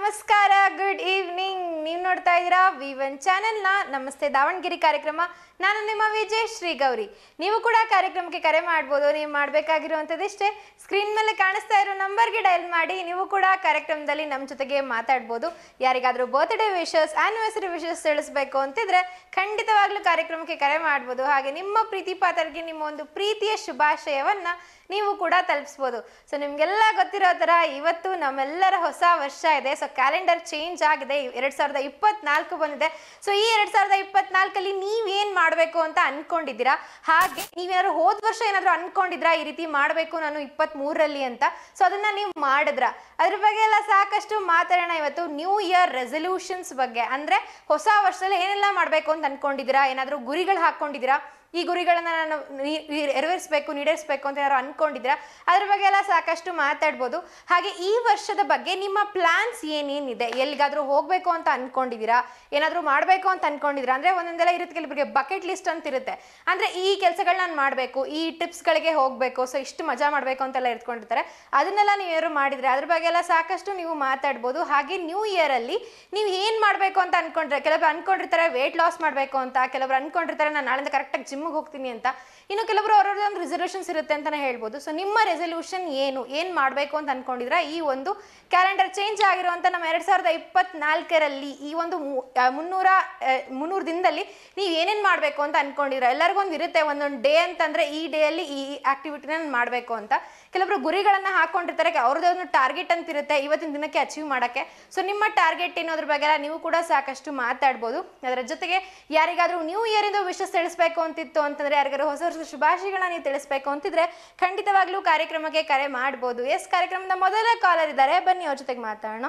ನಮಸ್ಕಾರ good evening ನೀವು ನೋಡ್ತಾ ಇದ್ದೀರಾ ವಿ ಒನ್ ಚಾನೆಲ್ನ ನಮಸ್ತೆ ದಾವಣಗೆರೆ ಕಾರ್ಯಕ್ರಮ ನಾನು ನಿಮ್ಮ ವಿಜಯ್ ಶ್ರೀ ಗೌರಿ ನೀವು ಕೂಡ ಕಾರ್ಯಕ್ರಮಕ್ಕೆ ಕರೆ ಮಾಡ್ಬೋದು ನೀವು ಮಾಡಬೇಕಾಗಿರುವಂಥದ್ದಿಷ್ಟೇ ಸ್ಕ್ರೀನ್ ಮೇಲೆ ಕಾಣಿಸ್ತಾ ಇರೋ ನಂಬರ್ಗೆ ಡಯಲ್ ಮಾಡಿ ನೀವು ಕೂಡ ಕಾರ್ಯಕ್ರಮದಲ್ಲಿ ನಮ್ಮ ಜೊತೆಗೆ ಮಾತಾಡ್ಬೋದು ಯಾರಿಗಾದರೂ ಬರ್ತ್ಡೇ ವಿಶಸ್ ಆನಿವರ್ಸರಿ ವಿಶಸ್ ತಿಳಿಸ್ಬೇಕು ಅಂತಿದ್ರೆ ಖಂಡಿತವಾಗ್ಲೂ ಕಾರ್ಯಕ್ರಮಕ್ಕೆ ಕರೆ ಮಾಡ್ಬೋದು ಹಾಗೆ ನಿಮ್ಮ ಪ್ರೀತಿ ಪಾತ್ರರಿಗೆ ನಿಮ್ಮ ಒಂದು ಪ್ರೀತಿಯ ಶುಭಾಶಯವನ್ನ ನೀವು ಕೂಡ ತಲುಪಿಸ್ಬೋದು ಸೊ ನಿಮಗೆಲ್ಲ ಗೊತ್ತಿರೋ ಥರ ಇವತ್ತು ನಮ್ಮೆಲ್ಲರ ಹೊಸ ವರ್ಷ ಇದೆ ಸೊ ಕ್ಯಾಲೆಂಡರ್ ಚೇಂಜ್ ಆಗಿದೆ ಎರಡು ಸಾವಿರದ ಇಪ್ಪತ್ನಾಲ್ಕು ಬಂದಿದೆ ಸೊ ಈ ಎರಡು ಸಾವಿರದ ಇಪ್ಪತ್ನಾಲ್ಕಲ್ಲಿ ನೀವೇನು ಮಾಡಬೇಕು ಅಂತ ಅನ್ಕೊಂಡಿದ್ದೀರಾ ಹಾಗೆ ನೀವೇನಾದ್ರು ಹೋದ ವರ್ಷ ಏನಾದರೂ ಅನ್ಕೊಂಡಿದ್ರಾ ಈ ರೀತಿ ಮಾಡಬೇಕು ನಾನು ಇಪ್ಪತ್ತ್ಮೂರರಲ್ಲಿ ಅಂತ ಸೊ ಅದನ್ನ ನೀವು ಮಾಡಿದ್ರ ಅದ್ರ ಬಗ್ಗೆ ಎಲ್ಲ ಸಾಕಷ್ಟು ಮಾತಾಡೋಣ ಇವತ್ತು ನ್ಯೂ ಇಯರ್ ರೆಸಲ್ಯೂಷನ್ಸ್ ಬಗ್ಗೆ ಅಂದರೆ ಹೊಸ ವರ್ಷದಲ್ಲಿ ಏನೆಲ್ಲ ಮಾಡಬೇಕು ಅಂತ ಅನ್ಕೊಂಡಿದ್ದೀರಾ ಏನಾದರೂ ಗುರಿಗಳು ಹಾಕ್ಕೊಂಡಿದ್ದೀರಾ ಈ ಗುರಿಗಳನ್ನ ನಾನು ನೀ- ನೀ- ನೆರವೇರಿಸ್ಬೇಕು ಈಡೇರಿಸ್ಬೇಕು ಅಂತ ಯಾರು ಅನ್ಕೊಂಡಿದ್ದೀರಾ ಅದ್ರ ಬಗ್ಗೆ ಎಲ್ಲ ಸಾಕಷ್ಟು ಮಾತಾಡ್ಬೋದು ಹಾಗೆ ಈ ವರ್ಷದ ಬಗ್ಗೆ ನಿಮ್ಮ ಪ್ಲಾನ್ಸ್ ಏನೇನಿದೆ ಎಲ್ಲಿಗಾದ್ರೂ ಹೋಗ್ಬೇಕು ಅಂತ ಅನ್ಕೊಂಡಿದ್ದೀರಾ ಏನಾದರೂ ಮಾಡಬೇಕು ಅಂತ ಅನ್ಕೊಂಡಿದ್ದೀರಾ ಅಂದ್ರೆ ಒಂದೊಂದೆಲ್ಲ ಇರುತ್ತೆ ಕೆಲವರಿಗೆ ಬಕೆಟ್ ಲಿಸ್ಟ್ ಅಂತ ಇರುತ್ತೆ ಅಂದ್ರೆ ಈ ಕೆಲಸಗಳನ್ನ ನಾನು ಮಾಡಬೇಕು ಈ ಟಿಪ್ಸ್ಗಳಿಗೆ ಹೋಗಬೇಕು ಸೊ ಇಷ್ಟು ಮಜಾ ಮಾಡಬೇಕು ಅಂತೆಲ್ಲ ಇಟ್ಕೊಂಡಿರ್ತಾರೆ ಅದನ್ನೆಲ್ಲ ನೀವು ಯಾರು ಮಾಡಿದ್ರೆ ಅದ್ರ ಬಗ್ಗೆ ಎಲ್ಲ ಸಾಕಷ್ಟು ನೀವು ಮಾತಾಡ್ಬೋದು ಹಾಗೆ ನ್ಯೂ ಇಯರಲ್ಲಿ ನೀವು ಏನು ಮಾಡಬೇಕು ಅಂತ ಅನ್ಕೊಂಡ್ರೆ ಕೆಲವರು ಅನ್ಕೊಂಡಿರ್ತಾರೆ ವೇಟ್ ಲಾಸ್ ಮಾಡಬೇಕು ಅಂತ ಕೆಲವರು ಅನ್ಕೊಂಡಿರ್ತಾರೆ ನಾನು ನಾಳಿಂದ ಕರೆಕ್ಟಾಗಿ ಜಿಮ್ಗೆ ಹೋಗ್ತೀನಿ ಅಂತ ಇನ್ನು ಕೆಲವರು ಅವ್ರವ್ರದ್ದು ಒಂದು ರಿಸಲ್ಯೂಷನ್ಸ್ ಇರುತ್ತೆ ಅಂತಲೇ ಹೇಳ್ಬೋದು ಸೊ ನಿಮ್ಮ ರೆಸಲ್ಯೂಷನ್ ಏನು ಏನು ಮಾಡಬೇಕು ಅಂತ ಅನ್ಕೊಂಡಿದ್ರೆ ಈ ಒಂದು ಕ್ಯಾಲೆಂಡರ್ ಚೇಂಜ್ ಆಗಿರುವಂಥ ನಮ್ಮ ಎರಡು ಸಾವಿರದ ಇಪ್ಪತ್ನಾಲ್ಕರಲ್ಲಿ ಈ ಒಂದು ಮು- ಆ, ಮುನ್ನೂರ ಆ, ಮುನ್ನೂರು ದಿನದಲ್ಲಿ ನೀವು ಏನೇನು ಮಾಡಬೇಕು ಅಂತ ಅನ್ಕೊಂಡಿದ್ರೆ ಎಲ್ಲರಿಗೂ ಒಂದು ಇರುತ್ತೆ ಒಂದೊಂದು ಡೇ ಅಂತಂದರೆ ಈ ಡೇಯಲ್ಲಿ ಈ ಆಕ್ಟಿವಿಟಿನ ಮಾಡಬೇಕು ಅಂತ ಕೆಲವರು ಗುರಿಗಳನ್ನು ಹಾಕೊಂಡಿರ್ತಾರೆ ಅವ್ರದ್ದು ಒಂದು ಟಾರ್ಗೆಟ್ ಅಂತ ಇರುತ್ತೆ ಇವತ್ತಿನ ದಿನಕ್ಕೆ ಅಚೀವ್ ಮಾಡೋಕ್ಕೆ ಸೊ ನಿಮ್ಮ ಟಾರ್ಗೆಟ್ ಏನೋದ್ರ ಬಗ್ಗೆ ಎಲ್ಲ ನೀವು ಕೂಡ ಸಾಕಷ್ಟು ಮಾತಾಡ್ಬೋದು ಅದರ ಜೊತೆಗೆ ಯಾರಿಗಾದ್ರೂ ನ್ಯೂ ಇಯರಿಂದ ವಿಶಸ್ ತಿಳಿಸ್ಬೇಕು ಅಂತಿತ್ತು ಅಂತಂದ್ರೆ ಯಾರಿಗಾದ್ರೂ ಹೊಸ ವರ್ಷದ ಶುಭಾಶಯಗಳನ್ನ ನೀವು ತಿಳಿಸ್ಬೇಕು ಅಂತಿದ್ರೆ ಖಂಡಿತವಾಗ್ಲೂ ಕಾರ್ಯಕ್ರಮಕ್ಕೆ ಕರೆ ಮಾಡ್ಬೋದು ಎಸ್ ಕಾರ್ಯಕ್ರಮದ ಮೊದಲ ಕಾಲರ್ ಇದ್ದಾರೆ ಬನ್ನಿ ಅವ್ರ ಜೊತೆಗೆ ಮಾತಾಡೋಣ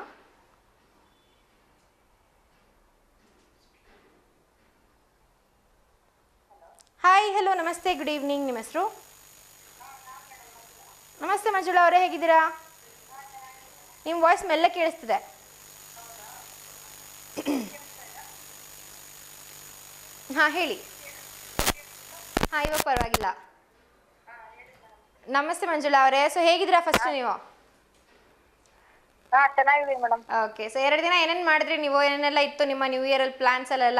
ಹಾಯ್ ಹಲೋ ನಮಸ್ತೆ ಗುಡ್ ಈವ್ನಿಂಗ್ ನಿಮ್ಮ ಹೆಸರು ನಮಸ್ತೆ ಮಂಜುಳಾ ಅವರೇ ಹೇಗಿದ್ದೀರಾ ನಿಮ್ಮ ವಾಯ್ಸ್ ಮೆಲ್ಲ ಕೇಳಿಸ್ತಿದೆ ಹಾಂ ಹೇಳಿ ಹಾಂ ಇವಾಗ ಪರವಾಗಿಲ್ಲ ನಮಸ್ತೆ ಮಂಜುಳಾ ಅವರೇ ಸೊ ಹೇಗಿದ್ದೀರಾ ಫಸ್ಟ್ ನೀವು ಹಾ ಚೆನ್ನಾಗಿದೀವಿ ಮೇಡಮ್ ಓಕೆ ಸೊ ಎರಡು ದಿನ ಏನೇನು ಮಾಡಿದ್ರಿ ನೀವು ಏನೇನೆಲ್ಲ ಇತ್ತು ನಿಮ್ಮ ನ್ಯೂ ಇಯರಲ್ಲಿ ಪ್ಲಾನ್ಸ್ ಅಲ್ಲೆಲ್ಲ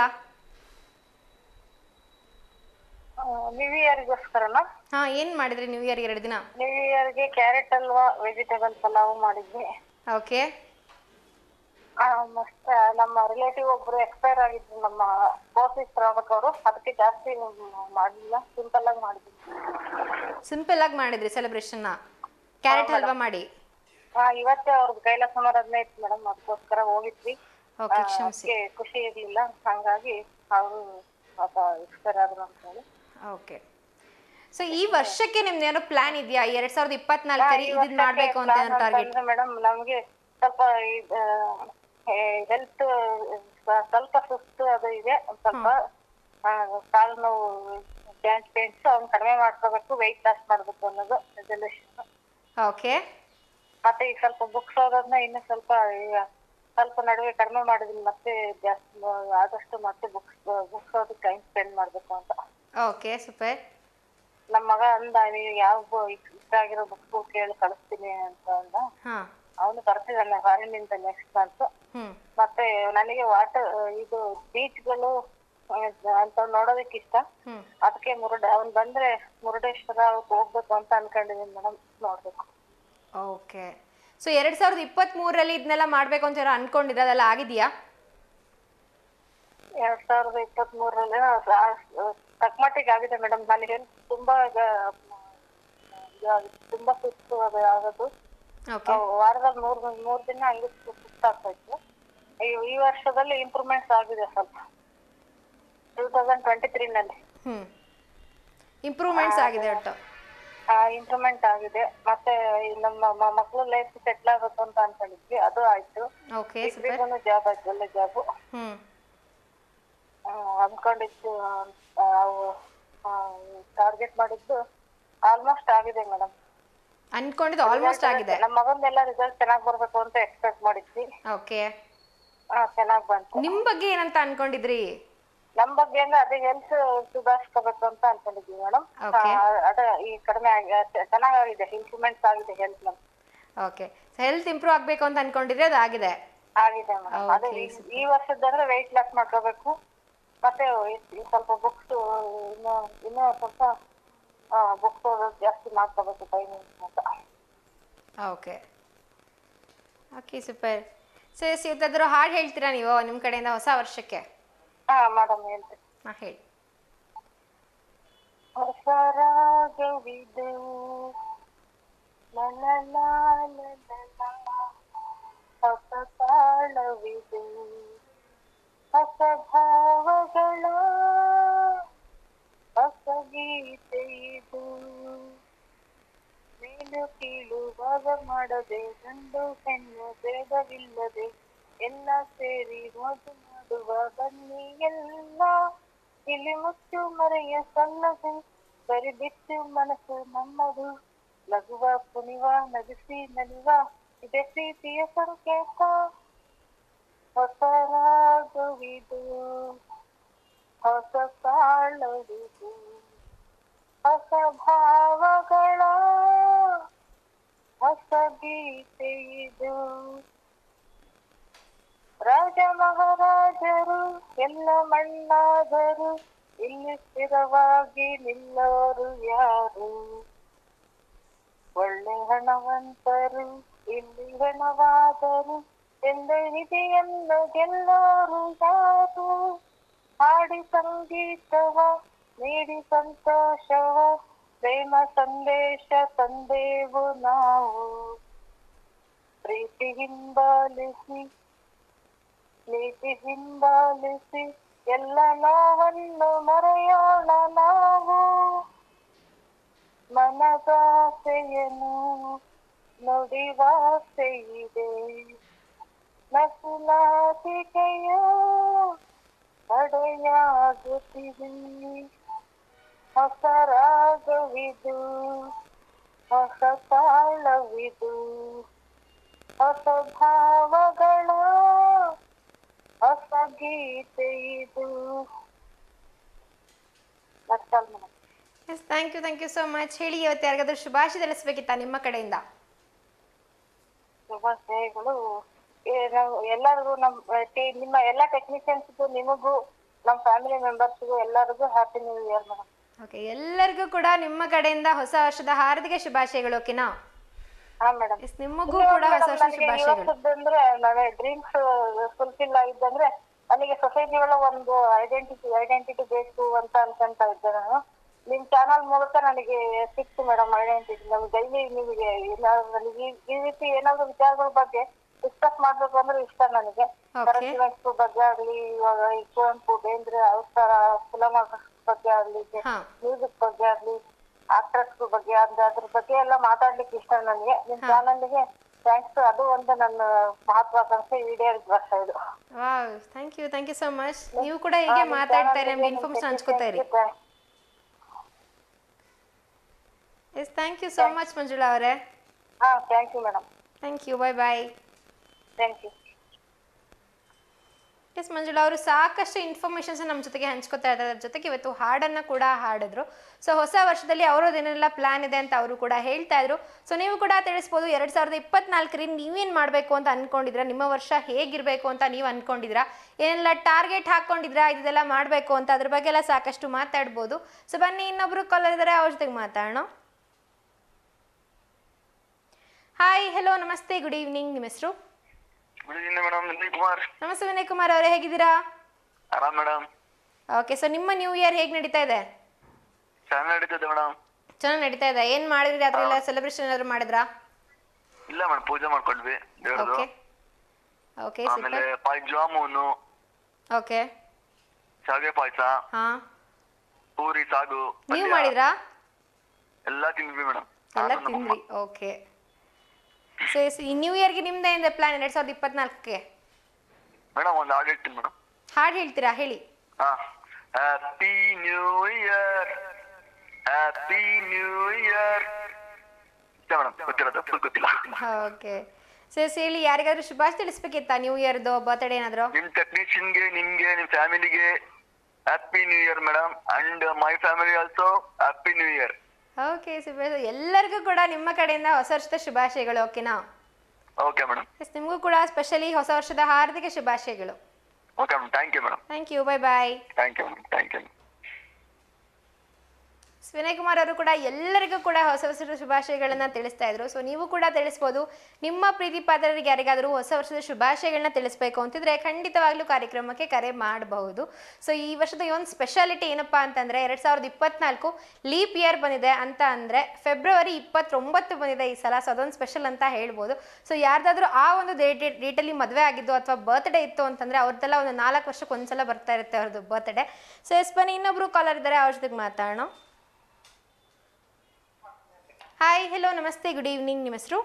ನ್ಯೂ ಇಯರ್ಗೋಸ್ಕರನ ಹಾಂ ಏನು ಮಾಡಿದ್ರಿ ನ್ಯೂ ಇಯರ್ ಎರಡು ದಿನ ನ್ಯೂ ಇಯರ್ಗೆ ಕ್ಯಾರೆಟ್ ಹಲ್ವಾ ವೆಜಿಟೇಬಲ್ ಪಲಾವ್ ಮಾಡಿದ್ವಿ ಓಕೆ ಆ, ಮತ್ತೆ ನಮ್ಮ ರಿಲೇಟಿವ್ ಒಬ್ರು ಎಕ್ಸ್ಪೈರ್ ಆಗಿದ್ರು ನಮ್ಮ ಆಫೀಸ್ ರಾವಕ್ ಅವರು ಅದಕ್ಕೆ ಜಾಸ್ತಿ ಮಾಡಲಿಲ್ಲ ಸಿಂಪಲ್ ಆಗಿ ಮಾಡಿದ್ವಿ ಸಿಂಪಲ್ ಆಗಿ ಮಾಡಿದ್ರಿ ಸೆಲೆಬ್ರೇಷನ್ನ ಕ್ಯಾರೆಟ್ ಹಲ್ವಾ ಮಾಡಿ ಹಾ ಇವತ್ತೇ ಅವ್ರದ್ದು ಕೈಲಾಸ ಸಮಾರಾಧನೆ ಇತ್ತು ಮೇಡಮ್ ಅದಕ್ಕೋಸ್ಕರ ಹೋಗಿದ್ವಿ ಓಕೆ ಆ, ಕ್ಷಮಿಸಿ ಅದಕ್ಕೆ ಖುಷಿ ಇರ್ಲಿಲ್ಲ ಹಂಗಾಗಿ ಅವರು ಎಕ್ಸ್ಪೈರ್ ಆದ್ರು ಅಂತ ಹೇಳಿ ಓಕೆ ಸೊ ಈ ವರ್ಷಕ್ಕೆ ನಿಮ್ದು ಏನೋ ಪ್ಲಾನ್ ಇದೆಯಾ ಎರಡ್ ಸಾವಿರದ ಇಪ್ಪತ್ನಾಲ್ಕರಲ್ಲಿ ಇದನ್ನ ಮಾಡ್ಬೇಕು ಅಂತ ಏನೋ ಟಾರ್ಗೆಟ್ ಮೇಡಮ್ ನಮ್ಗೆ ಸ್ವಲ್ಪ ಹೆಲ್ತ್ ಸ್ವಲ್ಪ ಸುಸ್ತು ಅದು ಇದೆ ಒಂದ್ ಸ್ವಲ್ಪ ಆ, ಕಾಲು ನೋವು ಜಾಯಿಂಟ್ ಪೇನ್ಸ್ ಅವ್ನ ಕಡಿಮೆ ಮಾಡ್ಕೋಬೇಕು ವೆಯ್ಟ್ ಲಾಸ್ ಮಾಡ್ಬೇಕು ಅನ್ನೋದು ರೆಸಲ್ಯೂಷನ್ ಓಕೆ ಮತ್ತೆ ಈಗ ಸ್ವಲ್ಪ ಬುಕ್ಸ್ ಓದೋದನ್ನ ಇನ್ನು ಸ್ವಲ್ಪ ಈಗ ಸ್ವಲ್ಪ ನಡುವೆ ಕಡಿಮೆ ಮಾಡಿದೀನಿ ಮತ್ತೆ ಜಾಸ್ತಿ ಮ- ಆದಷ್ಟು ಮತ್ತೆ ಬುಕ್ಸ್ ಬುಕ್ಸ್ ಓದಕ್ಕೆ ಟೈಮ್ ಸ್ಪೆಂಡ್ ಮಾಡ್ಬೇಕು ಅಂತ ಓಕೆ ಸೂಪರ್ ನಮ್ಮ ಮಗ ಅಂದ ನೀವು ಯಾವ ಬು- ಇಷ್ಟ ಆಗಿರೋ ಬುಕ್ಸ್ ಕೇಳಿ ಕಳಿಸ್ತೀನಿ ಅಂತ ಅಂದ ಹಾಂ ಅವನು ಬರ್ತಿದ್ದಾನೆ ಫಾರಿನಿಂದ ನೆಕ್ಸ್ಟ್ ಮಂತ್ ಹ್ಞೂ ಮತ್ತೆ ನನಗೆ ವಾಟರ್ ಇದು ಬೀಚ್ಗಳು ಅಂತ ನೋಡೋದಕ್ಕೆ ಇಷ್ಟ ಹ್ಞೂ ಅದಕ್ಕೆ ಮುರುಡ ಅವ್ನು ಬಂದ್ರೆ ಮುರುಡೇಶ್ವರ ಅವಕ್ಕೆ ಹೋಗ್ಬೇಕು ಅಂತ ಅನ್ಕೊಂಡಿದೀನಿ ಮೇಡಮ್ ನೋಡ್ಬೇಕು ಓಕೆ ಸೊ ಎರಡ್ ಸಾವಿರದ ಇಪ್ಪತ್ತ್ಮೂರರಲ್ಲಿ ಇದನ್ನೆಲ್ಲ ಮಾಡಬೇಕು ಅಂತ ಏನೋ ಅನ್ಕೊಂಡಿದ್ರೆ ಅದೆಲ್ಲ ಆಗಿದೆಯಾ ಎರಡ್ ಸಾವಿರದ ಇಪ್ಪತ್ತ್ ಮೂರರಲ್ಲಿ ತಕ್ಕಮಟ್ಟಿಗೆ ಆಗಿದೆ ಮೇಡಮ್ ನನಗೆ ತುಂಬಾ ಈಗ, ಮ್, ತುಂಬಾ ಸುಸ್ತು ಅದು ಆಗೋದು ಓಕೆ ವಾರದಲ್ಲಿ ಮೂರ್ ಮೂರ್ ದಿನ ಹಂಗೆ ಸುಸ್ತಾಗ್ತಾ ಇತ್ತು ಈ ಈ ವರ್ಷದಲ್ಲಿ ಇಂಪ್ರೂವ್ಮೆಂಟ್ಸ್ ಆಗಿದೆ ಸ್ವಲ್ಪ ಟೂ ತೌಸಂಡ್ ಟ್ವೆಂಟಿ ತ್ರೀನಲ್ಲಿ ಹ್ಞೂ ಇಂಪ್ರೂವ್ಮೆಂಟ್ಸ್ ಆಗಿದೆ ಒಟ್ಟು ಇಂಪ್ರೂವ್ಮೆಂಟ್ ಆಗಿದೆ ಮತ್ತೆ ಈ ನಮ್ಮ ಮ- ಮಕ್ಳು ಲೈಫ್ ಸೆಟ್ಲ್ ಆಗಬೇಕು ಅಂತ ಅನ್ಕೊಂಡಿದ್ವಿ ಅದು ಆಯ್ತು ಓಕೆ ಸೂಪರ್ ಇಬ್ರಿಗೂ ಜಾಬ್ ಆಯ್ತು ಒಳ್ಳೆ ಜಾಬ್ ಹ್ಞೂ ಅನ್ಕೊಂಡಿದ್ದು ನಾವು ಟಾರ್ಗೆಟ್ ಮಾಡಿದ್ದು ಆಲ್ಮೋಸ್ಟ್ ಆಗಿದೆ ಮೇಡಮ್ ಅನ್ಕೊಂಡಿದ್ದು ಆಲ್ಮೋಸ್ಟ್ ಆಗಿದೆ ನಮ್ಮ ಮಗಂದೆಲ್ಲ ರಿಸಲ್ಟ್ ಚೆನ್ನಾಗ್ ಬರ್ಬೇಕು ಅಂತ ಎಕ್ಸ್ಪೆಕ್ಟ್ ಮಾಡಿದ್ವಿ ಓಕೆ ಚೆನ್ನಾಗ್ ಬಂತು ನಿಮ್ಮ ಬಗ್ಗೆ ಏನಂತ ಅನ್ಕೊಂಡಿದ್ರಿ ನಮ್ ಬಗ್ಗೆ ಅಂದ್ರೆ ಅದೇ ಹೆಲ್ತ್ ಸುಧಾರಿಸ್ಕೋಬೇಕು ಅಂತ ಅನ್ಕೊಂಡಿದ್ವಿ ಮೇಡಮ್ Okay. ಅದ ಈ ಕಡಿಮೆ ಆಗಿ ಚೆನ್ನಾಗಾಗಿದೆ ಇಂಪ್ರೂವ್ಮೆಂಟ್ಸ್ ಆಗಿದೆ ಹೆಲ್ತ್ ನಮ್ ಓಕೆ ಹೆಲ್ತ್ ಇಂಪ್ರೂವ್ ಆಗಬೇಕು ಅಂತ ಅನ್ಕೊಂಡಿದ್ರೆ ಅದಾಗಿದೆ ಆಗಿದೆ ಮೇಡಮ್ ಅದೇ Okay, ಈ- ಈ ವರ್ಷದಂದ್ರೆ ವೆಯ್ಟ್ ಲಾಸ್ ಮಾಡ್ಕೋಬೇಕು ಮತ್ತೆ ಈ- ಈ ಸ್ವಲ್ಪ ಬುಕ್ಸ್ ಇನ್ನು ಇನ್ನೂ ಸ್ವಲ್ಪ ಬುಕ್ಸ್ ಜಾಸ್ತಿ ಮಾಡ್ಕೋಬೇಕು ಟೈಮಿಂಗ್ ಅಂತ okay okay super so yes ಇವತ್ತಾದರೂ ಹಾಡು ಹೇಳ್ತೀರಾ ನೀವು ನಿಮ್ಮ ಕಡೆಯಿಂದ ಹೊಸ ವರ್ಷಕ್ಕೆ ಹಾ ಮೇಡಮ್ ಹೇಳ್ತೀನಿ ಹಾಂ ಹೇಳಿ ಹೊಸ ರಾಗವಿದು ಲಲಲಾ ಲಲಲಾ. ಹೊಸ ತಾಳವಿದು ಹೊಸ ಭಾವಗಳ ಹೊಸ ಗೀತೆ ಇದು ಮೇಲು ಕೀಳು ಭಾಗ ಮಾಡದೆ ಗಂಡು ಹೆಣ್ಣು ಭೇದವಿಲ್ಲದೆ ಎಲ್ಲ ಸೇರಿ ಮೋಜು ಮಾಡುವ ಬನ್ನಿ ಎಲ್ಲ ಇಲ್ಲಿ ಮುಚ್ಚು ಮರೆಯ ಸಣ್ಣದು ಬರಿಬಿಟ್ಟು ಮನಸ್ಸು ನಮ್ಮದು ನಗುವ ಕುಣಿವ ನಗಿಸಿ ನಲಿವ ಇದೆ ಪ್ರೀತಿಯ ಸಂಕೇತ ಹೊಸ ರಾಗವಿದು ಹೊಸ ತಾಳವಿದು ಹೊಸ ಭಾವಗಳ ಹೊಸ ಗೀತೆ ಇದು ರಾಜ ಮಹಾರಾಜರು ಎಲ್ಲ ಮಣ್ಣಾದರು ಇಲ್ಲಿ ಸ್ಥಿರವಾಗಿ ನಿಲ್ಲೋರು ಯಾರು ಒಳ್ಳೆ ಹಣವಂತರು ಇಲ್ಲಿ ಹಣವಾದರು ಎಂದೇ ವಿಧಿಯನ್ನು ಗೆಲ್ಲೋರು ಯಾರು ಹಾಡಿ ಸಂಗೀತವ ನೀಡಿ ಸಂತೋಷವ ಪ್ರೇಮ ಸಂದೇಶ ತಂದೆವು ನಾವು ಪ್ರೀತಿ ಹಿಂಬಾಲಿಸಿ ನೀತಿ ಹಿಂಬಾಲಿಸಿ ಎಲ್ಲ ನೋವನ್ನು ಮರೆಯೋಣ ನಾವು ಮನದಾಸೆಯನ್ನು ನುಡಿವಾಸೆ ಇದೆ ನಸುನಾಟಿಕೆಯೋ ತಡೆಯಾಗುತ್ತಿದೆ ಹೊಸ ರಾಗವಿದು ಹೊಸ ತಾಳವಿದು ಹೊಸ ಭಾವಗಳ ಹೊಸ ಗೀತೆ ಇದು ನರ್ಸಲ್ madam yes thank you thank you so much ಹೇಳಿ ಇವತ್ತು ಯಾರಿಗಾದ್ರೂ ಶುಭಾಶಯ ತಿಳಿಸ್ಬೇಕಿತ್ತಾ ನಿಮ್ಮ ಕಡೆಯಿಂದ ಶುಭಾಶಯಗಳು ಏ, ನಾವು ಎಲ್ಲರಿಗೂ ನಮ್ ಟೀ- ನಿಮ್ಮ ಎಲ್ಲಾ ಟೆಕ್ನಿಷಿಯನ್ಸ್ಗೂ ನಿಮಗೂ ನಮ್ಮ ಫ್ಯಾಮಿಲಿ ಮೆಂಬರ್ಸ್ಗೂ ಎಲ್ಲರಿಗೂ happy new year madam okay ಎಲ್ಲರಿಗೂ ಕೂಡ ನಿಮ್ಮ ಕಡೆಯಿಂದ ಹೊಸ ವರ್ಷದ ಹಾರ್ದಿಕ ಶುಭಾಶಯಗಳು ಓಕೆನಾ ಹಾ ಮೇಡಮ್ ಎಸ್ ನಿಮಗೂ ಕೂಡ ಹೊಸ ವರ್ಷದ ಶುಭಾಶಯಗಳು ಅಂದ್ರೆ ನನ್ನ ಡ್ರೀಮ್ಸ್ ಫುಲ್ಫಿಲ್ ಆಗಿದ್ದಂದ್ರೆ ನನಗೆ ಸೊಸೈಟಿ ಒಳಗೆ ಒಂದು ಐಡೆಂಟಿಟಿ ಐಡೆಂಟಿಟಿ ಬೇಕು ಅಂತ ಅನ್ಕೊಂತ ಇದ್ದೆ ನಾನು ನಿಮ್ ಚಾನಲ್ ಮೂಲಕ ನನಗೆ ಸಿಕ್ತು ಮೇಡಮ್ ಐಡೆಂಟಿಟಿ ನಮ್ಗೆ ಡೈಲಿ ನಿಮಗೆ ಏನಾದ್ರು ನನಗೆ ಈ- ಈ ರೀತಿ ಏನಾದ್ರು ವಿಚಾರಗಳ ಬಗ್ಗೆ ಡಿಸ್ಕಸ್ ಮಾಡ್ಬೇಕು ಅಂದ್ರೆ ಇಷ್ಟ ನನಗೆ Okay. ಕರೆಕ್ಟ್ ಬಗ್ಗೆ ಆಗ್ಲಿ ಇವಾಗ ಈ ಕುವೆಂಪು ಬೇಂದ್ರೆ ಅವ್ರ ತರ ಫಿಲಮ್ ಬಗ್ಗೆ ಆಗ್ಲಿ ಹಾ ಮ್ಯೂಸಿಕ್ ಬಗ್ಗೆ ಆಗ್ಲಿ ಆಕ್ಟರ್ಸ್ ಬಗ್ಗೆ ಅಂದ್ರೆ ಅದ್ರ ಬಗ್ಗೆ ಎಲ್ಲ ಮಾತಾಡ್ಲಿಕ್ಕೆ ಇಷ್ಟ ನನಗೆ ನಿಮ್ ಚಾನಲ್ಗೆ ಥ್ಯಾಂಕ್ಸ್ ಅದು ಒಂದು ನನ್ನ ಮಹತ್ವಾಕಾಂಕ್ಷೆ ಈಡೇರಿದ ವರ್ಷ ಇದು wow thank you thank you so much ನೀವು ಕೂಡ ಹೀಗೆ ಮಾತಾಡ್ತಾ ಇರಿ ನಮ್ಗೆ ಇನ್ಫಾರ್ಮೇಶನ್ ಹಂಚ್ಕೋತಾ ಇರಿ yes thank you so much Manjula ಅವರೇ ಹಾ thank you madam thank you bye bye thank you yes Manjula ಅವರು ಸಾಕಷ್ಟು ಇನ್ಫಾರ್ಮೇಷನ್ಸ್ ನಮ್ಮ ಜೊತೆಗೆ ಹಂಚ್ಕೋತಾ ಇದ್ದಾರೆ ಅದ್ರ ಜೊತೆಗೆ ಇವತ್ತು ಹಾಡನ್ನು ಕೂಡ ಹಾಡಿದ್ರು ಸೊ ಹೊಸ ವರ್ಷದಲ್ಲಿ ಅವರದೇನೆಲ್ಲ ಪ್ಲಾನ್ ಇದೆ ಅಂತ ಅವರು ಕೂಡ ಹೇಳ್ತಾ ಇದ್ರು ಸೊ ನೀವು ಕೂಡ ತಿಳಿಸ್ಬೋದು ಎರಡು ಸಾವಿರದ ಇಪ್ಪತ್ನಾಲ್ಕರಿಂದ ನೀವೇನು ಮಾಡಬೇಕು ಅಂತ ಅನ್ಕೊಂಡಿದ್ರಾ ನಿಮ್ಮ ವರ್ಷ ಹೇಗಿರಬೇಕು ಅಂತ ನೀವು ಅನ್ಕೊಂಡಿದ್ರಾ ಏನೆಲ್ಲ ಟಾರ್ಗೆಟ್ ಹಾಕ್ಕೊಂಡಿದ್ರಾ ಇದೆಲ್ಲ ಮಾಡಬೇಕು ಅಂತ ಅದ್ರ ಬಗ್ಗೆ ಎಲ್ಲ ಸಾಕಷ್ಟು ಮಾತಾಡ್ಬೋದು ಸೊ ಬನ್ನಿ ಇನ್ನೊಬ್ರು ಕಾಲರ್ ಇದ್ದಾರೆ ಅವ್ರ ಜೊತೆಗೆ ಮಾತಾಡೋಣ ಹಾಯ್ ಹೆಲೋ ನಮಸ್ತೆ ಗುಡ್ ಈವ್ನಿಂಗ್ ನಿಮ್ಮ ಹೆಸರು good evening madam Vinay Kumar ನಮಸ್ತೆ ವಿನಯ್ ಕುಮಾರ್ ಅವರೇ ಹೇಗಿದ್ದೀರಾ ಆರಾಮ್ ಮೇಡಮ್ ಓಕೆ ಸೊ ನಿಮ್ಮ ನ್ಯೂ ಇಯರ್ ಹೇಗೆ ನಡೀತಾ ಇದೆ ಚೆನ್ನಾಗಿ ನಡೀತದೆ ಮೇಡಮ್ ಚೆನ್ನಾಗಿ ನಡೀತಾ ಇದೆ ಏನು ಮಾಡಿದ್ರಿ ರಾತ್ರಿ ಎಲ್ಲ ಸೆಲೆಬ್ರೇಷನ್ ಏನಾದ್ರು ಮಾಡಿದ್ರಾ ಇಲ್ಲ ಮೇಡಮ್ ಪೂಜೆ ಮಾಡ್ಕೊಂಡ್ವಿ ದೇವ್ರದು ಓಕೆ ಓಕೆ ಆಮೇಲೆ ಸೂಪರ್ ಪಾಯ್ ಜಾಮೂನು ಓಕೆ ಶಾವಿಗೆ ಪಾಯಸ ಹಾಂ ಪೂರಿ ಸಾಗು ನೀವು ಪಲ್ಯ ಮಾಡಿದ್ರಾ ಎಲ್ಲ ತಿಂದ್ವಿ ಮೇಡಮ್ ಎಲ್ಲ ತಿಂದ್ರಿ ಓಕೆ ಸೊ ಈ ನ್ಯೂ ಇಯರ್ಗೆ ನಿಮ್ದೇನಿದೆ ಪ್ಲಾನ್ ಎರಡು ಸಾವಿರದ ಇಪ್ಪತ್ನಾಲ್ಕಕ್ಕೆ ಮೇಡಮ್ ಒಂದು ಹಾಡು ಹೇಳ್ತೀನಿ ಮೇಡಮ್ ಹಾಡು ಹೇಳ್ತೀರಾ ಹೇಳಿ ಹಾ happy new year happy new year madam ಗೊತ್ತಿರೋದು ಫುಲ್ ಗೊತ್ತಿಲ್ಲ ಓಕೆ ಸೊ ಹೇಳಿ ಯಾರಿಗಾದ್ರೂ ಶುಭಾಶಯ ತಿಳಿಸ್ಬೇಕಿತ್ತಾ ನ್ಯೂ ಇಯರ್ದು ಬರ್ತ್ಡೇ ಏನಾದ್ರು ನಿಮ್ ಟೆಕ್ನಿಷಿಯನ್ಗೆ ನಿಮ್ಗೆ ನಿಮ್ ಫ್ಯಾಮಿಲಿಗೆ happy new year madam and my family also happy new year okay super ಎಲ್ಲರಿಗೂ ಕೂಡ ನಿಮ್ಮ ಕಡೆಯಿಂದ ಹೊಸ ವರ್ಷದ ಶುಭಾಶಯಗಳು ಓಕೆನಾ ಓಕೆ ಮೇಡಮ್ ಎಸ್ ನಿಮಗೂ ಕೂಡ ಸ್ಪೆಷಲಿ ಹೊಸ ವರ್ಷದ ಹಾರ್ದಿಕ ಶುಭಾಶಯಗಳು okay madam thank you madam thank you bye bye thank you madam thank you Vinay Kumar ಅವರು ಕೂಡ ಎಲ್ಲರಿಗೂ ಕೂಡ ಹೊಸ ವರ್ಷದ ಶುಭಾಶಯಗಳನ್ನ ತಿಳಿಸ್ತಾ ಇದ್ರು ಸೊ ನೀವು ಕೂಡ ತಿಳಿಸ್ಬೋದು ನಿಮ್ಮ ಪ್ರೀತಿ ಪಾತ್ರರಿಗೆ ಯಾರಿಗಾದರೂ ಹೊಸ ವರ್ಷದ ಶುಭಾಶಯಗಳನ್ನ ತಿಳಿಸ್ಬೇಕು ಅಂತಿದ್ರೆ ಖಂಡಿತವಾಗ್ಲೂ ಕಾರ್ಯಕ್ರಮಕ್ಕೆ ಕರೆ ಮಾಡಬಹುದು ಸೊ ಈ ವರ್ಷದ ಈ ಒಂದು ಸ್ಪೆಷಾಲಿಟಿ ಏನಪ್ಪಾ ಅಂತಂದ್ರೆ ಎರಡ್ ಸಾವಿರದ ಇಪ್ಪತ್ನಾಲ್ಕು ಲೀಪ್ ಇಯರ್ ಬಂದಿದೆ ಅಂತ ಅಂದ್ರೆ ಫೆಬ್ರವರಿ ಇಪ್ಪತ್ತೊಂಬತ್ತು ಬಂದಿದೆ ಈ ಸಲ ಸೊ ಅದೊಂದು ಸ್ಪೆಷಲ್ ಅಂತ ಹೇಳ್ಬೋದು ಸೊ ಯಾರ್ದಾದ್ರೂ ಆ ಒಂದು ಡೇಟ್ ಡೇಟಲ್ಲಿ ಮದುವೆ ಆಗಿದ್ದು ಅಥವಾ ಬರ್ತ್ಡೇ ಇತ್ತು ಅಂತಂದ್ರೆ ಅವ್ರದ್ದೆಲ್ಲ ಒಂದು ನಾಲ್ಕು ವರ್ಷಕ್ಕೆ ಒಂದ್ಸಲ ಬರ್ತಾ ಇರುತ್ತೆ ಅವ್ರದ್ದು ಬರ್ತ್ಡೇ ಸೊ ಎಸ್ ಬನ್ನಿ ಇನ್ನೊಬ್ರು ಕಾಲರ್ ಇದ್ದಾರೆ ಅವ್ರ ಜೊತೆಗೆ ಮಾತಾಡೋಣ ಹಾಯ್ ಹೆಲೋ ನಮಸ್ತೆ ಗುಡ್ ಈವ್ನಿಂಗ್ ನಿಮ್ಮ ಹೆಸರು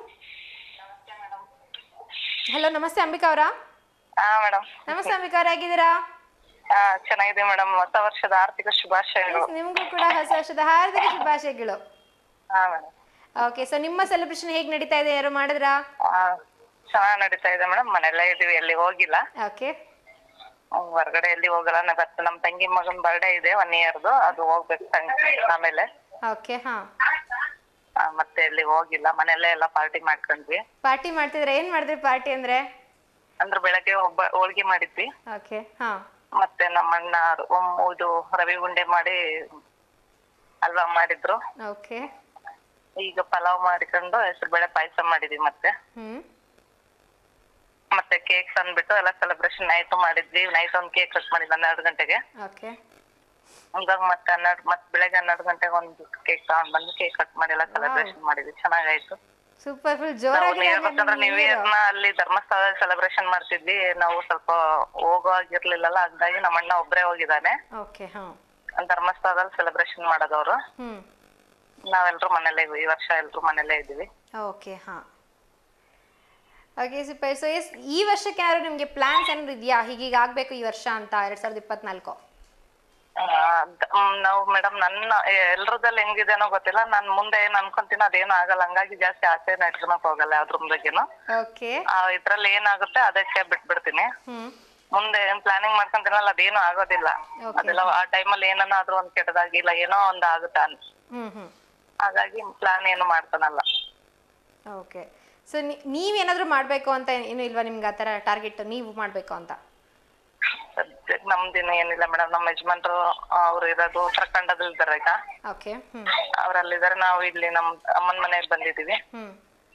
ಹಲೋ ನಮಸ್ತೆ ಅಂಬಿಕಾ ಅವರಾ ಹಾ ಮೇಡಮ್ ನಮಸ್ತೆ ಅಂಬಿಕಾ ಅವ್ರ ಹೇಗಿದ್ದೀರಾ ಹಾ ಚೆನ್ನಾಗಿದೆ ಮೇಡಮ್ ಹೊಸ ವರ್ಷದ ಆರ್ಥಿಕ ಶುಭಾಶಯಗಳು Yes, ನಿಮಗೂ ಕೂಡ ಹೊಸ ವರ್ಷದ ಹಾರ್ದಿಕ ಶುಭಾಶಯಗಳು ಹಾ ಮೇಡಮ್ ಓಕೆ ಸೊ ನಿಮ್ಮ ಸೆಲೆಬ್ರೇಷನ್ ಹೇಗೆ ನಡೀತಾ ಇದೆ ಯಾರು ಮಾಡಿದ್ರಾ ಚೆನ್ನಾಗ್ ನಡೀತಾ ಇದೆ ಮೇಡಮ್ ಮನೆಯಲ್ಲೇ ಇದೀವಿ ಎಲ್ಲಿ ಹೋಗಿಲ್ಲ ಓಕೆ ಹ್ಮ್, ಹೊರಗಡೆ ಎಲ್ಲಿ ಹೋಗಲ್ಲ ನ- ಬಟ್ ನಮ್ ತಂಗಿ ಮಗನ್ ಬರ್ಡೇ ಇದೆ ಒನ್ ಇಯರ್ದು ಅದು ಹೋಗ್ಬೇಕು ತಂಗಿ ಆಮೇಲೆ ಓಕೆ ಹಾ ಆ, ಮತ್ತೆ ಎಲ್ಲಿ ಹೋಗಿಲ್ಲ ಮನೆಯಲ್ಲೇ ಎಲ್ಲ ಪಾರ್ಟಿ ಮಾಡ್ಕೊಂಡ್ವಿ ಪಾರ್ಟಿ ಮಾಡ್ತಿದ್ರೆ ಏನ್ ಮಾಡಿದ್ರಿ ಪಾರ್ಟಿ ಅಂದ್ರೆ ಅಂದ್ರೆ ಬೆಳಗ್ಗೆ ಒಬ್ಬ ಹೋಳ್ಗೆ ಮಾಡಿದ್ವಿ ಓಕೆ ಹಾ ಮತ್ತೆ ನಮ್ಮ ಅಣ್ಣ ಒಮ್- ಇದು ರವಿ ಉಂಡೆ ಮಾಡಿ ಹಲ್ವಾ ಮಾಡಿದ್ರು ಓಕೆ ಈಗ ಪಲಾವ್ ಮಾಡಿಕೊಂಡು ಹೆಸರು ಬೇಳೆ ಪಾಯಸ ಮಾಡಿದ್ವಿ ಮತ್ತೆ ಹ್ಮ್ ಮತ್ತೆ ಕೇಕ್ ತಂದ್ಬಿಟ್ಟು ಎಲ್ಲ ಸೆಲೆಬ್ರೇಷನ್ ನೈಟ್ ಮಾಡಿದ್ವಿ ನೈಟ್ ಒಂದ್ ಕೇಕ್ ಕಟ್ ಮಾಡಿದ್ವಿ ಹನ್ನೆರಡು ಗಂಟೆಗೆ ಓಕೆ ಹಂಗಾಗಿ ಮತ್ತೆ ಹನ್ನೆರಡು ಮತ್ತೆ ಬೆಳಗ್ಗೆ ಹನ್ನೆರಡು ಗಂಟೆಗೆ ಒಂದು ಕೇಕ್ ತಗೊಂಡ್ ಬಂದು ಕೇಕ್ ಕಟ್ ಮಾಡಿ ಎಲ್ಲ ಸೆಲೆಬ್ರೇಷನ್ ಮಾಡಿದ್ವಿ ಚೆನ್ನಾಗಾಯ್ತು ಸೂಪರ್ ಫುಲ್ ನಾವು ಜೋರಾಗಿ ಹೇಳ್ಬೇಕಂದ್ರೆ ನ್ಯೂ ಇಯರ್ ನ ಅಲ್ಲಿ ಧರ್ಮಸ್ಥಳದಲ್ಲಿ ಸೆಲೆಬ್ರೇಷನ್ ಮಾಡ್ತಿದ್ವಿ ನಾವು ಸ್ವಲ್ಪ ಹೋಗೋಗಿರ್ಲಿಲ್ಲಲ್ಲ ಹಂಗಾಗಿ ನಮ್ಮ ಅಣ್ಣ ಒಬ್ರೇ ಹೋಗಿದ್ದಾನೆ ಓಕೆ ಹಾ ಧರ್ಮಸ್ಥಳದಲ್ಲಿ ಸೆಲೆಬ್ರೇಷನ್ ಮಾಡೋದವ್ರು ಹ್ಮ್ ನಾವೆಲ್ರು ಮನೇಲೇ ಈ ವರ್ಷ ಎಲ್ರು ಮನೇಲೇ ಇದ್ದೀವಿ ಓಕೆ ಹಾ ಓಕೆ ಸೂಪರ್ ಸೊ ಎಸ್ ಈ ವರ್ಷಕ್ಕೆ ಏನಾದ್ರು ನಿಮಗೆ ಪ್ಲಾನ್ಸ್ ಏನಾದ್ರು ಇದೆಯಾ ಹೀಗೀಗ ಆಗಬೇಕು ಈ ವರ್ಷ ಅಂತ ಎರಡ್ ಸಾವಿರದ ಇಪ್ಪತ್ನಾಲ್ಕು ಆ, ಅದ್- ಮ್, ನಾವು ಮೇಡಮ್ ನನ್ನ ಎಲ್ರದಲ್ಲಿ ಹೆಂಗಿದೇನೋ ಗೊತ್ತಿಲ್ಲ ನಾನ್ ಮುಂದೆ ಏನ್ ಅನ್ಕೊಂತೀನಿ ಅದೇನು ಆಗಲ್ಲ ಹಂಗಾಗಿ ಜಾಸ್ತಿ ಆಸೆ ಇಟ್ಕೊಳಕ್ ಹೋಗಲ್ಲ ಅದ್ರ ಬಗ್ಗೆನು ಓಕೆ ಆ ಇದ್ರಲ್ಲಿ ಏನಾಗುತ್ತೆ ಅದಕ್ಕೆ ಬಿಟ್ಬಿಡ್ತೀನಿ ಹ್ಮ್ ಮುಂದೆ ಏನ್ ಪ್ಲಾನಿಂಗ್ ಮಾಡ್ಕೊಂತೀನಲ್ಲ ಅದೇನು ಆಗೋದಿಲ್ಲ Okay. ಅದೆಲ್ಲ ಆ ಟೈಮಲ್ಲಿ ಏನನ್ನಾದ್ರೂ ಒಂದ್ ಕೆಟ್ಟದಾಗಿಲ್ಲ ಏನೋ ಒಂದ್ ಆಗುತ್ತೆ ಅನ್ ಹ್ಮ್ ಹ್ಮ್ ಹಾಗಾಗಿ ಪ್ಲಾನ್ ಏನು ಮಾಡ್ತಾನಲ್ಲ ಓಕೆ ಸೊ ನೀವೇನಾದ್ರೂ ಮಾಡಬೇಕು ಅಂತ ಏನು ಇಲ್ವಾ ನಿಮ್ಗೆ ಆ ಥರ ಟಾರ್ಗೆಟ್ ನೀವು ಮಾಡಬೇಕು ಅಂತ ಸದ್ಯಕ್ ನಮ್ದಿನ ಏನಿಲ್ಲ ಮೇಡಮ್ ನಮ್ಮ ಯಜಮಾನ್ರು ಅವ್ರು ಇರೋದು ಉತ್ತರಾಖಂಡದಲ್ಲಿ ಇದಾರೆ ಈಗ ಓಕೆ ಹ್ಮ್ ಅವ್ರಲ್ಲಿದ್ದಾರೆ ನಾವು ಇಲ್ಲಿ ನಮ್ ಅಮ್ಮನ ಮನೆಗೆ ಬಂದಿದೀವಿ ಹ್ಮ್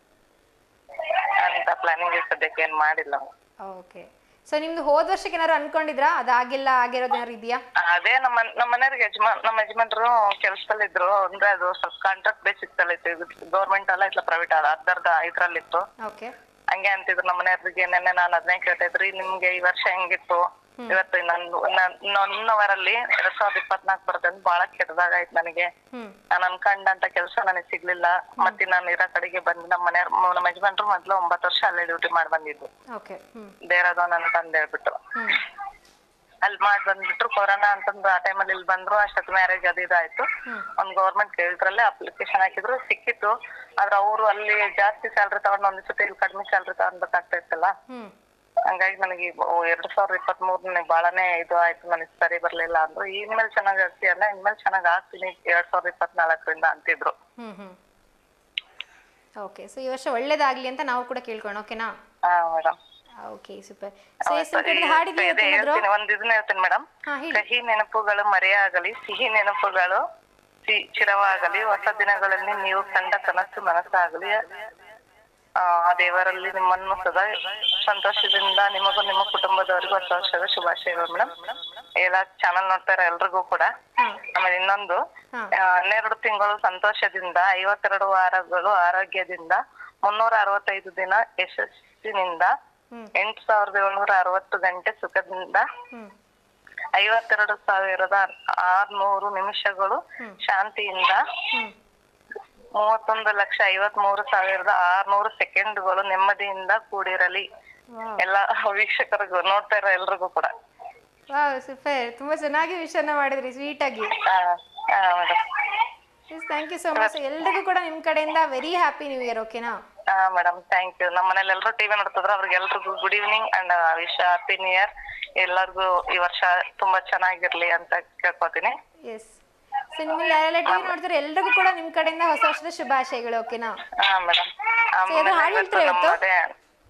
ಅಂತ ಪ್ಲಾನಿಂಗ್ ಸದ್ಯಕ್ಕೆ ಏನ್ ಮಾಡಿಲ್ಲ ಓಕೆ ಸೊ ನಿಮ್ದು ಹೋದ ವರ್ಷಕ್ಕೆ ಏನಾದ್ರು ಅನ್ಕೊಂಡಿದ್ರಾ ಅದಾಗಿಲ್ಲ ಆಗಿರೋದು ಏನಾದ್ರು ಇದೆಯಾ ಅದೇ ನಮ್ಮ ನಮ್ಮ ಮನೆಯವ್ರಿಗೆ ಯಜಮಾನ್ ನಮ್ಮ ಯಜಮಾನ್ರು ಕೆಲ್ಸದಲ್ಲಿ ಇದ್ರು ಅಂದ್ರೆ ಅದು ಸ್ವಲ್ಪ ಕಾಂಟ್ರಾಕ್ಟ್ ಬೇಸಿಕ್ ಅಲ್ಲಿ ಇತ್ತು ಗೌರ್ಮೆಂಟ್ ಅಲ್ಲ ಇಲ್ಲ ಪ್ರೈವೇಟ್ ಅಲ್ಲ ಅರ್ಧರ್ಧ ಇದ್ರಲ್ಲಿತ್ತು ಓಕೆ ಹಂಗೆ ಅಂತಿದ್ರು ನಮ್ಮ ಮನೆಯವ್ರಿಗೆ ನೆನ್ನೆ ನಾನು ಅದನ್ನೇ ಕೇಳ್ತಾ ಇದ್ರಿ ನಿಮ್ಗೆ ಈ ವರ್ಷ ಹೆಂಗಿತ್ತು ಇವತ್ತು ನಂದು ನನ್ನ ಅವರಲ್ಲಿ ಎರಡ್ ಸಾವಿರದ ಇಪ್ಪತ್ನಾಲ್ಕು ಬರುತ್ತೆ ಅಂತ ಬಹಳ ಕೆಟ್ಟದಾಗಾಯ್ತು ನನಗೆ ಹ್ಮ್ ನಾನು ಅನ್ಕೊಂಡಂತ ಕೆಲಸ ನನಗೆ ಸಿಗ್ಲಿಲ್ಲ ಮತ್ತೆ ನಾನು ಇರೋ ಕಡೆಗೆ ಬಂದು ನಮ್ಮ ಮನೆಯವ್ರ ನಮ್ಮ ಯಜಮಾನ್ರು ಮೊದ್ಲು ಒಂಬತ್ತು ವರ್ಷ ಅಲ್ಲೇ ಡ್ಯೂಟಿ ಮಾಡಿ ಬಂದಿದ್ದು ಓಕೆ ಹ್ಮ್ ದೇಹರಾದವನ್ ಅಂತ ಅಂದ್ ಹೇಳ್ಬಿಟ್ಟು ಹ್ಮ್ ಅಲ್ಲಿ ಮಾಡಿ ಬಂದ್ಬಿಟ್ರು ಕೊರೋನಾ ಅಂತಂದು ಆ ಟೈಮಲ್ಲಿ ಇಲ್ಲಿ ಬಂದ್ರು ಅಷ್ಟೊತ್ತು ಮ್ಯಾರೇಜ್ ಅದು ಇದಾಯ್ತು ಒಂದ್ ಗೌರ್ಮೆಂಟ್ ಕೇಳಿದ್ರಲ್ಲೇ ಅಪ್ಲಿಕೇಶನ್ ಹಾಕಿದ್ರು ಸಿಕ್ಕಿತ್ತು ಆದ್ರೆ ಅವರು ಅಲ್ಲಿ ಜಾಸ್ತಿ ಸ್ಯಾಲ್ರಿ ತಗೊಂಡು ಒಂದ್ ಸತಿ ಇಲ್ಲಿ ಕಡಿಮೆ ಸ್ಯಾಲ್ರಿ ತಗೊಂಡ್ಬೇಕಾಗ್ತಾ ಇತ್ತಲ್ಲ ಹ್ಮ್ ಹಂಗಾಗಿ ನನಗೆ ಈ ಬ- ಎರಡ್ ಸಾವಿರದ ಇಪ್ಪತ್ತ್ ಮೂರನೇ ಬಾಳನೇ ಇದು ಆಯ್ತು ನನಗೆ ಸರಿ ಬರ್ಲಿಲ್ಲ ಅಂದ್ರು ಇನ್ಮೇಲೆ ಚೆನ್ನಾಗ್ ಆಗ್ತೀಯಲ್ಲ ಇನ್ಮೇಲೆ ಚೆನ್ನಾಗ್ ಆಗ್ತೀನಿ ಎರಡ್ ಸಾವಿರದ ಇಪ್ಪತ್ನಾಲ್ಕರಿಂದ ಅಂತಿದ್ರು ಹ್ಮ್ ಹ್ಮ್ ಓಕೆ ಸೊ ಈ ವರ್ಷ ಒಳ್ಳೇದಾಗ್ಲಿ ಅಂತ ನಾವು ಕೂಡ ಕೇಳ್ಕೊಳ್ಳೋಣ ಓಕೆನಾ ಹಾ ಮೇಡಮ್ ಓಕೆ ಸೂಪರ್ ಸೊ ಎಷ್ಟು ಹಾಡಿಗೆ ಹೇಳ್ತೀನಿ ಒಂದ್ ಇದನ್ನ ಹೇಳ್ತೀನಿ ಮೇಡಮ್ ಹಾ ಹೇಳಿ ಕಹಿ ನೆನಪುಗಳು ಮರೆಯಾಗಲಿ ಸಿಹಿ ನೆನಪುಗಳು ಸಿ- ಚಿರವಾಗಲಿ ಹೊಸ ದಿನಗಳಲ್ಲಿ ನೀವು ಕಂಡ ಕನಸು ನನಸಾಗಲಿ ಆ ಆ ದೇವರಲ್ಲಿ ನಿಮ್ಮನ್ನು ಸದಾ ಸಂತೋಷದಿಂದ ನಿಮಗೂ ನಿಮ್ಮ ಕುಟುಂಬದವರಿಗೂ ಹೊಸ ವರ್ಷದ ಶುಭಾಶಯಗಳು ಮೇಡಮ್ ಎಲ್ಲ ಚಾನಲ್ ನೋಡ್ತಾರ ಎಲ್ರಿಗೂ ಕೂಡ ಆಮೇಲೆ ಇನ್ನೊಂದು ಹಾ. ಆ, ಹನ್ನೆರಡು ತಿಂಗಳು ಸಂತೋಷದಿಂದ ಐವತ್ತೆರಡು ವಾರಗಳು ಆರೋಗ್ಯದಿಂದ ಮುನ್ನೂರ ಅರವತ್ತೈದು ದಿನ ಯಶಸ್ಸಿನಿಂದ ಹ್ಮ್. ಎಂಟು ಸಾವಿರದ ಏಳ್ನೂರ ಅರವತ್ತು ಗಂಟೆ ಸುಖದಿಂದ ಹ್ಮ್ ಐವತ್ತೆರಡು ಸಾವಿರದ ಆರ್ನೂರು ನಿಮಿಷಗಳು ಶಾಂತಿಯಿಂದ ಹ್ಮ್ ಮೂವತ್ತೊಂದು ಲಕ್ಷ ಐವತ್ ಮೂರು ಸಾವಿರದ ಆರ್ನೂರು ಸೆಕೆಂಡ್ಗಳು ನೆಮ್ಮದಿಯಿಂದ ಕೂಡಿರಲಿ ವಾವ್ ಎಲ್ಲ ವೀಕ್ಷಕರಿಗೂ ನೋಡ್ತಾ ಇರೋ ಎಲ್ರಿಗೂ ಕೂಡ ವಾವ್ ಸೂಪರ್ ತುಂಬಾ ಚೆನ್ನಾಗಿ ವಿಷಯನ ಮಾಡಿದ್ರಿ ಸ್ವೀಟ್ ಆಗಿ madam thank you so much ಎಲ್ರಿಗೂ ಕೂಡ ನಿಮ್ ಕಡೆಯಿಂದ ವೆರಿ ಹ್ಯಾಪಿ ನ್ಯೂ ಇಯರ್ ಓಕೆನಾ ಹಾ ಮೇಡಮ್ ಥ್ಯಾಂಕ್ ಯು ನಮ್ಮ ಮನೇಲಿ ಎಲ್ಲರೂ ಟಿವಿ ನೋಡ್ತಿದ್ರು ಅವ್ರಿಗೆ ಎಲ್ರಿಗೂ good evening and wish happy new year ಎಲ್ಲರಿಗೂ ಈ ವರ್ಷ ತುಂಬಾ ಚೆನ್ನಾಗಿರ್ಲಿ ಅಂತ ಕೇಳ್ಕೊತೀನಿ ಎಸ್ ಸೊ ನಿಮ್ಮಲ್ಲಿ ಯಾರೆಲ್ಲ ಟಿವಿ ನೋಡ್ತಾರೆ ಎಲ್ರಿಗೂ ಕೂಡ ನಿಮ್ ಕಡೆಯಿಂದ ಹೊಸ ವರ್ಷದ ಶುಭಾಶಯಗಳು ಓಕೆನಾ ಹಾ ಮೇಡಮ್ So, ಏನಾದ್ರು ಹಾಡ್ ಹೇಳ್ತೀರಾ ಇವತ್ತು?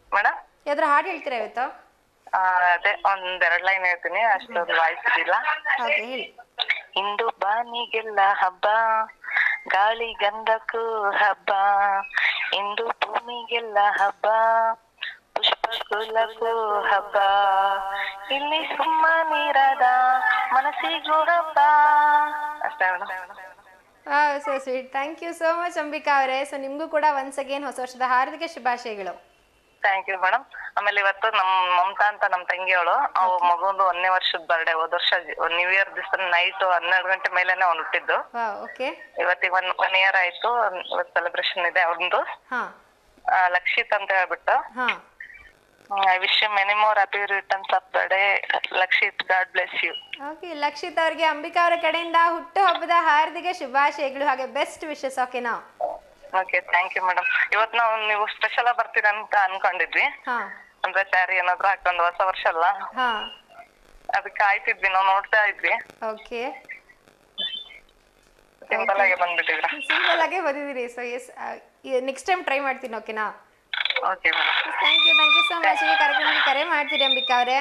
ಮೇಡಮ್ ಯಾವ್ದಾರು ಹಾಡು ಹೇಳ್ತೀರಾ ಇವತ್ತು ಅದೇ ಒಂದ್ ಎರಡ್ ಲೈನ್ ಹೇಳ್ತೀನಿ ಅಷ್ಟೊಂದು ವಾಯ್ಸ್ ಇದಿಲ್ಲ ಓಕೆ ಹೇಳಿ ಇಂದು ಬಾನಿಗೆಲ್ಲ ಹಬ್ಬ ಗಾಳಿ ಗಂಧಕ್ಕೂ ಹಬ್ಬ ಇಂದು ಭೂಮಿಗೆಲ್ಲ ಹಬ್ಬ ಪುಷ್ಪ ಕುಲಕ್ಕೂ ಹಬ್ಬ ಇಲ್ಲಿ ಸುಮ್ಮನಿರದ ಮನಸ್ಸಿಗೂ ಹಬ್ಬ ಅಷ್ಟೇ madam so sweet thank you so much Ambika ಅವರೇ ಸೊ ನಿಮಗೂ ಕೂಡ ಒನ್ಸ್ ಅಗೇನ್ ಹೊಸ ವರ್ಷದ ಹಾರ್ದಿಕ ಶುಭಾಶಯಗಳು ಥ್ಯಾಂಕ್ ಯು ಮೇಡಮ್ ಆಮೇಲೆ ಇವತ್ತು ನಮ್ ಮಮತಾ ಅಂತ ನಮ್ ತಂಗಿಯವಳು ಅವ್ ಮಗುಂದು ಒಂದನೇ ವರ್ಷದ ಬರ್ಡೇ ಹೋದ ವರ್ಷ ನ್ಯೂ ಇಯರ್ ದಿವಸ ನೈಟ್ ಹನ್ನೆರಡು ಗಂಟೆ ಮೇಲೆನೆ ಅವ್ನು ಹುಟ್ಟಿದ್ದು ವಾ ಓಕೆ ಇವತ್ತಿಗೆ ಒನ್ ಒನ್ ಇಯರ್ ಆಯ್ತು ಇವತ್ತು ಸೆಲೆಬ್ರೇಷನ್ ಇದೆ ಅವ್ರದ್ದು ಹಾಂ ಲಕ್ಷಿತ್ ಅಂತ ಹೇಳ್ಬಿಟ್ಟು ಹಾಂ I wish you many more happy returns of the day Lakshit God bless you okay Lakshit ಅವರಿಗೆ ಅಂಬಿಕಾ ಅವರ ಕಡೆಯಿಂದ ಹುಟ್ಟು ಹಬ್ಬದ ಹಾರ್ದಿಕ ಶುಭಾಶಯಗಳು ಹಾಗೆ ಬೆಸ್ಟ್ ವಿಶಸ್ ಓಕೆನಾ ಓಕೆ ಥ್ಯಾಂಕ್ ಯು ಮೇಡಮ್ ಇವತ್ ನಾವು ನೀವು ಸ್ಪೆಷಲ್ ಆಗಿ ಬರ್ತೀರಾ ಅಂತ ಅನ್ಕೊಂಡಿದ್ವಿ ಹಾಂ ಅಂದ್ರೆ ಸ್ಯಾರಿ ಏನಾದ್ರು ಹಾಕೊಂಡು ಹೊಸ ವರ್ಷ ಅಲ್ಲ ಹಾಂ ಅದಕ್ಕೆ ಆಯ್ತಿದ್ವಿ ನಾವು ನೋಡ್ತಾ ಇದ್ವಿ ಓಕೆ ಸಿಂಪಲ್ ಆಗಿ ಬಂದ್ಬಿಟ್ಟಿದ್ರ ಸಿಂಪಲ್ ಆಗೇ ಬಂದಿದ್ದೀರಿ so yes next time try ಮಾಡ್ತೀನಿ ಓಕೆನಾ okay madam thank you thank you so much ಈ ಕಾರ್ಯಕ್ರಮಕ್ಕೆ ಕರೆ ಮಾಡ್ತೀರಿ ಅಂಬಿಕಾ ಅವರೇ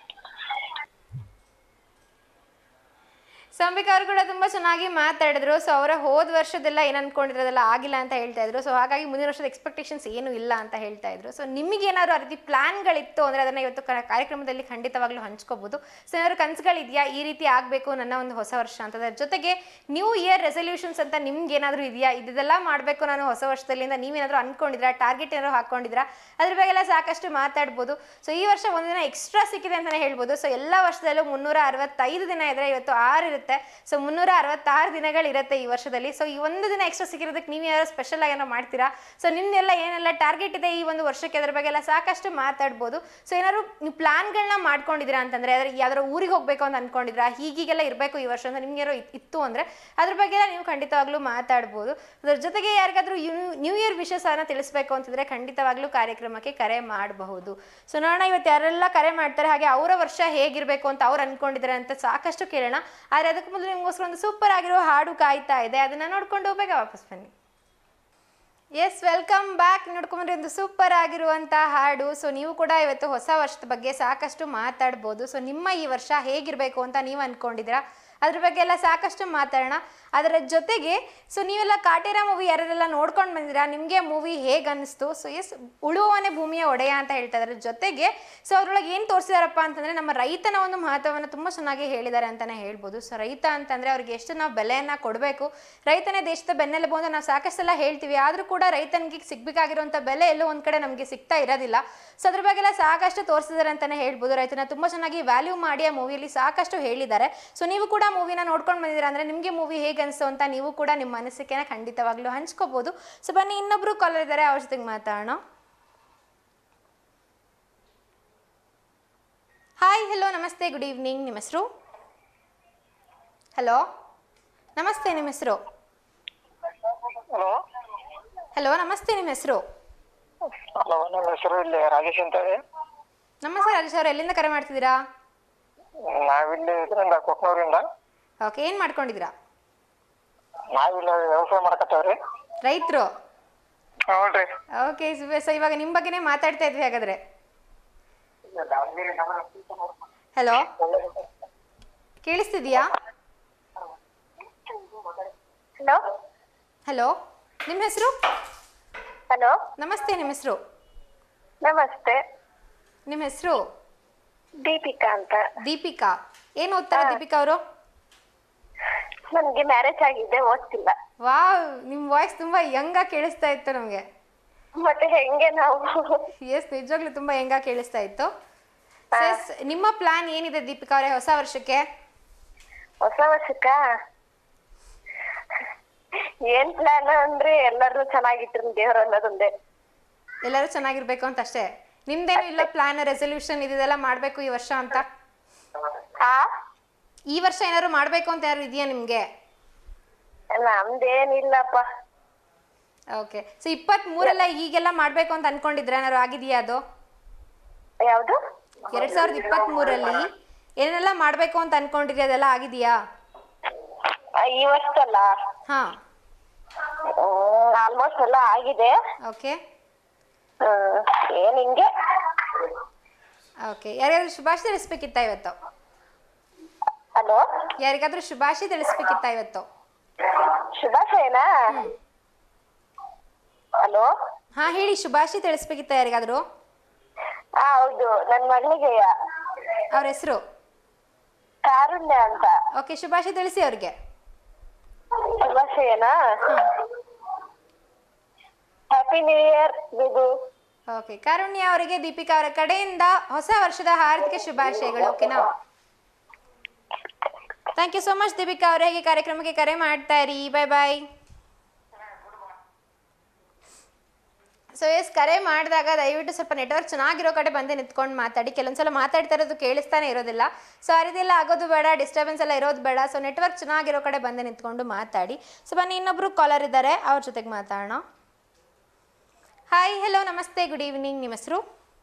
ಸೊ ಅಂಬಿಕಾ ಅವರು ಕೂಡ ತುಂಬ ಚೆನ್ನಾಗಿ ಮಾತಾಡಿದ್ರು ಸೊ ಅವರ ಹೋದ ವರ್ಷದೆಲ್ಲ ಏನು ಅನ್ಕೊಂಡಿದ್ರು ಅದೆಲ್ಲ ಆಗಿಲ್ಲ ಅಂತ ಹೇಳ್ತಾ ಇದ್ರು ಸೊ ಹಾಗಾಗಿ ಮುಂದಿನ ವರ್ಷದ ಎಕ್ಸ್ಪೆಕ್ಟೇಷನ್ಸ್ ಏನು ಇಲ್ಲ ಅಂತ ಹೇಳ್ತಾ ಇದ್ರು ಸೊ ನಿಮಗೆ ಏನಾದ್ರು ಆ ರೀತಿ ಪ್ಲಾನ್ಗಳಿತ್ತು ಅಂದರೆ ಅದನ್ನು ಇವತ್ತು ಕ- ಕಾರ್ಯಕ್ರಮದಲ್ಲಿ ಖಂಡಿತವಾಗ್ಲೂ ಹಂಚ್ಕೋಬೋದು ಸೊ ಏನಾದ್ರು ಕನಸುಗಳಿದೆಯಾ ಈ ರೀತಿ ಆಗಬೇಕು ನನ್ನ ಒಂದು ಹೊಸ ವರ್ಷ ಅಂತ ಅದ್ರ ಜೊತೆಗೆ ನ್ಯೂ ಇಯರ್ ರೆಸಲ್ಯೂಷನ್ಸ್ ಅಂತ ನಿಮ್ಗೆ ಏನಾದರೂ ಇದೆಯಾ ಇದೆಲ್ಲ ಮಾಡಬೇಕು ನಾನು ಹೊಸ ವರ್ಷದಲ್ಲಿಂದ ನೀವೇನಾದರೂ ಅನ್ಕೊಂಡಿದ್ರಾ ಟಾರ್ಗೆಟ್ ಏನಾದ್ರು ಹಾಕೊಂಡಿದ್ರಾ ಅದ್ರ ಬಗ್ಗೆ ಎಲ್ಲ ಸಾಕಷ್ಟು ಮಾತಾಡ್ಬೋದು ಸೊ ಈ ವರ್ಷ ಒಂದಿನ ಎಕ್ಸ್ಟ್ರಾ ಸಿಕ್ಕಿದೆ ಅಂತಲೇ ಹೇಳ್ಬೋದು ಸೊ ಎಲ್ಲ ವರ್ಷದಲ್ಲೂ ಮುನ್ನೂರ ಅರವತ್ತೈದು ದಿನ ಇದ್ರೆ ಇವತ್ತು ಆರು ಇರುತ್ತೆ ಸೊ ಮುನ್ನೂರ ಅರವತ್ತಾರು ದಿನಗಳಿರುತ್ತೆ ಈ ವರ್ಷದಲ್ಲಿ ಸೊ ಈ ಒಂದು ದಿನ ಎಕ್ಸ್ಟ್ರಾ ಸಿಕ್ಕಿರೋದಕ್ಕೆ ನೀವು ಯಾರು ಸ್ಪೆಷಲ್ ಆಗಿ ಏನೋ ಮಾಡ್ತೀರಾ ಸೊ ನಿಮ್ದೆಲ್ಲ ಏನೆಲ್ಲ ಟಾರ್ಗೆಟ್ ಇದೆ ಈ ಒಂದು ವರ್ಷಕ್ಕೆ ಅದ್ರ ಬಗ್ಗೆ ಎಲ್ಲ ಸಾಕಷ್ಟು ಮಾತಾಡ್ಬೋದು ಸೊ ಏನಾದ್ರು ನೀವು ಪ್ಲಾನ್ಗಳನ್ನ ಮಾಡ್ಕೊಂಡಿದ್ದೀರಾ ಅಂತಂದ್ರೆ ಅದ್ರ ಯಾವ್ದಾದ್ರು ಊರಿಗೆ ಹೋಗ್ಬೇಕು ಅಂತ ಅನ್ಕೊಂಡಿದ್ರಾ ಹೀಗೀಗೆಲ್ಲ ಇರಬೇಕು ಈ ವರ್ಷ ಅಂತ ನಿಮ್ಗೆ ಯಾರೋ ಇತ್- ಇತ್ತು ಅಂದ್ರೆ ಅದ್ರ ಬಗ್ಗೆ ಎಲ್ಲ ನೀವು ಖಂಡಿತವಾಗ್ಲೂ ಮಾತಾಡ್ಬೋದು ಅದ್ರ ಜೊತೆಗೆ ಯಾರಿಗಾದ್ರೂ ನ್ಯೂ ಇಯರ್ ವಿಶಸ್ ಅನ್ನ ತಿಳಿಸ್ಬೇಕು ಅಂತಿದ್ರೆ ಖಂಡಿತವಾಗ್ಲೂ ಕಾರ್ಯಕ್ರಮಕ್ಕೆ ಕರೆ ಮಾಡಬಹುದು ಸೊ ನೋಡೋಣ ಇವತ್ತು ಯಾರೆಲ್ಲ ಕರೆ ಮಾಡ್ತಾರೆ ಹಾಗೆ ಅವರ ವರ್ಷ ಹೇಗಿರಬೇಕು ಅಂತ ಅವ್ರು ಅನ್ಕೊಂಡಿದ್ದಾರೆ ಅಂತ ಸಾಕಷ್ಟು ಕೇಳೋಣ ಆದ್ರೆ ಅದಕ್ಕೆ ಮೊದಲು ನಿಮಗೋಸ್ಕರ ಒಂದು ಸೂಪರ್ ಆಗಿರೋ ಹಾಡು ಕಾಯ್ತಾ ಇದೆ ಅದನ್ನ ನೋಡ್ಕೊಂಡು ಬೇಗ ವಾಪಸ್ ಬನ್ನಿ ಎಸ್ ವೆಲ್ಕಮ್ ಬ್ಯಾಕ್ ನೋಡ್ಕೊಂಡ್ರೆ ಒಂದು ಸೂಪರ್ ಆಗಿರುವಂಥ ಹಾಡು ಸೊ ನೀವು ಕೂಡ ಇವತ್ತು ಹೊಸ ವರ್ಷದ ಬಗ್ಗೆ ಸಾಕಷ್ಟು ಮಾತಾಡ್ಬೋದು ಸೊ ನಿಮ್ಮ ಈ ವರ್ಷ ಹೇಗಿರಬೇಕು ಅಂತ ನೀವು ಅಂದ್ಕೊಂಡಿದ್ದೀರಾ ಅದ್ರ ಬಗ್ಗೆ ಎಲ್ಲ ಸಾಕಷ್ಟು ಮಾತಾಡೋಣ ಅದರ ಜೊತೆಗೆ ಸೊ ನೀವೆಲ್ಲ ಕಾಟೇರ ಮೂವಿ ಯಾರೆಲ್ಲ ನೋಡ್ಕೊಂಡು ಬಂದಿರಾ ನಿಮಗೆ ಮೂವಿ ಹೇಗೆ ಅನ್ನಿಸ್ತು ಸೊ ಎಸ್ ಉಳುವವನೇ ಭೂಮಿಯ ಒಡೆಯ ಅಂತ ಹೇಳ್ತಾ ಇದ್ದಾರೆ ಜೊತೆಗೆ ಸೊ ಅದ್ರೊಳಗೆ ಏನು ತೋರಿಸಿದಾರಪ್ಪ ಅಂತಂದರೆ ನಮ್ಮ ರೈತನ ಒಂದು ಮಹತ್ವವನ್ನು ತುಂಬ ಚೆನ್ನಾಗಿ ಹೇಳಿದ್ದಾರೆ ಅಂತಲೇ ಹೇಳ್ಬೋದು ಸೊ ರೈತ ಅಂತಂದರೆ ಅವ್ರಿಗೆ ಎಷ್ಟು ನಾವು ಬೆಲೆಯನ್ನು ಕೊಡಬೇಕು ರೈತನೇ ದೇಶದ ಬೆನ್ನೆಲುಬು ಅಂತ ನಾವು ಸಾಕಷ್ಟು ಸಲ ಹೇಳ್ತೀವಿ ಆದರೂ ಕೂಡ ರೈತನಿಗೆ ಸಿಗ್ಬೇಕಾಗಿರುವಂಥ ಬೆಲೆ ಎಲ್ಲೋ ಒಂದು ಕಡೆ ನಮಗೆ ಸಿಗ್ತಾ ಇರೋದಿಲ್ಲ ಸೊ ಅದ್ರ ಬಗ್ಗೆ ಎಲ್ಲ ಸಾಕಷ್ಟು ತೋರಿಸಿದ್ದಾರೆ ಅಂತಲೇ ಹೇಳ್ಬೋದು ರೈತನ ತುಂಬ ಚೆನ್ನಾಗಿ ವ್ಯಾಲ್ಯೂ ಮಾಡಿ ಆ ಮೂವಿಯಲ್ಲಿ ಸಾಕಷ್ಟು ಹೇಳಿದ್ದಾರೆ ಸೊ ನೀವು ಕೂಡ ಮೂವಿನ ನೋಡ್ಕೊಂಡು ಬಂದಿದ್ದೀರಾ ಅಂದರೆ ನಿಮಗೆ ಮೂವಿ ಹೇಗೆ ಅನಿಸ್ತು ಅಂತ ನೀವು ಕೂಡ ನಿಮ್ಮ ಅನಿಸಿಕೆನ ಖಂಡಿತವಾಗ್ಲೂ ಹಂಚ್ಕೋಬೋದು ಸೊ ಬನ್ನಿ ಇನ್ನೊಬ್ರು ಕಾಲರ್ ಇದ್ದಾರೆ ಅವ್ರ ಜೊತೆಗೆ ಮಾತಾಡೋಣ ಹಾಯ್ ಹಲೋ ನಮಸ್ತೆ ಗುಡ್ ಈವ್ನಿಂಗ್ ನಿಮ್ಮ ಹೆಸರು ಹಲೋ ನಮಸ್ತೆ ನಿಮ್ಮ ಹೆಸರು ಹಲೋ ಹಲೋ ನಮಸ್ತೆ ನಿಮ್ಮ ಹೆಸರು ಹಲೋ ನನ್ನ ಹೆಸರು ಇಲ್ಲಿ ರಾಜೇಶ್ ಅಂತ ಹೇಳಿ ನಮಸ್ತೆ ರಾಜೇಶ್ ಅವ್ರು ಎಲ್ಲಿಂದ ಕರೆ ಮಾಡ್ತಿದ್ದೀರಾ ನಾವಿಲ್ಲಿ ಇದರಿಂದ ಕೊಕ್ನೂರಿಂದ ಓಕೆ ಏನು ಮಾಡ್ಕೊಂಡಿದ್ದೀರಾ ನಾವಿಲ್ಲಿ ವ್ಯವಸಾಯ ಮಾಡಕತ್ತೇವ್ರಿ ರೈತರು ಹೌದ್ರಿ ಓಕೆ ಸೊ ಇವಾಗ ನಿಮ್ಮ ಬಗ್ಗೆನೇ ಮಾತಾಡ್ತಾ ಇದ್ವಿ ಹಾಗಾದ್ರೆ ಹಲೋ ಕೇಳಿಸ್ತಿದ್ಯಾ ಹಲೋ ಹಲೋ ನಿಮ್ಮ ಹೆಸರು ಹಲೋ ನಮಸ್ತೆ ನಿಮ್ಮ ಹೆಸರು ನಮಸ್ತೆ ನಿಮ್ಮ ಹೆಸರು ದೀಪಿಕಾ ಅಂತ ದೀಪಿಕಾ ಏನು ಓದ್ತಾರೆ ದೀಪಿಕಾ ಅವರು ನನ್ಗೆ ಮ್ಯಾರೇಜ್ ಆಗಿದೆ ಓದ್ತಿಲ್ಲ ವಾವ್ ನಿಮ್ಮ ವಾಯ್ಸ್ ತುಂಬ ಯಂಗಾಗಿ ಕೇಳಿಸ್ತಾ ಇತ್ತು ನಮಗೆ ಮತ್ತೆ ಹೆಂಗೆ ನಾವು ಎಸ್ ನಿಜವಾಗ್ಲೂ ತುಂಬ ಯಂಗಾಗಿ ಕೇಳಿಸ್ತಾ ಇತ್ತು ಎಸ್ ನಿಮ್ಮ ಪ್ಲಾನ್ ಏನಿದೆ ದೀಪಿಕಾ ಅವರೇ ಹೊಸ ವರ್ಷಕ್ಕೆ ಹೊಸ ವರ್ಷಕ್ಕ ಏನ್ ಪ್ಲಾನ್ ಅಂದ್ರೆ ಎಲ್ಲರೂ ಚೆನ್ನಾಗಿಟ್ರು ದೇವ್ರ ಅನ್ನೋದೊಂದೇ ಎಲ್ಲರೂ ಚೆನ್ನಾಗಿರ್ಬೇಕು ಅಂತ ಅಷ್ಟೇ ನಿಮ್ದೇನು ಇಲ್ಲ ಪ್ಲಾನ್ ರೆಸೊಲ್ಯೂಷನ್ ಇದೆಲ್ಲ ಮಾಡಬೇಕು ಈ ವರ್ಷ ಅಂತ ಹಾ ಈ ವರ್ಷ ಏನಾದ್ರು ಮಾಡಬೇಕು ಅಂತ ಯಾರು ಇದೆಯಾ ನಿಮಗೆ ನಮ್ದೇನಿಲ್ಲಪ್ಪ ಓಕೆ ಸೊ ಇಪ್ಪತ್ತ್ ಮೂರಲ್ಲ ಈಗೆಲ್ಲ ಮಾಡಬೇಕು ಅಂತ ಅನ್ಕೊಂಡಿದ್ರೆ ಏನಾದ್ರು ಆಗಿದೆಯಾ ಅದು ಯಾವ್ದು ಎರಡ್ ಸಾವಿರದ ಇಪ್ಪತ್ತ್ ಮೂರಲ್ಲಿ ಏನೆಲ್ಲ ಮಾಡಬೇಕು ಅಂತ ಅನ್ಕೊಂಡಿದ್ರಿ ಅದೆಲ್ಲ ಆಗಿದೆಯಾ ಆ, ಈ ವರ್ಷದಲ್ಲ ಹಾ ಆಲ್ಮೋಸ್ಟ್ ಎಲ್ಲ ಆಗಿದೆ ಓಕೆ ಏನ್ ಹಿಂಗೆ ಓಕೆ ಯಾರಿಗಾದ್ರೂ ಶುಭಾಶಯ ತಿಳಿಸ್ಬೇಕಿತ್ತ ಇವತ್ತು ಹಲೋ ಯಾರಿಗಾದ್ರೂ ಶುಭಾಶಯ ತಿಳಿಸ್ಬೇಕಿತ್ತ ಇವತ್ತು ಶುಭಾಶಯನಾ ಹಲೋ ಹಾ ಹೇಳಿ ಶುಭಾಶಯ ತಿಳಿಸ್ಬೇಕಿತ್ತ ಯಾರಿಗಾದ್ರೂ ಹಾ ಹೌದು ನನ್ ಮಗಳಿಗೆ ಅವ್ರ ಹೆಸರು ಕಾರುಣ್ಯ ಅಂತ ಓಕೆ ಶುಭಾಶಯ ತಿಳಿಸಿ ಅವ್ರಿಗೆ ಶುಭಾಶಯನಾ ಹ್ಯಾಪಿ ನ್ಯೂ ಇಯರ್ ಬಿದು ಓಕೆ ಕಾರುಣ್ಯ ಅವರಿಗೆ ದೀಪಿಕಾ ಅವರ ಕಡೆಯಿಂದ ಹೊಸ ವರ್ಷದ ಹಾರ್ದಿಕ ಶುಭಾಶಯಗಳು ಓಕೆನಾ thank you so much Deepika ಅವರೇ ಹೇಗೆ ಕಾರ್ಯಕ್ರಮಕ್ಕೆ ಕರೆ ಮಾಡ್ತಾ ಇರಿ ಬಾಯ್ ಬಾಯ್ ಸೊ ಎಸ್ ಕರೆ ಮಾಡಿದಾಗ ದಯವಿಟ್ಟು ಸ್ವಲ್ಪ ನೆಟ್ವರ್ಕ್ ಚೆನ್ನಾಗಿರೋ ಕಡೆ ಬಂದು ನಿಂತ್ಕೊಂಡು ಮಾತಾಡಿ ಕೆಲವೊಂದ್ಸಲ ಮಾತಾಡ್ತಾ ಇರೋದು ಕೇಳಿಸ್ತಾನೆ ಇರೋದಿಲ್ಲ ಸೊ ಆ ರೀತಿ ಎಲ್ಲ ಆಗೋದು ಬೇಡ ಡಿಸ್ಟರ್ಬೆನ್ಸ್ ಎಲ್ಲ ಇರೋದು ಬೇಡ ಸೊ ನೆಟ್ವರ್ಕ್ ಚೆನ್ನಾಗಿರೋ ಕಡೆ ಬಂದು ನಿಂತ್ಕೊಂಡು ಮಾತಾಡಿ ಸೊ ಬನ್ನಿ ಇನ್ನೊಬ್ರು ಕಾಲರ್ ಇದ್ದಾರೆ ಅವ್ರ ಜೊತೆಗೆ ಮಾತಾಡೋಣ ಹಾಯ್ ಹೆಲೋ ನಮಸ್ತೆ ಗುಡ್ ಈವ್ನಿಂಗ್ ನಿಮ್ಮ ಹೆಸರು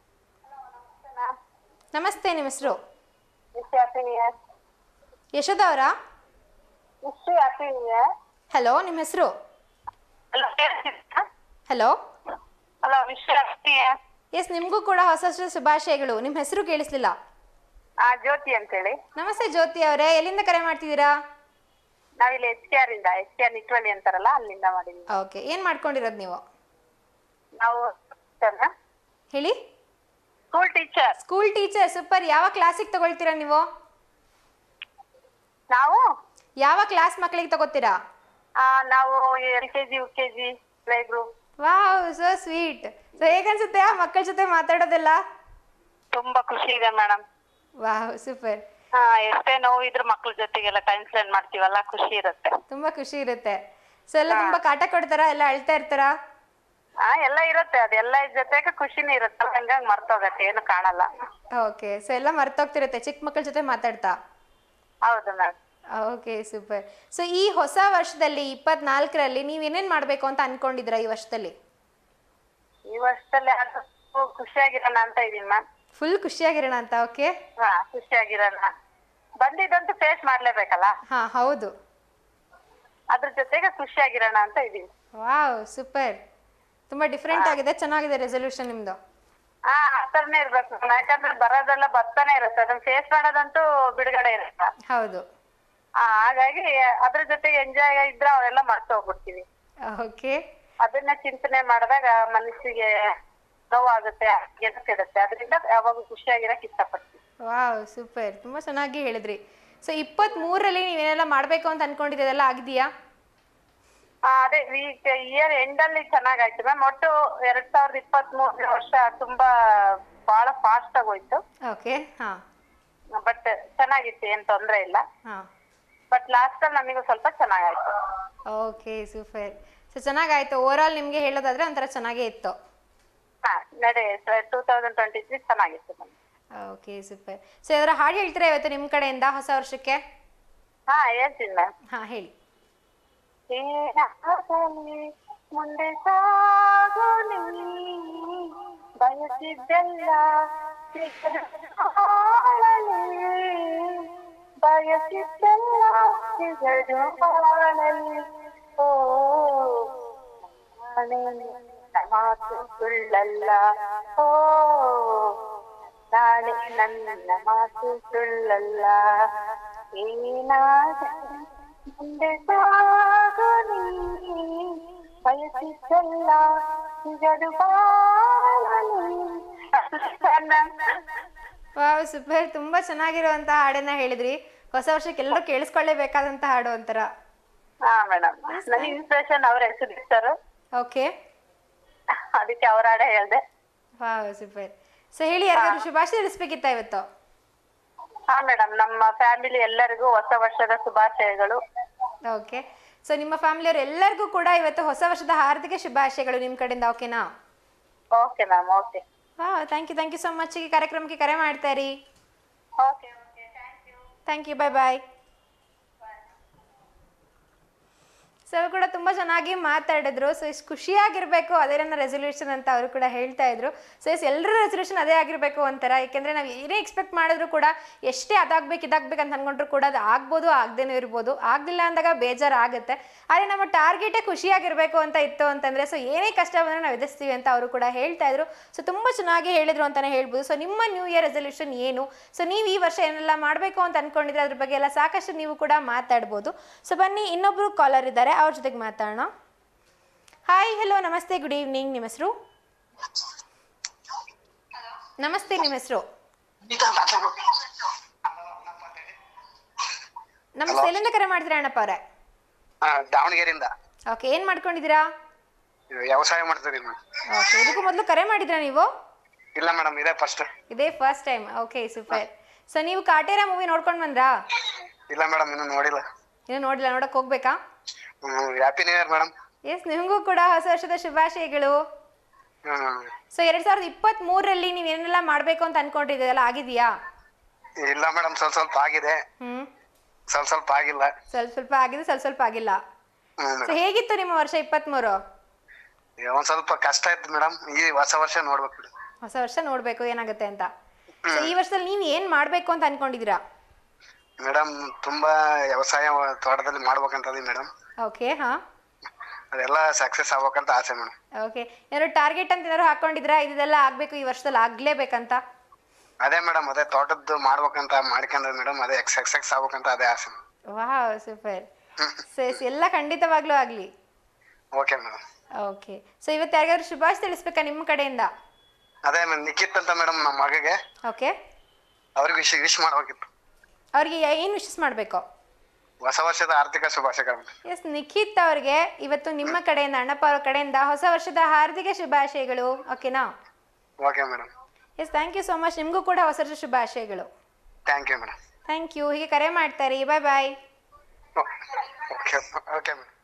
ನಮಸ್ತೆ ನಿಮ್ಮ ಹೆಸರು wish happy new year Yashoda ಅವರಾ wish happy new year hello ನಿಮ್ಮ ಹೆಸರು hello hello hello wish happy yes ನಿಮಗೂ ಕೂಡ ಹೊಸ ವರ್ಷದ ಶುಭಾಶಯಗಳು ನಿಮ್ಮ ಹೆಸರು ಕೇಳಿಸ್ಲಿಲ್ಲ ಆ ಜ್ಯೋತಿ ಅಂತೇಳಿ ನಮಸ್ತೆ ಜ್ಯೋತಿ ಅವರೇ ಎಲ್ಲಿಂದ ಕರೆ ಮಾಡ್ತಿದ್ದೀರಾ ನಾವಿಲ್ಲಿ ಎಚ್ ಕೆ ಆರ್ ಇಂದ ಎಚ್ ಕೆ ಆರ್ ನಿಟ್ವಳ್ಳಿ ಅಂತಾರಲ್ಲ ಅಲ್ಲಿಂದ ಮಾಡಿದ್ವಿ ಓಕೆ ಏನು ಮಾಡ್ಕೊಂಡಿರೋದು ನೀವು ನಾವು ಹೇಳಿ school teacher school teacher super ಯಾವ ಕ್ಲಾಸಿಗೆ ತಗೊಳ್ತೀರಾ ನೀವು ನಾವು ಯಾವ ಕ್ಲಾಸ್ ಮಕ್ಕಳಿಗೆ ತಗೋತೀರಾ ಆ, ನಾವು L K G U K G play group wow so sweet so ಹೇಗನ್ಸುತ್ತೆ ಆ ಮಕ್ಕಳ ಜೊತೆ ಮಾತಾಡೋದೆಲ್ಲ ತುಂಬಾ ಖುಷಿ ಇದೆ ಮೇಡಮ್ ವಾವ್ ಸೂಪರ್ ಹಾ ಎಷ್ಟೇ ನೋವು ಇದ್ರ ಮಕ್ಳ ಜೊತೆಗೆಲ್ಲ ಟೈಮ್ ಸ್ಪೆಂಡ್ ಮಾಡ್ತೀವಲ್ಲ ಖುಷಿ ಇರುತ್ತೆ ತುಂಬಾ ಖುಷಿ ಇರುತ್ತೆ ಸೊ ಎಲ್ಲ ತುಂಬಾ ಕಾಟ ಕೊಡ್ತಾರಾ ಎಲ್ಲ ಅಳ್ತಾ ಇರ್ತಾರಾ ಆ ಎಲ್ಲ ಇರುತ್ತೆ ಅದೆಲ್ಲ ಜೊತೆಗೆ ಖುಷಿನೂ ಇರುತ್ತೆ ಹಂಗಾಗಿ ಮರ್ತೋಗತ್ತೆ ಏನು ಕಾಣಲ್ಲ ಓಕೆ ಸೊ ಎಲ್ಲ ಮರ್ತೋಗ್ತಿರುತ್ತೆ ಚಿಕ್ಕ ಮಕ್ಕಳ ಜೊತೆ ಮಾತಾಡ್ತಾ ಹೌದು ಮೇಡಮ್ ಓಕೆ ಸೂಪರ್ ಸೊ ಈ ಹೊಸ ವರ್ಷದಲ್ಲಿ ಇಪ್ಪತ್ನಾಲ್ಕರಲ್ಲಿ ನೀವು ಏನೇನು ಮಾಡಬೇಕು ಅಂತ ಅನ್ಕೊಂಡಿದ್ದೀರಾ ಈ ವರ್ಷದಲ್ಲಿ ಈ ವರ್ಷದಲ್ಲಿ ಆದಷ್ಟು ಖುಷಿಯಾಗಿರೋಣ ಅಂತ ಇದೀನಿ ಮ್ಯಾಮ್ ಫುಲ್ ಖುಷಿಯಾಗಿರೋಣ ಅಂತ ಓಕೆ ಹಾ ಖುಷಿಯಾಗಿರೋಣ ಬಂದಿದ್ದಂತೂ ಫೇಸ್ ಮಾಡ್ಲೇಬೇಕಲ್ಲ ಹಾಂ ಹೌದು ಅದ್ರ ಜೊತೆಗೆ ಖುಷಿಯಾಗಿರೋಣ ಅಂತ ಇದೀನಿ ವಾವ್ ಸೂಪರ್ ತುಂಬ ಡಿಫ್ರೆಂಟ್ ಆಗಿದೆ ಚೆನ್ನಾಗಿದೆ ರೆಸೊಲ್ಯೂಷನ್ ನಿಮ್ಮದು ಹಾ ಆತರನೇ ಇರ್ಬೇಕು madam. ಯಾಕಂದ್ರೆ ಬರೋದೆಲ್ಲ ಬರ್ತಾನೆ ಇರುತ್ತೆ ಅದನ್ನ ಫೇಸ್ ಮಾಡೋದಂತೂ ಬಿಡುಗಡೆ ಇರಲ್ಲ ಹೌದು ಆ, ಹಾಗಾಗಿ ಅದ್ರ ಜೊತೆಗೆ ಎಂಜಾಯ್ ಇದ್ರೆ ಅವೆಲ್ಲ ಮರ್ತು ಹೋಗ್ಬಿಡ್ತೀವಿ ಓಕೆ ಅದನ್ನ ಚಿಂತನೆ ಮಾಡಿದಾಗ ಮನಸ್ಸಿಗೆ ನೋವಾಗುತ್ತೆ ಕೆಡುತ್ತೆ ಅದರಿಂದ ಯಾವಾಗ ಖುಷಿಯಾಗಿರಕ್ ಇಷ್ಟಪಡ್ತೀವಿ ವಾವ್ ಸೂಪರ್ ತುಂಬ ಚೆನ್ನಾಗಿ ಹೇಳಿದ್ರಿ ಸೊ ಇಪ್ಪತ್ತ್ಮೂರರಲ್ಲಿ ನೀವೇನೆಲ್ಲ ಮಾಡಬೇಕು ಅಂತ ಅನ್ಕೊಂಡಿದ್ದೆಲ್ಲ ಆಗಿದೆಯಾ ಆ, ಅದೇ ಇಯರ್ ಎಂಡ್ ಅಲ್ಲಿ ಚೆನ್ನಾಗಾಯ್ತು ಮ್ಯಾಮ್ ಒಟ್ಟು ಎರಡ್ ಸಾವಿರದ ಇಪ್ಪತ್ತ್ ಮೂರನೇ ವರ್ಷ ತುಂಬಾ ಬಹಳ ಫಾಸ್ಟ್ ಆಗೋಯ್ತು ಓಕೆ ಹಾಂ ಬಟ್ ಚೆನ್ನಾಗಿತ್ತು ಏನ್ ತೊಂದ್ರೆ ಇಲ್ಲ ಹಾಂ ಬಟ್ ಲಾಸ್ಟ್ ಅಲ್ಲಿ ನಮಗೂ ಸ್ವಲ್ಪ ಚೆನ್ನಾಗಾಯ್ತು ಓಕೆ ಸೂಪರ್ ಸೊ ಚೆನ್ನಾಗಾಯ್ತು ಓವರಾಲ್ ನಿಮಗೆ ಹೇಳೋದಾದ್ರೆ ಒಂಥರ ಚೆನ್ನಾಗೇ ಇತ್ತು ಹಾ ನಡೆ ಟೂ ತೌಸಂಡ್ ಟ್ವೆಂಟಿ ತ್ರೀ ಚೆನ್ನಾಗಿತ್ತು ನಮ್ಗೆ ಓಕೆ ಸೂಪರ್ ಸೊ ಇದರ ಹಾಡು ಹೇಳ್ತೀರಾ ಇವತ್ತು ನಿಮ್ಮ ಕಡೆಯಿಂದ ಹೊಸ ವರ್ಷಕ್ಕೆ ಹಾ ಹೇಳ್ತೀನಿ ಮ್ಯಾಮ್ ಹಾಂ ಹೇಳಿ ಏನಾಗಲಿ ಮುಂದೆ ಸಾಗಲಿ ಬಯಸಿದ್ದೆಲ್ಲ ಸಿಗಲಿ ಬಯಸಿದ್ದೆಲ್ಲ ಸಿಗದು ಬಾಳಲಿ ಓ ನಾನೇ ನನ್ನ ಮಾತು ಸುಳ್ಳಲ್ಲ ಓ ನಾಳೆ ನನ್ನ ಮಾತು ಸುಳ್ಳಲ್ಲ ಏನಾಗಲಿ ಮುಂದೆ ಸಾಗಲಿ ಬಯಸಿದ್ದೆಲ್ಲ ಸಿಗದು ಬಾಳಲಿ ವಾವ್ ಸೂಪರ್ ತುಂಬ ಚೆನ್ನಾಗಿರುವಂಥ ಹಾಡನ್ನ ಹೇಳಿದ್ರಿ ಹೊಸ ವರ್ಷಕ್ಕೆ ಎಲ್ಲರೂ ಕೇಳಿಸ್ಕೊಳ್ಳೇಬೇಕಾದಂಥ ಹಾಡು ಒಂಥರ ಹಾ ಮೇಡಮ್ ನನ್ನ ಇನ್ಸ್ಪಿರೇಷನ್ ಅವ್ರ ಹೆಸರು ಇರ್ತಾರು ಓಕೆ ಅದಕ್ಕೆ ಅವ್ರ ಹಾಡೆ ಹೇಳ್ದೆ ವಾವ್ ಸೂಪರ್ ಸೊ ಹೇಳಿ ಯಾರಿಗಾದ್ರು ಶುಭಾಶಯ ತಿಳಿಸ್ಬೇಕಿತ್ತ ಇವತ್ತು ಹಾ ಮೇಡಮ್ ನಮ್ಮ ಫ್ಯಾಮಿಲಿ ಎಲ್ಲರಿಗೂ ಹೊಸ ವರ್ಷದ ಶುಭಾಶಯಗಳು ಓಕೆ ಸೊ ನಿಮ್ಮ ಫ್ಯಾಮಿಲಿಯವ್ರು ಎಲ್ಲರಿಗೂ ಕೂಡ ಇವತ್ತು ಹೊಸ ವರ್ಷದ ಹಾರ್ದಿಕ ಶುಭಾಶಯಗಳು ನಿಮ್ಮ ಕಡೆಯಿಂದ ಓಕೆನಾ ಓಕೆ ಮ್ಯಾಮ್ ಓಕೆ ವಾ thank you thank you so much ಈ ಕಾರ್ಯಕ್ರಮಕ್ಕೆ ಕರೆ ಮಾಡ್ತಾ ಇರಿ okay okay thank you thank you bye bye so ಅವರು ಕೂಡ ತುಂಬ ಚೆನ್ನಾಗಿ ಮಾತಾಡಿದ್ರು ಸೊ ಇಷ್ಟು ಖುಷಿಯಾಗಿರಬೇಕು ಅದೇ ನನ್ನ ರೆಸೊಲ್ಯೂಷನ್ ಅಂತ ಅವರು ಕೂಡ ಹೇಳ್ತಾ ಇದ್ರು ಸೊ ಎಸ್ ಎಲ್ಲರ ರೆಸೊಲ್ಯೂಷನ್ ಅದೇ ಆಗಿರಬೇಕು ಅಂತಾರೆ ಯಾಕೆಂದರೆ ನಾವು ಏನೇ ಎಕ್ಸ್ಪೆಕ್ಟ್ ಮಾಡಿದ್ರು ಕೂಡ ಎಷ್ಟೇ ಅದಾಗಬೇಕು ಇದಾಗಬೇಕು ಅಂತ ಅಂದ್ಕೊಂಡ್ರು ಕೂಡ ಅದು ಆಗ್ಬೋದು ಆಗದೇನೂ ಇರ್ಬೋದು ಆಗಲಿಲ್ಲ ಅಂದಾಗ ಬೇಜಾರು ಆಗುತ್ತೆ ಆದರೆ ನಮ್ಮ ಟಾರ್ಗೆಟೇ ಖುಷಿಯಾಗಿರಬೇಕು ಅಂತ ಇತ್ತು ಅಂತಂದರೆ ಸೊ ಏನೇ ಕಷ್ಟ ಬಂದರೂ ನಾವು ಎದುರಿಸ್ತೀವಿ ಅಂತ ಅವರು ಕೂಡ ಹೇಳ್ತಾ ಇದ್ರು ಸೊ ತುಂಬ ಚೆನ್ನಾಗಿ ಹೇಳಿದ್ರು ಅಂತಲೇ ಹೇಳ್ಬೋದು ಸೊ ನಿಮ್ಮ ನ್ಯೂ ಇಯರ್ ರೆಸೊಲ್ಯೂಷನ್ ಏನು ಸೊ ನೀವು ಈ ವರ್ಷ ಏನೆಲ್ಲ ಮಾಡಬೇಕು ಅಂತ ಅಂದ್ಕೊಂಡಿದ್ರೆ ಅದ್ರ ಬಗ್ಗೆ ಎಲ್ಲ ಸಾಕಷ್ಟು ನೀವು ಕೂಡ ಮಾತಾಡ್ಬೋದು ಸೊ ಬನ್ನಿ ಇನ್ನೊಬ್ರು ಕಾಲರ್ ಇದ್ದಾರೆ ಅವ್ರ ಜೊತೆಗೆ ಮಾತಾಡೋಣ ಹಾಯ್ ಹೆಲೋ ನಮಸ್ತೆ ಗುಡ್ ಈವ್ನಿಂಗ್ ನಿಮ್ಮ ಹೆಸರು ನಮಸ್ತೆ ನಿಮ್ಮ ಹೆಸರು ನಮಸ್ತೆ ಎಲ್ಲಿಂದ ಕರೆ ಮಾಡ್ತೀರಾ ಅಣ್ಣಪ್ಪ ಅವರೇ ಆ, ದಾವಣಗೆರೆಯಿಂದ ಓಕೆ ಏನು ಮಾಡ್ಕೊಂಡಿದ್ದೀರಾ ಇದು ವ್ಯವಸಾಯ ಮಾಡ್ತೀರಿ ಮೇಡಮ್ ಓಕೆ ಇದಕ್ಕೂ ಮೊದಲು ಕರೆ ಮಾಡಿದ್ರಾ ನೀವು ಇಲ್ಲ ಮೇಡಮ್ ಇದೇ ಫಸ್ಟ್ ಇದೇ first time okay super so ನೀವು ಕಾಟೇರ ಮೂವಿ ನೋಡ್ಕೊಂಡು ಬಂದ್ರಾ ಇಲ್ಲ ಮೇಡಮ್ ಇನ್ನು ನೋಡಿಲ್ಲ ಇನ್ನೂ ನೋಡಿಲ್ಲ ನೋಡಕ್ ಹೋಗ್ಬೇಕಾ happy new year madam yes ನಿಮಗೂ ಕೂಡ ಹೊಸ ವರ್ಷದ ಶುಭಾಶಯಗಳು ಹ್ಮ್ ಸೊ ಎರಡ್ ಸಾವಿರದ ಇಪ್ಪತ್ತ್ ಮೂರರಲ್ಲಿ ನೀವು ಏನೆಲ್ಲ ಮಾಡಬೇಕು ಅಂತ ಅನ್ಕೊಂಡಿದ್ದೀರಲ್ಲ ಆಗಿದೆಯಾ ಇಲ್ಲ ಮೇಡಮ್ ಸ್ವಲ್ಪ ಸ್ವಲ್ಪ ಆಗಿದೆ ಹ್ಮ್ ಸ್ವಲ್ಪ ಸ್ವಲ್ಪ ಆಗಿಲ್ಲ ಸ್ವಲ್ಪ ಸ್ವಲ್ಪ ಆಗಿದೆ ಸ್ವಲ್ಪ ಸ್ವಲ್ಪ ಆಗಿಲ್ಲ ಹ್ಮ್ ಸೊ ಮೇಡಮ್ ಹೇಗಿತ್ತು ನಿಮ್ಮ ವರ್ಷ ಇಪ್ಪತ್ತ್ಮೂರು ಒಂದ್ ಸ್ವಲ್ಪ ಕಷ್ಟ ಇತ್ತು ಮೇಡಮ್ ಈ ಹೊಸ ವರ್ಷ ನೋಡ್ಬೇಕು ಮೇಡಮ್ ಹೊಸ ವರ್ಷ ನೋಡ್ಬೇಕು ಏನಾಗುತ್ತೆ ಅಂತ ಸೊ ಈ ವರ್ಷದಲ್ಲಿ ನೀವು ಏನ್ ಮಾಡ್ಬೇಕು ಅಂತ ಅನ್ಕೊಂಡಿದ್ದೀರಾ ಮೇಡಮ್ ತುಂಬಾ ವ್ಯವಸಾಯ ತೋಟದಲ್ಲಿ ಮಾಡ್ಬೇಕಂತದಿ ಮೇಡಮ್ ಓಕೆ ಹಾ ಅದೆಲ್ಲ ಸಕ್ಸಸ್ ಆಗ್ಬೇಕಂತ ಆಸೆ ಮೇಡಮ್ ಓಕೆ ಏನಾದ್ರು ಟಾರ್ಗೆಟ್ ಅಂತ ಏನಾದ್ರು ಹಾಕೊಂಡಿದ್ರಾ ಇದೆಲ್ಲ ಆಗ್ಬೇಕು ಈ ವರ್ಷದಲ್ಲಿ ಆಗ್ಲೇಬೇಕಂತ ಅದೇ ಮೇಡಮ್ ಅದೇ ತೋಟದ್ದು ಮಾಡ್ಬೇಕಂತ ಮಾಡ್ಕೊಂಡ್ರೆ ಮೇಡಮ್ ಅದೇ ಎಕ್ಸ್ ಎಕ್ಸ್ ಎಕ್ಸ್ ಆಗ್ಬೇಕಂತ ಅದೇ ಆಸೆ ವಾಹ್ ಸೂಪರ್ ಸೊ ಎಲ್ಲ ಖಂಡಿತವಾಗ್ಲೂ ಆಗ್ಲಿ ಓಕೆ ಮೇಡಮ್ ಓಕೆ ಸೊ ಇವತ್ತು ಯಾರಿಗಾದ್ರು ಶುಭಾಶಯ ತಿಳಿಸ್ಬೇಕಾ ನಿಮ್ಮ ಕಡೆಯಿಂದ ಅದೇ ಮೇಡಮ್ ನಿಖಿತ್ ಅಂತ ಮೇಡಮ್ ನಮ್ಮ ಮಗಗೆ ಓಕೆ ಅವ್ರಿಗೆ ವಿಶ್ ವಿಶ್ ಮಾಡ್ಬೇಕಿತ್ತು ಅವ್ರಿಗೆ ಏನು ವಿಶಸ್ ಮಾಡಬೇಕು ಹೊಸ ವರ್ಷದ ಆರ್ಥಿಕ ಶುಭಾಶಯಗಳು ಮೇಡಮ್ ಎಸ್ ನಿಖಿತ್ ಅವ್ರಿಗೆ ಇವತ್ತು ನಿಮ್ಮ ಕಡೆಯಿಂದ ಅಣ್ಣಪ್ಪ ಅವ್ರ ಕಡೆಯಿಂದ ಹೊಸ ವರ್ಷದ ಹಾರ್ದಿಕ ಶುಭಾಶಯಗಳು ಓಕೆನಾ okay madam yes thank you so much ನಿಮಗೂ ಕೂಡ ಹೊಸ ವರ್ಷದ ಶುಭಾಶಯಗಳು thank you madam thank you ಹೀಗೆ ಕರೆ ಮಾಡ್ತಾರೆ bye bye okay okay madam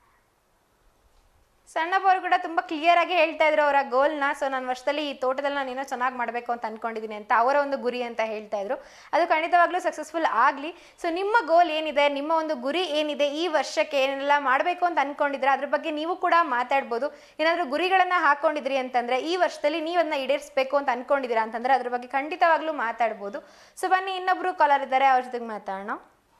Sannappa ಅವರು ಕೂಡ ತುಂಬ ಕ್ಲಿಯರ್ ಆಗಿ ಹೇಳ್ತಾ ಇದ್ರು ಅವರ ಗೋಲ್ನ ಸೊ ನಾನು ವರ್ಷದಲ್ಲಿ ಈ ತೋಟದಲ್ಲಿ ನಾನು ಏನೋ ಚೆನ್ನಾಗಿ ಮಾಡಬೇಕು ಅಂತ ಅನ್ಕೊಂಡಿದ್ದೀನಿ ಅಂತ ಅವರ ಒಂದು ಗುರಿ ಅಂತ ಹೇಳ್ತಾ ಇದ್ರು ಅದು ಖಂಡಿತವಾಗ್ಲೂ ಸಕ್ಸಸ್ಫುಲ್ ಆಗಲಿ ಸೊ ನಿಮ್ಮ ಗೋಲ್ ಏನಿದೆ ನಿಮ್ಮ ಒಂದು ಗುರಿ ಏನಿದೆ ಈ ವರ್ಷಕ್ಕೆ ಏನೆಲ್ಲ ಮಾಡಬೇಕು ಅಂತ ಅನ್ಕೊಂಡಿದ್ರೆ ಅದ್ರ ಬಗ್ಗೆ ನೀವು ಕೂಡ ಮಾತಾಡ್ಬೋದು ಏನಾದರೂ ಗುರಿಗಳನ್ನು ಹಾಕೊಂಡಿದ್ರಿ ಅಂತಂದ್ರೆ ಈ ವರ್ಷದಲ್ಲಿ ನೀವು ಅದನ್ನ ಈಡೇರಿಸಬೇಕು ಅಂತ ಅನ್ಕೊಂಡಿದ್ದೀರಾ ಅಂತಂದ್ರೆ ಅದ್ರ ಬಗ್ಗೆ ಖಂಡಿತವಾಗ್ಲೂ ಮಾತಾಡ್ಬೋದು ಸೊ ಬನ್ನಿ ಇನ್ನೊಬ್ರು ಕಾಲರ್ ಇದ್ದಾರೆ ಅವ್ರ ಜೊತೆಗೆ ಮಾತಾಡೋಣ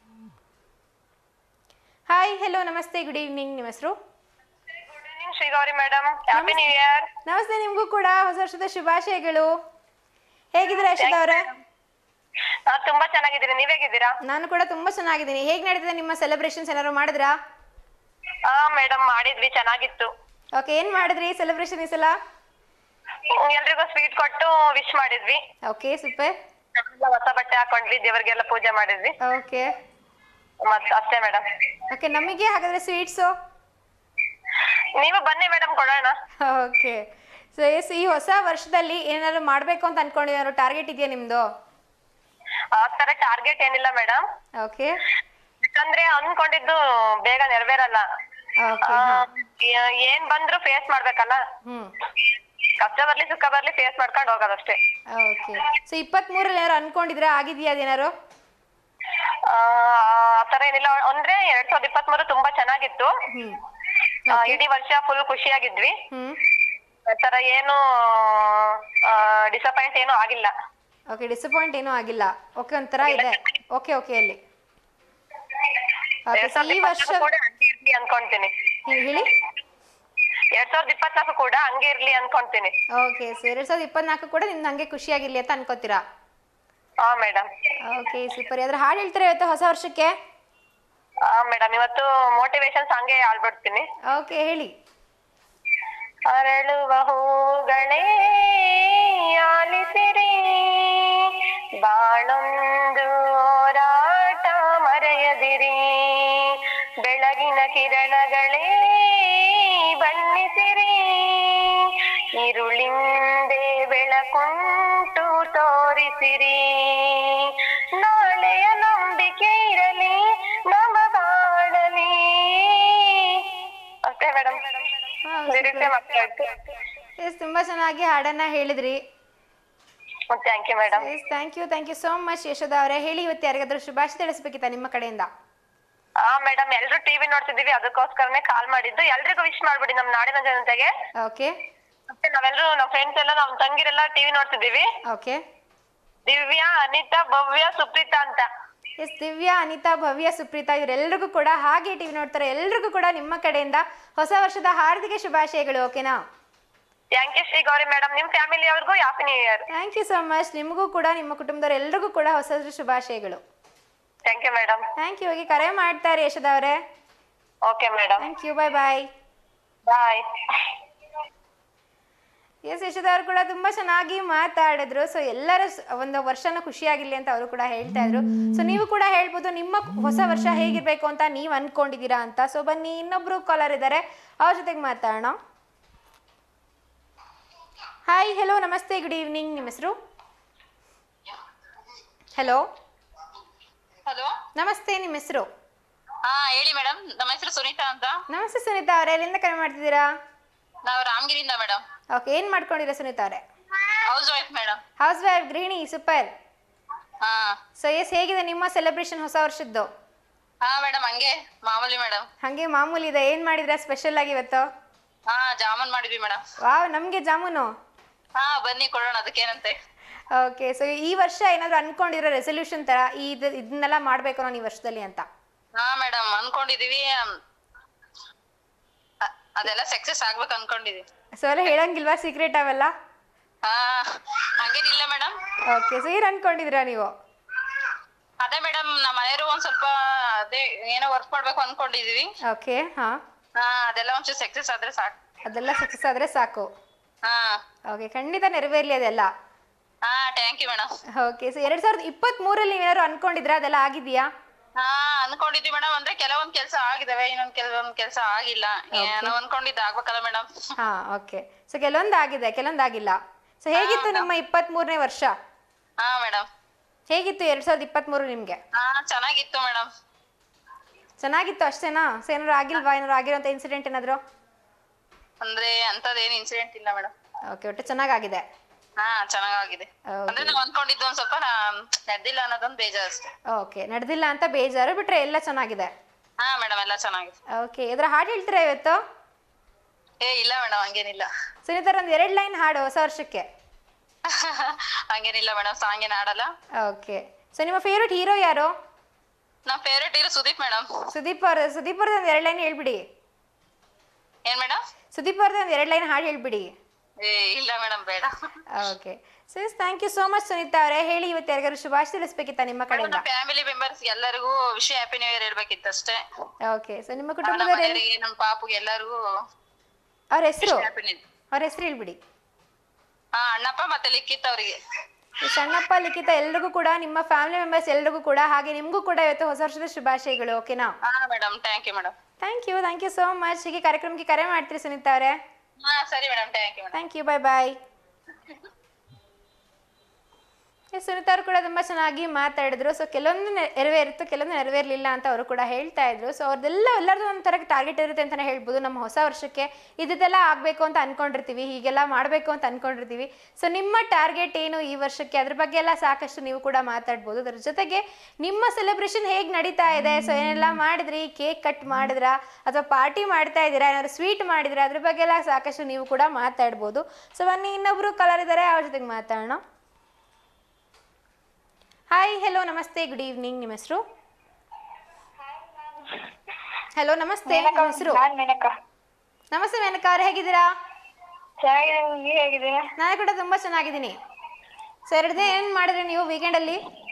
ಹಾಯ್ ಹೆಲೋ ನಮಸ್ತೆ ಗುಡ್ ಈವ್ನಿಂಗ್ ನಿಮ್ಮ ಹೆಸರು good evening Shrigowri madam happy new year ನಮಸ್ತೆ ನಿಮಗೂ ಕೂಡ ಹೊಸ ವರ್ಷದ ಶುಭಾಶಯಗಳು ಹೇಗಿದ್ದೀರಾ ಯಶೋದ ಅವರೇ ನಾ ತುಂಬಾ ಚೆನ್ನಾಗಿದ್ದೀನಿ ನೀವ್ ಹೇಗಿದ್ದೀರಾ ನಾನು ಕೂಡ ತುಂಬಾ ಚೆನ್ನಾಗಿದ್ದೀನಿ ಹೇಗೆ ನಡೀತಿದೆ ನಿಮ್ಮ ಸೆಲೆಬ್ರೇಷನ್ಸ್ ಏನಾದ್ರು ಮಾಡಿದ್ರಾ ಹಾ ಮೇಡಮ್ ಮಾಡಿದ್ವಿ ಚೆನ್ನಾಗಿತ್ತು ಓಕೆ ಏನ್ ಮಾಡಿದ್ರಿ ಸೆಲೆಬ್ರೇಷನ್ ಈ ಸಲ ಹ್ಮ್, ಎಲ್ರಿಗೂ ಸ್ವೀಟ್ ಕೊಟ್ಟು ವಿಶ್ ಮಾಡಿದ್ವಿ ಓಕೆ ಸೂಪರ್ ಎಲ್ಲ ಹೊಸ ಬಟ್ಟೆ ಹಾಕೊಂಡ್ವಿ ದೇವರಿಗೆಲ್ಲ ಪೂಜೆ ಮಾಡಿದ್ವಿ ಓಕೆ ಮತ್ ಅಷ್ಟೇ ಮೇಡಮ್ ಓಕೆ ನಮಗೆ ಹಾಗಾದ್ರೆ ಸ್ವೀಟ್ಸು ನೀವು ಬನ್ನಿ ಮೇಡಮ್ ಕೊಡೋಣ ಓಕೆ ಸೊ ಎಸ್ ಈ ಹೊಸ ವರ್ಷದಲ್ಲಿ ಏನಾದ್ರು ಮಾಡಬೇಕು ಅಂತ ಅನ್ಕೊಂಡಿರೋ ಟಾರ್ಗೆಟ್ ಇದೆಯಾ ನಿಮ್ದು ಆ ತರ ಟಾರ್ಗೆಟ್ ಏನಿಲ್ಲ ಮೇಡಮ್ ಓಕೆ ಯಾಕಂದ್ರೆ ಅನ್ಕೊಂಡಿದ್ದು ಬೇಗ ನೆರವೇರಲ್ಲ ಓಕೆ ಆ, ಏ- ಏನ್ ಬಂದ್ರು ಫೇಸ್ ಮಾಡ್ಬೇಕಲ್ಲ ಹ್ಮ್ ಕಷ್ಟ ಬರ್ಲಿ ಸುಖ ಬರ್ಲಿ ಫೇಸ್ ಮಾಡ್ಕೊಂಡು ಹೋಗೋದಷ್ಟೇ ಓಕೆ ಸೊ ಇಪ್ಪತ್ತ್ಮೂರಲ್ಲಿ ಏನಾರು ಅನ್ಕೊಂಡಿದ್ರಾ ಆಗಿದೆಯಾ ಅದೇನಾರು ಆ ಆತರ ಏನಿಲ್ಲ ಅಂದ್ರೆ ಎರಡ್ ಸಾವಿರದ ಇಪ್ಪತ್ಮೂರು ತುಂಬಾ ಚೆನ್ನಾಗಿತ್ತು ಹ್ಮ್ ಆ, ಇಡೀ ವರ್ಷ ಫುಲ್ ಖುಷಿಯಾಗಿದ್ವಿ ಹ್ಮ್ ಆತರ ಏನು ಡಿಸಪಾಯಿಂಟ್ ಏನು ಆಗಿಲ್ಲ ಓಕೆ ಡಿಸಪಾಯಿಂಟ್ ಏನೂ ಆಗಿಲ್ಲ ಓಕೆ ಒಂಥರ ಇದೆ ಓಕೆ ಓಕೆ ಅಲ್ಲಿ ಓಕೆ ಎರಡ್ ಸೊ ಸಾವಿರದ ಈ ವರ್ಷ ಇಪ್ಪತ್ನಾಲ್ಕು ಕೂಡ ಹಂಗೆ ಇರ್ಲಿ ಅನ್ಕೊಂತೀನಿ ಹೇ- ಹೇಳಿ ಎರಡ್ ಸಾವಿರದ ಇಪ್ಪತ್ನಾಲ್ಕು ಕೂಡ ಹಂಗೆ ಇರ್ಲಿ ಅನ್ಕೊಂತೀನಿ ಓಕೆ ಸೊ ಎರಡ್ ಸಾವಿರದ ಇಪ್ಪತ್ನಾಲ್ಕು ಕೂಡ ನಿಮ್ದು ಹಂಗೆ ಖುಷಿಯಾಗಿರ್ಲಿ ಅಂತ ಅನ್ಕೋತೀರಾ ಹಾ ಮೇಡಮ್ ಓಕೆ ಸೂಪರ್ ಯಾವ್ದಾರು ಹಾಡು ಹೇಳ್ತೀರಾ ಇವತ್ತು ಹೊಸ ವರ್ಷಕ್ಕೆ ಹಾ ಮೇಡಮ್ ಇವತ್ತು ಮೋಟಿವೇಶನ್ ಸಾಂಗೆ ಆಳ್ಬಿಡ್ತೀನಿ ಓಕೆ ಹೇಳಿ ಅರಳುವ ಹೂಗಳೇ ಆಲಿಸಿರಿ ಬಾಳೊಂದು ಹೋರಾಟ ಮರೆಯದಿರಿ ಬೆಳಗಿನ ಕಿರಣಗಳೇ ಬಣ್ಣಿಸಿರಿ ഇരുളിന്റെ ಬೆಳಕುಂಟು ತೋರಿಸಿರಿ ನಾಳೆಯ ನಂಬಿಕೆ ಇರಲಿ ನಮ್ಮ ಬಾಳಲಿ ಅಷ್ಟೇ ಮೇಡಮ್ ಲಿರಿಕ್ಸೇ ಮಾತಾಡ್ತು ಎಸ್ ತುಂಬಾ ಚೆನ್ನಾಗಿ ಹಾಡನ್ನ ಹೇಳಿದ್ರಿ thank you madam yes thank you thank you so much Yashoda ಅವರೇ ಹೇಳಿ ಇವತ್ತು ಯಾರಿಗಾದ್ರೂ ಶುಭಾಶಯ ತಿಳಿಸ್ಬೇಕಿತ್ತ ನಿಮ್ಮ ಕಡೆಯಿಂದ ಹಾ ಮೇಡಮ್ ಎಲ್ರು ಟಿವಿ ನೋಡ್ತಿದೀವಿ ಅದಕ್ಕೋಸ್ಕರನೇ ಕಾಲ್ ಮಾಡಿದ್ದು ಎಲ್ರಿಗೂ ವಿಶ್ ಮಾಡ್ಬಿಡಿ ನಮ್ ನಾಡಿನ ಜನತೆಗೆ ಓಕೆ ಮತ್ತೆ ನಾವೆಲ್ಲರೂ ನಾವ್ ಫ್ರೆಂಡ್ಸ್ ಎಲ್ಲ ನಮ್ ತಂಗಿರೆಲ್ಲ ಟಿವಿ ನೋಡ್ತಿದೀವಿ ಓಕೆ ದಿವ್ಯಾ ಅನಿತಾ ಭವ್ಯ ಸುಪ್ರೀತಾ ಅಂತ ಎಸ್ ದಿವ್ಯಾ ಅನಿತಾ ಭವ್ಯ ಸುಪ್ರೀತಾ ಇವರೆಲ್ಲರಿಗೂ ಕೂಡ ಹಾಗೆ ಟಿವಿ ನೋಡ್ತಾರೆ ಎಲ್ರಿಗೂ ಕೂಡ ನಿಮ್ಮ ಕಡೆಯಿಂದ ಹೊಸ ವರ್ಷದ ಹಾರ್ದಿಕ ಶುಭಾಶಯಗಳು ಓಕೆನಾ thank you Shri Gowri madam ನಿಮ್ ಫ್ಯಾಮಿಲಿ ಅವ್ರಿಗೂ happy new year thank you so much ನಿಮಗೂ ಕೂಡ ನಿಮ್ಮ ಕುಟುಂಬದವ್ರು ಎಲ್ರಿಗೂ ಕೂಡ ಹೊಸ ವರ್ಷದ ಶುಭಾಶಯಗಳು thank you madam thank you ಹೋಗಿ ಕರೆ ಮಾಡ್ತಾರೆ ಯಶೋದ ಅವರೇ okay madam thank you bye bye bye yes Yashoda ಅವರು ಕೂಡ ತುಂಬಾ ಚೆನ್ನಾಗಿ ಮಾತಾಡಿದ್ರು ಸೊ ಎಲ್ಲರ ಸ್- ಒಂದು ವರ್ಷನ ಖುಷಿಯಾಗಿರ್ಲಿ ಅಂತ ಅವರು ಕೂಡ ಹೇಳ್ತಾ ಇದ್ರು ಸೊ ನೀವು ಕೂಡ ಹೇಳ್ಬೋದು ನಿಮ್ಮ ಹೊಸ ವರ್ಷ ಹೇಗಿರ್ಬೇಕು ಅಂತ ನೀವು ಅನ್ಕೊಂಡಿದ್ದೀರಾ ಅಂತ ಸೊ ಬನ್ನಿ ಇನ್ನೊಬ್ರು ಕಾಲರ್ ಇದ್ದಾರೆ ಅವ್ರ ಜೊತೆಗೆ ಮಾತಾಡೋಣ ಹಾಯ್ ಹೆಲೋ ನಮಸ್ತೆ ಗುಡ್ ಈವ್ನಿಂಗ್ ನಿಮ್ಮ ಹೆಸರು ಹಲೋ ಹಲೋ ನಮಸ್ತೆ ನಿಮ್ಮ ಹೆಸರು ಹಾ ಹೇಳಿ ಮೇಡಮ್ ನಮ್ಮ ಹೆಸರು ಸುನೀತಾ ಅಂತ ನಮಸ್ತೆ ಸುನೀತಾ ಅವರೇ ಎಲ್ಲಿಂದ ಕರೆ ಮಾಡ್ತಿದ್ದೀರಾ ನಾವು ರಾಮಗಿರಿಯಿಂದ ಮೇಡಮ್ ಓಕೆ ಏನು ಮಾಡ್ಕೊಂಡಿದ್ದೀರಾ ಸುನೀತಾ ಅವರೇ housewife madam housewife ಗೃಹಿಣಿ ಸೂಪರ್ ಹಾ ಸೊ ಎಸ್ ಹೇಗಿದೆ ನಿಮ್ಮ ಸೆಲೆಬ್ರೇಷನ್ ಹೊಸ ವರ್ಷದ್ದು ಹಾ ಮೇಡಮ್ ಹಂಗೆ ಮಾಮೂಲಿ ಮೇಡಮ್ ಹಂಗೆ ಮಾಮೂಲಿ ಇದೆ ಏನ್ ಮಾಡಿದ್ರ ಸ್ಪೆಷಲ್ ಆಗಿ ಇವತ್ತು ಹಾ ಜಾಮೂನ್ ಮಾಡಿದ್ವಿ ಮೇಡಮ್ ವಾವ್ ನಮ್ಗೆ ಜಾಮೂನು ಹಾ ಬನ್ನಿ ಕೊಡೋಣ ಅದಕ್ಕೇನಂತೆ ಓಕೆ ಸೊ ಈ ವರ್ಷ ಏನಾದ್ರು ಅನ್ಕೊಂಡಿರೋ ರೆಸೊಲ್ಯೂಷನ್ ತರ ಇದು ಇದನ್ನೆಲ್ಲ ಮಾಡ್ಬೇಕು ನಾನು ಈ ವರ್ಷದಲ್ಲಿ ಅಂತ ಹಾ ಮೇಡಮ್ ಅನ್ಕೊಂಡಿದೀವಿ ಅಮ್, ಅ- ಅದೆಲ್ಲ ಸಕ್ಸಸ್ ಆಗ್ಬೇಕು ಅನ್ಕೊಂಡಿದೀವಿ ಸೊ ಎಲ್ಲ ಹೇಳಂಗಿಲ್ವಾ ಸೀಕ್ರೆಟ್ ಅವೆಲ್ಲ ಹಾ ಹಂಗೇನಿಲ್ಲ ಮೇಡಮ್ ಓಕೆ ಸೊ ಏನ್ ಅನ್ಕೊಂಡಿದ್ದೀರಾ ನೀವು ಅದೇ ಮೇಡಮ್ ನಮ್ಮ ಮನೆಯವರು ಒಂದ್ ಸ್ವಲ್ಪ ಅದೇ ಏನೋ ವರ್ಕ್ ಮಾಡ್ಬೇಕು ಅನ್ಕೊಂಡಿದೀವಿ ಓಕೆ ಹಾ ಹಾ ಅದೆಲ್ಲ ಒಂಚೂರು ಸಕ್ಸಸ್ ಆದ್ರೆ ಸಾಕು ಅದೆಲ್ಲ ಸಕ್ಸಸ್ ಆದ್ರೆ ಸಾಕು ಹಾ ಓಕೆ ಖಂಡಿತ ನೆರವೇರ್ಲಿ ಅದೆಲ್ಲ ಹಾ thank you madam okay so ಎರಡ್ ಸಾವಿರದ ಇಪ್ಪತ್ತ್ ಮೂರಲ್ಲಿ ನೀವೇನಾದ್ರು ಅನ್ಕೊಂಡಿದ್ರಾ ಅದೆಲ್ಲ ಆಗಿದೆಯಾ ಹಾ ಅನ್ಕೊಂಡಿದ್ವಿ ಮೇಡಮ್ ಅಂದ್ರೆ ಕೆಲವೊಂದ್ ಕೆಲ್ಸ ಆಗಿದಾವೆ ಇನ್ನೊಂದ್ ಕೆಲವೊಂದ್ ಕೆಲ್ಸ ಆಗಿಲ್ಲ ಏನೋ ಅನ್ಕೊಂಡಿದ್ದು ಆಗ್ಬೇಕಲ್ಲ ಮೇಡಮ್ ಹಾ ಓಕೆ ಸೊ ಕೆಲವೊಂದು ಆಗಿದೆ ಕೆಲವೊಂದು ಆಗಿಲ್ಲ ಸೊ ಹೇಗಿತ್ತು ನಿಮ್ಮ ಇಪ್ಪತ್ತ್ ಮೂರನೇ ವರ್ಷ ಹಾ ಮೇಡಮ್ ಹೇಗಿತ್ತು ಎರಡ್ ಸಾವಿರದ ಇಪ್ಪತ್ತ್ ನಿಮ್ಗೆ ಹಾ ಚೆನ್ನಾಗಿತ್ತು ಮೇಡಮ್ ಚೆನ್ನಾಗಿತ್ತು ಅಷ್ಟೇನಾ ಸೊ ಏನಾದ್ರು ಆಗಿಲ್ವಾ ಏನಾದ್ರು ಆಗಿರೋಂಥ ಇನ್ಸಿಡೆಂಟ್ ಏನಾದ್ರು ಅಂದ್ರೆ ಅಂತದೇನ್ ಇನ್ಸಿಡೆಂಟ್ ಇಲ್ಲ ಮೇಡಮ್ ಓಕೆ ಒಟ್ಟು ಚೆನ್ನಾಗಾಗಿದೆ ಹಾ ಚೆನ್ನಾಗಾಗಿದೆ ಅಂದ್ರೆ ನಾವ್ ಅನ್ಕೊಂಡಿದ್ದು ಒಂದ್ ಸ್ವಲ್ಪ ನಾ- ನಡೆದಿಲ್ಲ ಅನ್ನೋದೊಂದ್ ಬೇಜಾರ್ ಅಷ್ಟೇ ಓಕೆ ನಡೆದಿಲ್ಲ ಅಂತ ಬೇಜಾರು ಬಿಟ್ರೆ ಎಲ್ಲ ಚೆನ್ನಾಗಿದೆ ಹಾ ಮೇಡಮ್ ಎಲ್ಲ ಚೆನ್ನಾಗಿದೆ ಓಕೆ ಇದ್ರ ಹಾಡು ಹೇಳ್ತೀರಾ ಇವತ್ತು ಏ ಇಲ್ಲ ಮೇಡಮ್ ಹಂಗೇನಿಲ್ಲ ಸುನೀತಾರ ಒಂದು ಎರಡು ಲೈನ್ ಹಾಡು ಹೊಸ ವರ್ಷಕ್ಕೆ ಹಂಗೇನಿಲ್ಲ ಮೇಡಮ್ ಸಾಂಗ್ ಏನ್ ಆಡಲ್ಲ ಓಕೆ ಸೊ ನಿಮ್ಮ ಫೇವ್ರೆಟ್ ಹೀರೋ ಯಾರು ನಮ್ ಫೇವ್ರೇಟ್ ಇರೋ ಸುದೀಪ್ ಮೇಡಮ್ ಸುದೀಪ್ ಅವ್ರ ಸುದೀಪ್ ಅವ್ರದ್ದು ಒಂದು ಎರಡು ಲೈನ್ ಹೇಳ್ಬಿಡಿ ಏನ್ ಮೇಡಮ್ ಸುದೀಪ್ ಅವ್ರದ್ದು ಒಂದು ಎರಡು ಲೈನ್ ಹಾಡು ಹೇಳ್ಬಿಡಿ ಏ ಇಲ್ಲ ಮೇಡಮ್ ಬೇಡ okay so thank you so much Sunitha ಅವರೇ ಹೇಳಿ ಇವತ್ತು ಯಾರಿಗಾರು ಶುಭಾಶಯ ತಿಳಿಸ್ಬೇಕಿತ್ತ ನಿಮ್ಮ ಕಡೆಯಿಂದ ನಮ್ಮ ಫ್ಯಾಮಿಲಿ ಮೆಂಬರ್ಸ್ ಎಲ್ಲರಿಗೂ ವಿಶ್ ಹ್ಯಾಪಿ ನ್ಯೂ ಇಯರ್ ಹೇಳ್ಬೇಕಿತ್ತು ಅಷ್ಟೇ ಓಕೆ ಸೊ ನಿಮ್ಮ ನಮ್ಮ ಕುಟುಂಬದವರೆಲ್ಲ ಮನೆಯವರಿಗೆ ನಮ್ಮ ಪಾಪುಗೆ ಎಲ್ಲರಿಗೂ ಅವ್ರ ಹೆಸರು ಹ್ಯಾಪಿ ನ್ಯೂ ಅವ್ರ ಹೆಸರು ಹೇಳ್ಬಿಡಿ ಹಾ ಅಣ್ಣಪ್ಪ ಮತ್ತೆ ಲಿಖಿತ್ ಅವರಿಗೆ ಈ ಸಣ್ಣಪ್ಪ ಲಿಖಿತ ಎಲ್ರಿಗೂ ಕೂಡ ನಿಮ್ಮ ಫ್ಯಾಮಿಲಿ ಮೆಂಬರ್ಸ್ ಎಲ್ರಿಗೂ ಕೂಡ ಹಾಗೆ ನಿಮಗೂ ಕೂಡ ಇವತ್ತು ಹೊಸ ವರ್ಷದ ಶುಭಾಶಯಗಳು ಓಕೆನಾ ಹಾ madam thank you madam thank you thank you so much ಹೀಗೆ ಕಾರ್ಯಕ್ರಮಕ್ಕೆ ಕರೆ ಮಾಡ್ತೀರಿ ಸುನೀತಾ ಅವರೇ ಹಾ ಸರಿ madam thank you madam thank you bye bye yes Sunitha ಅವರು ಕೂಡ ತುಂಬ ಚೆನ್ನಾಗಿ ಮಾತಾಡಿದ್ರು ಸೊ ಕೆಲವೊಂದು ನೆ- ನೆರವೇರಿತ್ತು ಕೆಲವೊಂದು ನೆರವೇರಲಿಲ್ಲ ಅಂತ ಅವರು ಕೂಡ ಹೇಳ್ತಾ ಇದ್ರು ಸೊ ಅವ್ರದ್ದೆಲ್ಲ ಎಲ್ಲರದ್ದು ಒಂಥರ ಟಾರ್ಗೆಟ್ ಇರುತ್ತೆ ಅಂತಲೇ ಹೇಳ್ಬೋದು ನಮ್ಮ ಹೊಸ ವರ್ಷಕ್ಕೆ ಇದೆಲ್ಲ ಆಗಬೇಕು ಅಂತ ಅನ್ಕೊಂಡಿರ್ತೀವಿ ಹೀಗೆಲ್ಲ ಮಾಡಬೇಕು ಅಂತ ಅನ್ಕೊಂಡಿರ್ತೀವಿ ಸೊ ನಿಮ್ಮ ಟಾರ್ಗೆಟ್ ಏನು ಈ ವರ್ಷಕ್ಕೆ ಅದ್ರ ಬಗ್ಗೆ ಎಲ್ಲ ಸಾಕಷ್ಟು ನೀವು ಕೂಡ ಮಾತಾಡ್ಬೋದು ಅದ್ರ ಜೊತೆಗೆ ನಿಮ್ಮ ಸೆಲೆಬ್ರೇಷನ್ ಹೇಗೆ ನಡೀತಾ ಇದೆ ಸೊ ಏನೆಲ್ಲ ಮಾಡಿದ್ರಿ ಕೇಕ್ ಕಟ್ ಮಾಡಿದ್ರಾ ಅಥವಾ ಪಾರ್ಟಿ ಮಾಡ್ತಾ ಇದ್ದೀರಾ ಏನಾದ್ರು ಸ್ವೀಟ್ ಮಾಡಿದ್ರಾ ಅದ್ರ ಬಗ್ಗೆ ಎಲ್ಲ ಸಾಕಷ್ಟು ನೀವು ಕೂಡ ಮಾತಾಡ್ಬೋದು ಸೊ ಬನ್ನಿ ಇನ್ನೊಬ್ರು ಕಲರ್ ಇದ್ದಾರೆ ಅವ್ರ ಜೊತೆಗೆ ಮಾತಾಡೋಣ ಹಾಯ್ ಹೆಲೋ ನಮಸ್ತೆ ಗುಡ್ ಈವ್ನಿಂಗ್ ನಿಮ್ಮ ಹೆಸರು ಹಲೋ ನಮಸ್ತೆ ನಿಮ್ಮ ಹೆಸರು ನಾನ್ ಮೇನಕ ನಮಸ್ತೆ ಮೇನಕಾ ಅವ್ರು ಹೇಗಿದ್ದೀರಾ ಚೆನ್ನಾಗಿದ್ದೀನಿ ನೀವ್ ಹೇಗಿದ್ದೀರಾ ನಾನು ಕೂಡ ತುಂಬಾ ಚೆನ್ನಾಗಿದ್ದೀನಿ ಸೊ ಎರಡು ದಿನ ಏನು ಮಾಡಿದ್ರಿ ನೀವು ವೀಕೆಂಡಲ್ಲಿ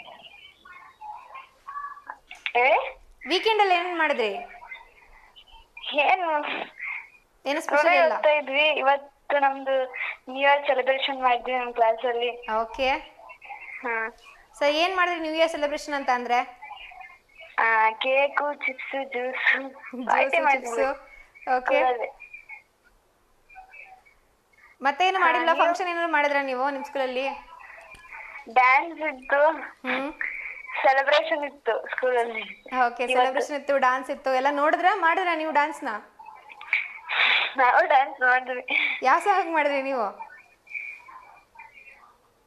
ಹೇಳಿ ವೀಕೆಂಡಲ್ಲಿ ಏನೇನು ಮಾಡಿದ್ರಿ ಏನು ಏನು ಸ್ಕೂಲೇ ಸ್ಪೆಷಲ್ ಇಲ್ಲ ಓದ್ತಾ ಇದ್ವಿ ಇವತ್ತು ನಮ್ದು ನ್ಯೂ ಇಯರ್ ಸೆಲೆಬ್ರೇಷನ್ ಮಾಡಿದ್ವಿ ನಮ್ ಕ್ಲಾಸ್ ಅಲ್ಲಿ ಓಕೆ ಹಾ ಸೊ ಏನು ಮಾಡಿದ್ರಿ ನ್ಯೂ ಇಯರ್ ಸೆಲೆಬ್ರೇಷನ್ ಅಂತ ಅಂದ್ರೆ ಆ cake chips juice party chips ಮಾಡಿದ್ವಿ ಓಕೆ ಮತ್ತೆ ಏನು ಮಾಡಿಲ್ಲ ಫಂಕ್ಷನ್ ಏನಾದ್ರು ಮಾಡಿದ್ರ ನೀವು ನಿಮ್ಮ ಸ್ಕೂಲಲ್ಲಿ ಡ್ಯಾನ್ಸ್ ಇತ್ತು ಹ್ಮ್ ಸೆಲೆಬ್ರೇಷನ್ ಇತ್ತು ಸ್ಕೂಲಲ್ಲಿ ಓಕೆ ಸೆಲೆಬ್ರೇಷನ್ ಇತ್ತು ಡಾನ್ಸ್ ಇತ್ತು ಎಲ್ಲ ನೋಡಿದ್ರ ಮಾಡಿದ್ರ ನೀವು ಡಾನ್ಸ್ನ ನಾವು ಡ್ಯಾನ್ಸ್ ಮಾಡಿದ್ವಿ ಯಾವ ಸಾಂಗ್ ಮಾಡಿದ್ರಿ ನೀವು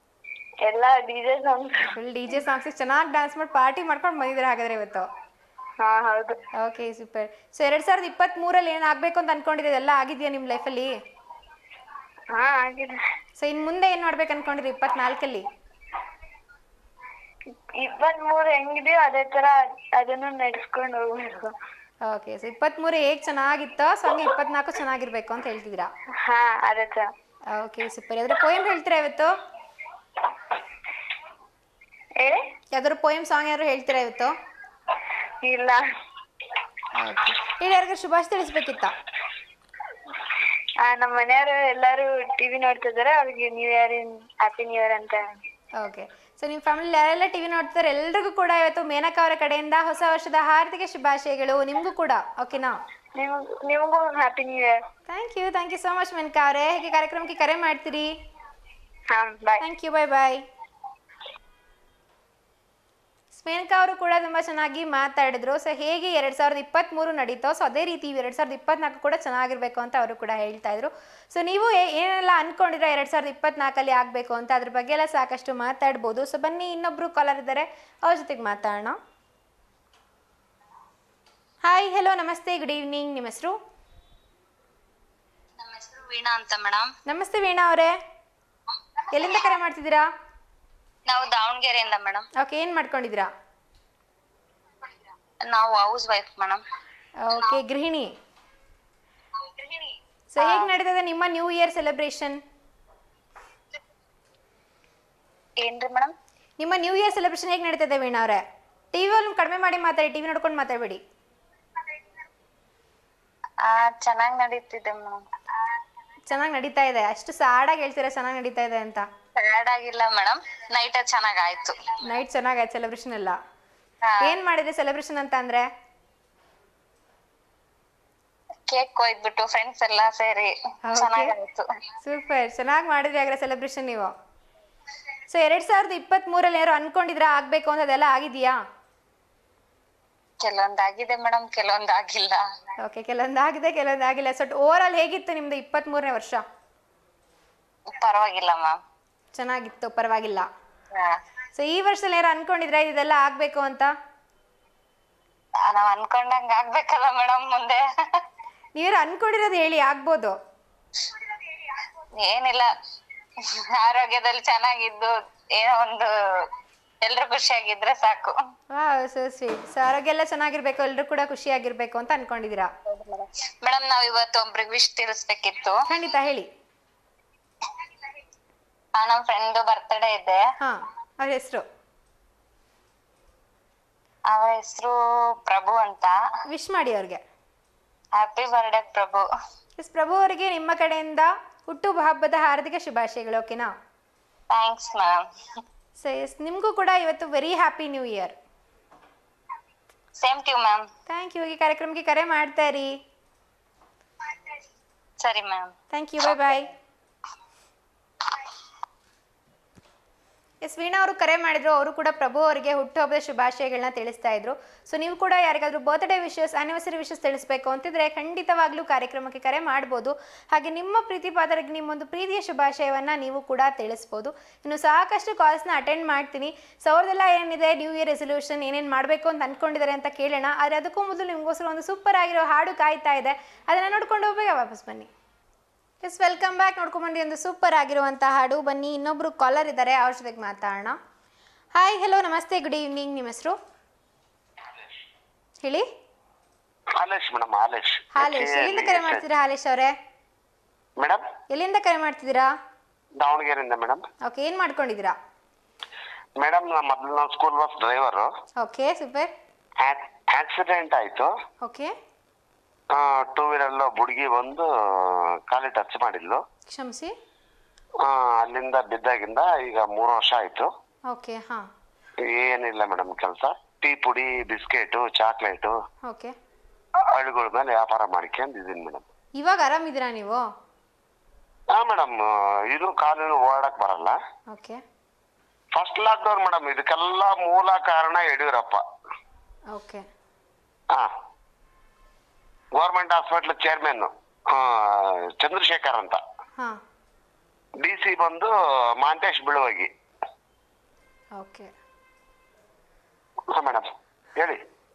ಎಲ್ಲ DJ songs full D J songs ಚೆನ್ನಾಗಿ ಡಾನ್ಸ್ ಮಾಡಿ ಪಾರ್ಟಿ ಮಾಡ್ಕೊಂಡು ಬಂದಿದ್ದೀರಾ ಹಾಗಾದ್ರೆ ಇವತ್ತು ಹಾ ಹೌದು ಓಕೆ ಸೂಪರ್ ಸೊ ಎರಡ್ ಸಾವಿರದ ಇಪ್ಪತ್ತ್ ಮೂರಲ್ಲಿ ಏನಾಗಬೇಕು ಅಂತ ಅನ್ಕೊಂಡಿದ್ದೀರಿ ಎಲ್ಲ ಆಗಿದೆಯಾ ನಿಮ್ಮ ಲೈಫಲ್ಲಿ ಹಾ ಆಗಿದೆ ಸೊ ಇನ್ನು ಮುಂದೆ ಏನು ಮಾಡ್ಬೇಕು ಅನ್ಕೊಂಡಿರಿ ಇಪ್ಪತ್ನಾಲ್ಕಲ್ಲಿ ಇಪ್ಪತ್ತ್ ಮೂರು ಹೆಂಗಿದೆಯೋ ಅದೇ ತರ ಅದನ್ನು ನಡ್ಸ್ಕೊಂಡು ಹೋಗ್ಬೇಕು ಓಕೆ ಸೊ ಇಪ್ಪತ್ತ್ಮೂರು ಹೇಗೆ ಚೆನ್ನಾಗಿತ್ತೋ ಸೊ ಹಂಗೆ ಇಪ್ಪತ್ನಾಲ್ಕು ಚೆನ್ನಾಗಿರ್ಬೇಕು ಅಂತ ಹೇಳ್ತಿದ್ದೀರಾ ಹಾ ಅದೇ ತರ ಓಕೆ ಸೂಪರ್ ಯಾವ್ದಾದ್ರು ಪೋಯಮ್ ಹೇಳ್ತೀರಾ ಇವತ್ತು ಹೇಳಿ ಯಾವ್ದಾದ್ರು ಪೋಯಮ್ ಸಾಂಗ್ ಯಾರು ಹೇಳ್ತೀರಾ ಇವತ್ತು ಇಲ್ಲ ಓಕೆ ಹೇಳಿ ಯಾರಿಗಾರು ಶುಭಾಶಯ ತಿಳಿಸ್ಬೇಕಿತ್ತ ಆ ನಮ್ಮ ಮನೆಯವರು ಎಲ್ಲಾರು ಟಿವಿ ನೋಡ್ತಿದಾರೆ ಅವ್ರಿಗೆ new year happy new year ಅಂತ ಓಕೆ ಸೊ ನಿಮ್ಮ ಫ್ಯಾಮಿಲಿ ಯಾರೆಲ್ಲ ಟಿವಿ ನೋಡ್ತಾರೆ ಎಲ್ರಿಗೂ ಕೂಡ ಇವತ್ತು ಮೇನಕಾ ಅವರ ಕಡೆಯಿಂದ ಹೊಸ ವರ್ಷದ ಹಾರ್ದಿಕ ಶುಭಾಶಯಗಳು ನಿಮಗೂ ಕೂಡ ಓಕೆನಾ ನಿಮ್ಗ್ ನಿಮಗೂ happy new year thank you thank you so much Menaka ಅವರೇ ಹೇಗೆ ಕಾರ್ಯಕ್ರಮಕ್ಕೆ ಕರೆ ಮಾಡ್ತೀರಿ ಹಾ ಬಾಯ್ ಥ್ಯಾಂಕ್ ಯು ಬಾಯ್ ಬಾಯ್ ಸ್ಮೇನಕಾ ಅವರು ಕೂಡ ತುಂಬ ಚೆನ್ನಾಗಿ ಮಾತಾಡಿದ್ರು ಸೊ ಹೇಗೆ ಎರಡು ಸಾವಿರದ ಇಪ್ಪತ್ತ್ಮೂರು ನಡೀತೋ ಸೊ ಅದೇ ರೀತಿ ಎರಡು ಸಾವಿರದ ಇಪ್ಪತ್ನಾಲ್ಕು ಕೂಡ ಚೆನ್ನಾಗಿರ್ಬೇಕು ಅಂತ ಅವರು ಕೂಡ ಹೇಳ್ತಾ ಇದ್ರು ಸೊ ನೀವು ಏ- ಏನೆಲ್ಲ ಅನ್ಕೊಂಡಿದ್ರೆ ಎರಡು ಸಾವಿರದ ಇಪ್ಪತ್ನಾಲ್ಕಲ್ಲಿ ಆಗಬೇಕು ಅಂತ ಅದ್ರ ಬಗ್ಗೆ ಎಲ್ಲ ಸಾಕಷ್ಟು ಮಾತಾಡ್ಬೋದು ಸೊ ಬನ್ನಿ ಇನ್ನೊಬ್ರು ಕಾಲರ್ ಇದ್ದಾರೆ ಅವ್ರ ಜೊತೆಗೆ ಮಾತಾಡೋಣ ಹಾಯ್ ಹೆಲೋ ನಮಸ್ತೆ ಗುಡ್ ಈವ್ನಿಂಗ್ ನಿಮ್ಮ ಹೆಸರು ನಮ್ಮ ಹೆಸರು ವೀಣಾ ಅಂತ ಮೇಡಮ್ ನಮಸ್ತೆ ವೀಣಾ ಅವರೇ ಎಲ್ಲಿಂದ ಕರೆ ಮಾಡ್ತಿದ್ದೀರಾ ನಾವು ದಾವಣಗೆರೆಯಿಂದ ಮೇಡಮ್ ಓಕೆ ಏನು ಮಾಡ್ಕೊಂಡಿದ್ದೀರಾ ನಾವು ಹೌಸ್ ವೈಫ್ ಮೇಡಮ್ ಓಕೆ ಗೃಹಿಣಿ ಸೊ ಹೇಗೆ ನಡೀತದೆ ನಿಮ್ಮ ನ್ಯೂ ಇಯರ್ ಸೆಲೆಬ್ರೇಷನ್ ಏನ್ರಿ ಮೇಡಮ್ ನಿಮ್ಮ ನ್ಯೂ ಇಯರ್ ಸೆಲೆಬ್ರೇಷನ್ ಹೇಗೆ ನಡೀತದೆ ವೀಣಾ ಅವರೇ ಟಿ ವಿ ವಾಲ್ಯೂಮ್ ಕಡಿಮೆ ಮಾಡಿ ಮಾತಾಡಿ ಟಿ ವಿ ನೋಡ್ಕೊಂಡು ಮಾತಾಡಬೇಡಿ ಆ ಚೆನ್ನಾಗ್ ನಡೀತಿದೆ ಮೇಡಮ್ ಚೆನ್ನಾಗಿ ನಡೀತಾ ಇದೆ ಅಷ್ಟು ಸಾಡಾಗಿ ಹೇಳ್ತೀರಾ ಚೆನ್ನಾಗಿ ನಡೀತಾ ಇದೆ ಅಂತ ಟಯರ್ಡ್ ಆಗಿಲ್ಲ ಮೇಡಮ್ ನೈಟ್ ಚೆನ್ನಾಗ್ ಆಯ್ತು ನೈಟ್ ಚೆನ್ನಾಗಾಯ್ತು ಸೆಲೆಬ್ರೇಷನ್ ಎಲ್ಲ ಹಾ. ಏನ್ ಮಾಡಿದ್ರಿ ಸೆಲೆಬ್ರೇಷನ್ ಅಂತ ಅಂದ್ರೆ ಕೇಕ್ ಕೊಯ್ದ್ಬಿಟ್ಟು ಫ್ರೆಂಡ್ಸ್ ಎಲ್ಲಾ ಸೇರಿ Okay. ಚೆನ್ನಾಗಾಯ್ತು ಸೂಪರ್ ಚೆನ್ನಾಗಿ ಮಾಡಿದ್ರಿ ಹಾಗಾದ್ರೆ ಸೆಲೆಬ್ರೇಷನ್ ನೀವು ಸೊ ಎರಡ್ ಸಾವಿರದ ಇಪ್ಪತ್ತ್ ಮೂರಲ್ಲಿ ಯಾರು ಅನ್ಕೊಂಡಿದ್ರ ಆಗ್ಬೇಕು ಅಂತ ಅದೆಲ್ಲ ಆಗಿದೆಯಾ ಕೆಲವೊಂದ್ ಆಗಿದೆ ಮೇಡಮ್ ಕೆಲವೊಂದ್ ಆಗಿಲ್ಲ ಓಕೆ ಕೆಲವೊಂದು ಆಗಿದೆ ಕೆಲವೊಂದು ಆಗಿಲ್ಲ ಸೊ ಓವರ್ ಆಲ್ ಹೇಗಿತ್ತು ನಿಮ್ದು ಇಪ್ಪತ್ತ್ ಮೂರನೇ ವರ್ಷ ಪರವಾಗಿಲ್ಲ ಮ್ಯಾಮ್ ಚೆನ್ನಾಗಿತ್ತು ಪರವಾಗಿಲ್ಲ ಸೊ ಈ ವರ್ಷದಲ್ಲಿ ಯಾರು ಅನ್ಕೊಂಡಿದ್ರೆ ಇದೆಲ್ಲ ಆಗ್ಬೇಕು ಅಂತ ನಾವ್ ಅನ್ಕೊಂಡಂಗ ಆಗ್ಬೇಕಲ್ಲ ಮೇಡಮ್ ಮುಂದೆ ನೀವ್ಯಾರು ಅನ್ಕೊಂಡಿರೋದು ಹೇಳಿ ಆಗ್ಬೋದು ಏನಿಲ್ಲ ಆರೋಗ್ಯದಲ್ಲಿ ಚೆನ್ನಾಗಿದ್ದು ಏನೋ ಒಂದು ಎಲ್ರು ಖುಷಿಯಾಗಿದ್ರೆ ಸಾಕು ವಾ ಸೊ ಸ್ವೀಟ್ ಸೊ ಆರೋಗ್ಯ ಎಲ್ಲ ಚೆನ್ನಾಗಿರ್ಬೇಕು ಎಲ್ಲರೂ ಕೂಡ ಖುಷಿಯಾಗಿರ್ಬೇಕು ಅಂತ ಅನ್ಕೊಂಡಿದ್ದೀರಾ ಮೇಡಮ್ ನಾವ್ ಇವತ್ತು ಒಬ್ರಿಗೆ ವಿಶ್ ತಿಳಿಸ್ಬೇಕಿತ್ತು ಖಂಡಿತ ಹೇಳಿ ಆ ನಮ್ ಫ್ರೆಂಡ್ ಬರ್ತ್ಡೇ ಇದೆ ಹಾ ಅವ್ರ ಹೆಸರು ಅವರ ಹೆಸರು ಪ್ರಭು ಅಂತ ವಿಶ್ ಮಾಡಿ ಅವ್ರಿಗೆ happy birthday Prabhu yes Prabhu ಅವರಿಗೆ ನಿಮ್ಮ ಕಡೆಯಿಂದ ಹುಟ್ಟು ಹಬ್ಬದ ಹಾರ್ದಿಕ ಶುಭಾಶಯಗಳು ಓಕೆನಾ ಥ್ಯಾಂಕ್ಸ್ ಮ್ಯಾಮ್ ಸೊ ಎಸ್ ನಿಮಗೂ ಕೂಡ ಇವತ್ತು very happy new year same to ma'am thank you ಈ ಕಾರ್ಯಕ್ರಮಕ್ಕೆ ಕರೆ ಮಾಡ್ತಾ ಇರಿ ಸರಿ ma'am thank you bye bye yes Veena ಅವರು ಕರೆ ಮಾಡಿದ್ರು ಅವರು ಕೂಡ ಪ್ರಭು ಅವರಿಗೆ ಹುಟ್ಟುಹಬ್ಬದ ಶುಭಾಶಯಗಳನ್ನ ತಿಳಿಸ್ತಾ ಇದ್ರು ಸೊ ನೀವು ಕೂಡ ಯಾರಿಗಾದ್ರೂ ಬರ್ತ್ಡೇ ವಿಶಸ್ ಆನಿವರ್ಸರಿ ವಿಶಸ್ ತಿಳಿಸ್ಬೇಕು ಅಂತಿದ್ರೆ ಖಂಡಿತವಾಗ್ಲೂ ಕಾರ್ಯಕ್ರಮಕ್ಕೆ ಕರೆ ಮಾಡ್ಬೋದು ಹಾಗೆ ನಿಮ್ಮ ಪ್ರೀತಿ ಪಾತ್ರರಿಗೆ ನಿಮ್ಮೊಂದು ಪ್ರೀತಿಯ ಶುಭಾಶಯವನ್ನ ನೀವು ಕೂಡ ತಿಳಿಸ್ಬೋದು ಇನ್ನು ಸಾಕಷ್ಟು ಕಾಲ್ಸ್ನ ಅಟೆಂಡ್ ಮಾಡ್ತೀನಿ ಸೊ ಅವ್ರದ್ದೆಲ್ಲ ಏನಿದೆ ನ್ಯೂ ಇಯರ್ ರೆಸೊಲ್ಯೂಷನ್ ಏನೇನು ಮಾಡಬೇಕು ಅಂತ ಅನ್ಕೊಂಡಿದ್ದಾರೆ ಅಂತ ಕೇಳೋಣ ಆದರೆ ಅದಕ್ಕೂ ಮೊದಲು ನಿಮಗೋಸ್ಕರ ಒಂದು ಸೂಪರ್ ಆಗಿರೋ ಹಾಡು ಕಾಯ್ತಾ ಇದೆ ಅದನ್ನು ನೋಡ್ಕೊಂಡು ಹೋಗ್ಬೇಗ ವಾಪಸ್ ಬನ್ನಿ ಎಸ್ ವೆಲ್ಕಮ್ ಬ್ಯಾಕ್ ನೋಡ್ಕೊಂಬಂದು ಒಂದು ಸೂಪರ್ ಆಗಿರುವಂಥ ಹಾಡು ಬನ್ನಿ ಇನ್ನೊಬ್ರು ಕಾಲರ್ ಇದ್ದಾರೆ ಅವ್ರ ಜೊತೆಗೆ ಮಾತಾಡೋಣ ಹಾಯ್ ಹಲೋ ನಮಸ್ತೆ ಗುಡ್ ಈವ್ನಿಂಗ್ ನಿಮ್ಮ ಹೆಸರು ಹೇಳಿ ಹಾಲೇಶ್ ಮೇಡಮ್ ಹಾಲೇಶ್ ಹಾಲೇಶ್ ಎಲ್ಲಿಂದ ಕರೆ ಮಾಡ್ತಿದ್ದೀರಾ ಹಾಲೇಶ್ ಅವರೇ ಮೇಡಮ್ ಎಲ್ಲಿಂದ ಕರೆ ಮಾಡ್ತಿದ್ದೀರಾ ದಾವಣಗೆರೆಯಿಂದ ಮೇಡಮ್ ಓಕೆ ಏನು ಮಾಡ್ಕೊಂಡಿದ್ದೀರಾ ಮೇಡಮ್ ನಾ ಮೊದಲು ನಾವು school bus driver okay super accident ಆಯ್ತು ಓಕೆ ಟೂ ವೀಲರ್ ಹುಡುಗಿ ಬಂದು ಕಾಲಿ ಟಚ್ ಮಾಡಿದ್ಲು ಕ್ಷಮಿಸಿ ಆ, ಅಲ್ಲಿಂದ ಬಿದ್ದಾಗಿಂದ ಈಗ ಮೂರು ವರ್ಷ ಆಯ್ತು ಓಕೆ ಹಾಂ ಏನಿಲ್ಲ ಮೇಡಮ್ ಕೆಲಸ ಟೀ ಪುಡಿ ಬಿಸ್ಕೆಟು ಚಾಕ್ಲೇಟು ಓಕೆ ಹಳ್ಳಿಗಳ ಮೇಲೆ ವ್ಯಾಪಾರ ಮಾಡ್ಕೊಂಡಿದ್ದೀನಿ ಮೇಡಮ್ ಇವಾಗ ಆರಾಮಿದ್ದೀರಾ ನೀವು ಹಾ ಮೇಡಮ್ ಇದು ಕಾಲಿನ ಓಡಾಡಕ್ ಬರಲ್ಲ ಓಕೆ ಫಸ್ಟ್ ಲಾಕ್ಡೌನ್ ಮೇಡಮ್ ಇದಕ್ಕೆಲ್ಲ ಮೂಲ ಕಾರಣ ಯಡಿಯೂರಪ್ಪ ಓಕೆ ಹಾ ಗೌರ್ಮೆಂಟ್ ಹಾಸ್ಪಿಟ್ಲ್ ಚೇರ್ಮನ್ ಚಂದ್ರಶೇಖರ್ ಅಂತ ಹಾಂ ಡಿ ಸಿ ಬಂದು ಮಾಂತೇಶ್ ಬಿಳುವಗಿ ಓಕೆ ಹಾ ಮೇಡಮ್ ಹೇಳಿ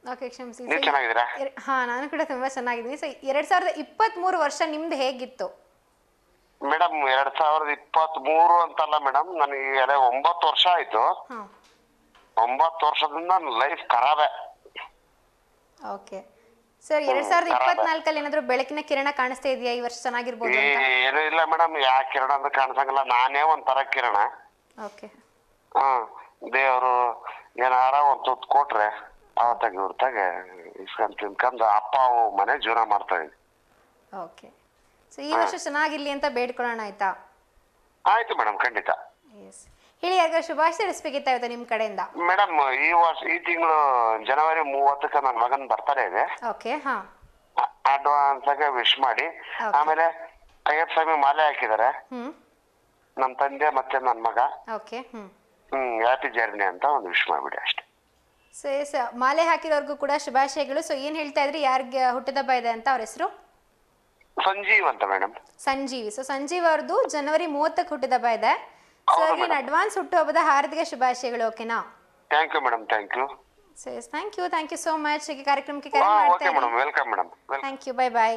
ಓಕೆ ಕ್ಷಮಿಸಿ ನೀವ್ ಚೆನ್ನಾಗಿದ್ದೀರಾ ಎರ- ಹಾ ನಾನು ಕೂಡ ತುಂಬಾ ಚೆನ್ನಾಗಿದ್ದೀನಿ ಸೊ ಎರಡ್ ಸಾವಿರದ ಇಪ್ಪತ್ತ್ ಮೂರು ವರ್ಷ ನಿಮ್ದು ಹೇಗಿತ್ತು ಮೇಡಮ್ ಎರಡ್ ಸಾವಿರದ ಇಪ್ಪತ್ತ್ ಮೂರು ಅಂತಲ್ಲ ಮೇಡಮ್ ನನಗೆ ಅದೇ ಒಂಬತ್ತು ವರ್ಷ ಆಯ್ತು ಹಾ ಒಂಬತ್ತು ವರ್ಷದಿಂದ ಲೈಫ್ ಖರಾಬೆ ಓಕೆ ಸರ್ ಎರಡ್ ಸಾವಿರದ ಖರಾಬ. ಇಪ್ಪತ್ನಾಲ್ಕಲ್ಲಿ ಏನಾದ್ರು ಬೆಳಕಿನ ಕಿರಣ ಕಾಣಿಸ್ತಾ ಇದೆಯಾ ಈ ವರ್ಷ ಚೆನ್ನಾಗಿರ್ಬೋದು ಅಂತ ಏನು ಇಲ್ಲ ಮೇಡಮ್ ಯಾ ಕಿರಣ ಅಂತ ಕಾಣಿಸಂಗಿಲ್ಲ ನಾನೇ ಒಂಥರ ಕಿರಣ ಓಕೆ ಹಾ ದೇವ್ರು ಏನಾರ ಒಂದ್ ತುತ್ತು ಕೊಟ್ರೆ ಅವತ್ತಾಗ ಇವ್ರತಾಗ ಇಸ್ಕೊಂಡ್ ತಿನ್ಕೊಂಡ್ ಅಪ್ಪ ಅವು ಮನೆ ಜೀವನ ಮಾಡ್ತಾ ಇದ್ವಿ ಓಕೆ ಸೊ ಈ ವರ್ಷ ಚೆನ್ನಾಗಿರ್ಲಿ ಅಂತ ಬೇಡ್ಕೊಳ್ಳೋಣ ಆಯ್ತಾ ಆಯ್ತು ಮೇಡಮ್ ಖಂಡಿತ ಎಸ್ ಹೇಳಿ ಯಾರಿಗಾರು ಶುಭಾಶಯ ತಿಳಿಸ್ಬೇಕಿತ್ತಾಯ್ತಾ ನಿಮ್ಮ ಕಡೆಯಿಂದ ಮೇಡಮ್ ಈ ವರ್ಷ ಈ ತಿಂಗಳು ಜನವರಿ ಮೂವತ್ತಕ್ಕೆ ನನ್ನ ಮಗನ್ ಬರ್ತಡೇ ಇದೆ ಓಕೆ ಹಾ ಅಡ್ವಾನ್ಸ್ ಆಗಿ ವಿಶ್ ಮಾಡಿ Okay. ಆಮೇಲೆ ಅಯ್ಯಪ್ಪ ಸ್ವಾಮಿ ಮಾಲೆ ಹಾಕಿದ್ದಾರೆ ಹ್ಮ್ ನಮ್ ತಂದೆ ಮತ್ತೆ ನನ್ ಮಗ okay hmm hmm happy journey ಅಂತ ಒಂದು ವಿಶ್ ಮಾಡ್ಬಿಡಿ ಅಷ್ಟೇ ಸೊ ಎಸ್ ಮಾಲೆ ಹಾಕಿರೋರ್ಗೂ ಕೂಡ ಶುಭಾಶಯಗಳು ಸೊ ಏನು ಹೇಳ್ತಾ ಇದ್ರಿ ಯಾರಿಗೆ ಹುಟ್ಟಿದಬ್ಬ ಇದೆ ಅಂತ ಅವ್ರ ಹೆಸರು ಸಂಜೀವ್ ಅಂತ ಮೇಡಮ್ ಸಂಜೀವಿ ಸೊ ಸಂಜೀವ್ ಅವ್ರದ್ದು ಜನವರಿ ಮೂವತ್ತಕ್ಕೆ ಹುಟ್ಟಿದಬ್ಬ ಇದೆ ಸೊ ಹೌದು ಅವ್ರಿಗೆ ಅಡ್ವಾನ್ಸ್ ಹುಟ್ಟುಹಬ್ಬದ ಹಾರ್ದಿಕ ಶುಭಾಶಯಗಳು ಓಕೆನಾ thank you madam thank you so yes thank you thank you so much ಈ ಕಾರ್ಯಕ್ರಮಕ್ಕೆ ಕರೆ ಹಾ ಮಾಡ್ತಾ ಓಕೆ ಇರಿ madam welcome madam thank you bye bye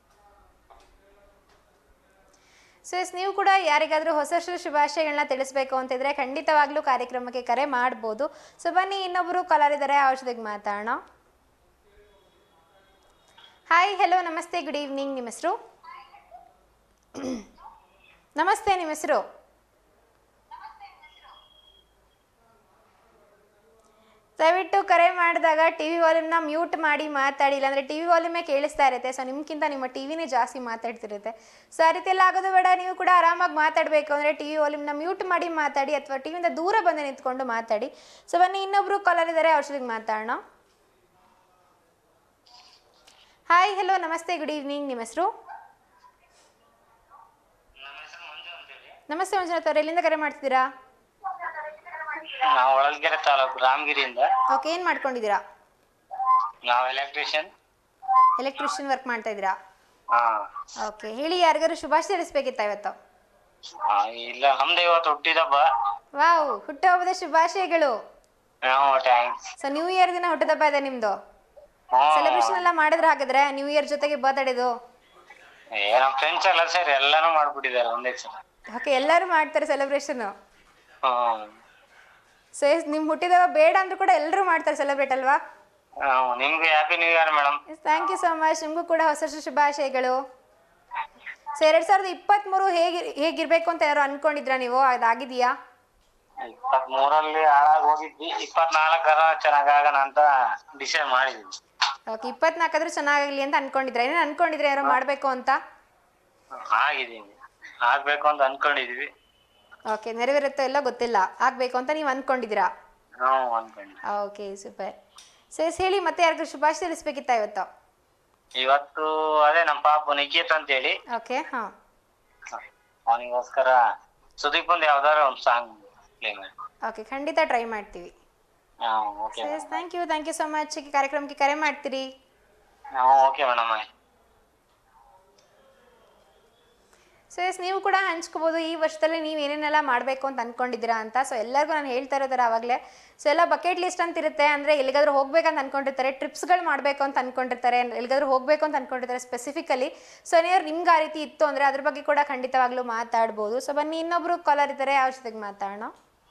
so yes ನೀವು ಕೂಡ ಯಾರಿಗಾದರೂ ಹೊಸ ವರ್ಷದ ಶುಭಾಶಯಗಳನ್ನ ತಿಳಿಸ್ಬೇಕು ಅಂತಿದ್ರೆ ಖಂಡಿತವಾಗ್ಲೂ ಕಾರ್ಯಕ್ರಮಕ್ಕೆ ಕರೆ ಮಾಡ್ಬೋದು ಸೊ ಬನ್ನಿ ಇನ್ನೊಬ್ಬರು ಕಲಾರಿದ್ದಾರೆ ಔಷಧಿಗೆ ಮಾತಾಡೋಣ ಹಾಯ್ ಹೆಲೋ ನಮಸ್ತೆ ಗುಡ್ ಈವ್ನಿಂಗ್ ನಿಮ್ಮ ಹೆಸರು ನಮಸ್ತೆ ನಿಮ್ಮ ಹೆಸರು ದಯವಿಟ್ಟು ಕರೆ ಮಾಡಿದಾಗ ಟಿ ವಿ ವಾಲ್ಯೂಮ್ನ ಮ್ಯೂಟ್ ಮಾಡಿ ಮಾತಾಡಿ ಇಲ್ಲಾಂದರೆ ಟಿ ವಿ ವಾಲ್ಯೂಮೇ ಕೇಳಿಸ್ತಾ ಇರುತ್ತೆ ಸೊ ನಿಮ್ಗಿಂತ ನಿಮ್ಮ ಟಿ ವಿನೇ ಜಾಸ್ತಿ ಮಾತಾಡ್ತಿರುತ್ತೆ ಸೊ ಆ ರೀತಿ ಎಲ್ಲ ಆಗೋದು ಬೇಡ ನೀವು ಕೂಡ ಆರಾಮಾಗಿ ಮಾತಾಡಬೇಕು ಅಂದರೆ ಟಿ ವಿ ವಾಲ್ಯೂಮ್ನ ಮ್ಯೂಟ್ ಮಾಡಿ ಮಾತಾಡಿ ಅಥವಾ ಟಿ ವಿಯಿಂದ ದೂರ ಬಂದು ನಿಂತ್ಕೊಂಡು ಮಾತಾಡಿ ಸೊ ಬನ್ನಿ ಇನ್ನೊಬ್ರು ಕಾಲರ್ ಇದ್ದಾರೆ ಔಷಧಿಗೆ ಮಾತಾಡೋಣ ಹಾಯ್ ಹೆಲೋ ನಮಸ್ತೆ ಗುಡ್ ಈವ್ನಿಂಗ್ ನಿಮ್ಮ ಹೆಸರು ನಮಸ್ತೆ ಮಂಜುನಾಥ್ ಅವ್ರು ಎಲ್ಲಿಂದ ಕರೆ ಮಾಡ್ತಿದ್ದೀರಾ ನಾವು ಹೊಳಲ್ಕೆರೆ ತಾಲೂಕು ರಾಮಗಿರಿಯಿಂದ ಓಕೆ ಏನು ಮಾಡ್ಕೊಂಡಿದ್ದೀರಾ ನಾವು ಎಲೆಕ್ಟ್ರಿಷಿಯನ್ ಎಲೆಕ್ಟ್ರಿಷಿಯನ್ ವರ್ಕ್ ಮಾಡ್ತಾ ಇದ್ದೀರಾ ಹಾ ಓಕೆ ಹೇಳಿ ಯಾರಿಗಾರು ಶುಭಾಶಯ ತಿಳಿಸ್ಬೇಕಿತ್ತ ಇವತ್ತು ಆ, ಇಲ್ಲ ನಮ್ದು ಇವತ್ತು ಹುಟ್ಟಿದಬ್ಬ ವಾವ್ ಹುಟ್ಟುಹಬ್ಬದ ಶುಭಾಶಯಗಳು ನಾವು ಥ್ಯಾಂಕ್ಸ್ ಸೊ ನ್ಯೂ ಇಯರ್ ದಿನ ಹುಟ್ಟುಹಬ್ಬ ಇದೆ ನಿಮ್ದು ಸೆಲೆಬ್ರೇಷನ್ ಎಲ್ಲ ಮಾಡಿದ್ರೆ ಹಾಗಾದ್ರೆ ನ್ಯೂ ಇಯರ್ ಜೊತೆಗೆ ಬರ್ತ್ಡೇದು ಏ ನಮ್ಮ ಫ್ರೆಂಡ್ಸ್ ಎಲ್ಲ ಸೇರಿ ಎಲ್ಲಾನು ಮಾಡ್ಬಿಟ್ಟಿದ್ದಾರೆ ಒಂದೇ ಸಲ ಓಕೆ ಎಲ್ಲರೂ ಮಾಡ್ತಾರೆ ಸೆಲೆಬ್ರೇಷನ್ ಹ್ಮ್ ಸೊ ನಿಮ್ಮ ಹುಟ್ಟಿದಬ್ಬ ಬೇಡ ಅಂದ್ರೂ ಕೂಡ ಎಲ್ಲರೂ ಮಾಡ್ತಾರೆ ಸೆಲೆಬ್ರೇಟ್ ಅಲ್ವಾ ಹ್ಮ್, ನಿಮ್ಗೆ happy new year madam thank you so much ನಿಮಗೂ ಕೂಡ ಹೊಸ ವರ್ಷ ಶುಭಾಶಯಗಳು ಸೊ ಎರಡ್ ಸಾವಿರದ ಇಪ್ಪತ್ತ್ಮೂರು ಹೇಗೆ ಹೇಗಿರ್ಬೇಕು ಅಂತ ಯಾರು ಅನ್ಕೊಂಡಿದ್ರಾ ನೀವು ಅದಾಗಿದೆಯಾ ಇಪ್ಪತ್ ಮೂರಲ್ಲಿ ಹಾಳಾಗಿ ಹೋಗಿದ್ವಿ ಇಪ್ಪತ್ನಾಲ್ಕರ ಚೆನ್ನಾಗಾಗಣ ಅಂತ ಡಿಸೈಡ್ ಮಾಡಿದ್ವಿ ಓಕೆ ಇಪ್ಪತ್ನಾಲ್ಕಾದ್ರೂ ಚೆನ್ನಾಗಾಗಲಿ ಅಂತ ಅನ್ಕೊಂಡಿದ್ರೆ ಏನೇನು ಅನ್ಕೊಂಡಿದ್ರೆ ಯಾರೋ ಮಾಡಬೇಕು ಅಂತ ಆಗಿದೀನಿ ಆಗ್ಬೇಕು ಅಂತ ಅನ್ಕೊಂಡಿದ್ವಿ ಓಕೆ ನೆರವೇರುತ್ತೋ ಎಲ್ಲ ಗೊತ್ತಿಲ್ಲ ಆಗ್ಬೇಕು ಅಂತ ನೀವು ಅನ್ಕೊಂಡಿದ್ದೀರಾ ನಾವು ಅನ್ಕೊಂಡ್ವಿ ಓಕೆ ಸೂಪರ್ ಸೊ ಎಸ್ ಹೇಳಿ ಮತ್ತೆ ಯಾರಿಗೂ ಶುಭಾಶಯ ತಿಳಿಸ್ಬೇಕಿತ್ತ ಇವತ್ತು ಇವತ್ತು ಅದೇ ನಮ್ಮ ಪಾಪು ನಿಖಿತ್ ಅಂತ ಹೇಳಿ ಓಕೆ ಹಾಂ ಅವನಿಗೋಸ್ಕರ ಸುದೀಪ್ ಒಂದು ಯಾವ್ದಾರ ಒಂದು ಸಾಂಗ್ ಪ್ಲೇ ಮಾಡಿ ಓಕೆ ಖಂಡಿತ ಟ್ರೈ ಮಾಡ್ತೀವಿ ಹಾ okay so yes thank you thank you so much ಈ ಕಾರ್ಯಕ್ರಮಕ್ಕೆ ಕರೆ ಮಾಡ್ತೀರಿ ಹಾ ಓಕೆ ಮೇಡಮ್ ಸೊ ಎಸ್ ನೀವು ಕೂಡ ಹಂಚ್ಕೋಬೋದು ಈ ವರ್ಷದಲ್ಲಿ ನೀವು ಏನೇನೆಲ್ಲ ಮಾಡಬೇಕು ಅಂತ ಅನ್ಕೊಂಡಿದ್ದೀರಾ ಅಂತ ಸೊ ಎಲ್ಲರಿಗೂ ನಾನು ಹೇಳ್ತಾ ಇರೋದಾರ ಆವಾಗಲೇ ಸೊ ಎಲ್ಲ ಬಕೆಟ್ ಲಿಸ್ಟ್ ಅಂತ ಇರುತ್ತೆ ಅಂದರೆ ಎಲ್ಲಿಗಾದ್ರೂ ಹೋಗ್ಬೇಕಂತ ಅನ್ಕೊಂಡಿರ್ತಾರೆ ಟ್ರಿಪ್ಸ್ಗಳು ಮಾಡಬೇಕು ಅಂತ ಅನ್ಕೊಂಡಿರ್ತಾರೆ ಎಲ್ಲಿಗಾದ್ರೂ ಹೋಗಬೇಕು ಅಂತ ಅನ್ಕೊಂಡಿರ್ತಾರೆ ಸ್ಪೆಸಿಫಿಕಲಿ ಸೊ ಏನಾದ್ರು ನಿಮ್ಗೆ ಆ ರೀತಿ ಇತ್ತು ಅಂದರೆ ಅದ್ರ ಬಗ್ಗೆ ಕೂಡ ಖಂಡಿತವಾಗ್ಲೂ ಮಾತಾಡ್ಬೋದು ಸೊ ಬನ್ನಿ ಇನ್ನೊಬ್ರು ಕಾಲರ್ ಇದ್ದಾರೆ ಯಾವ ಜೊತೆಗೆ ಮಾತಾಡೋಣ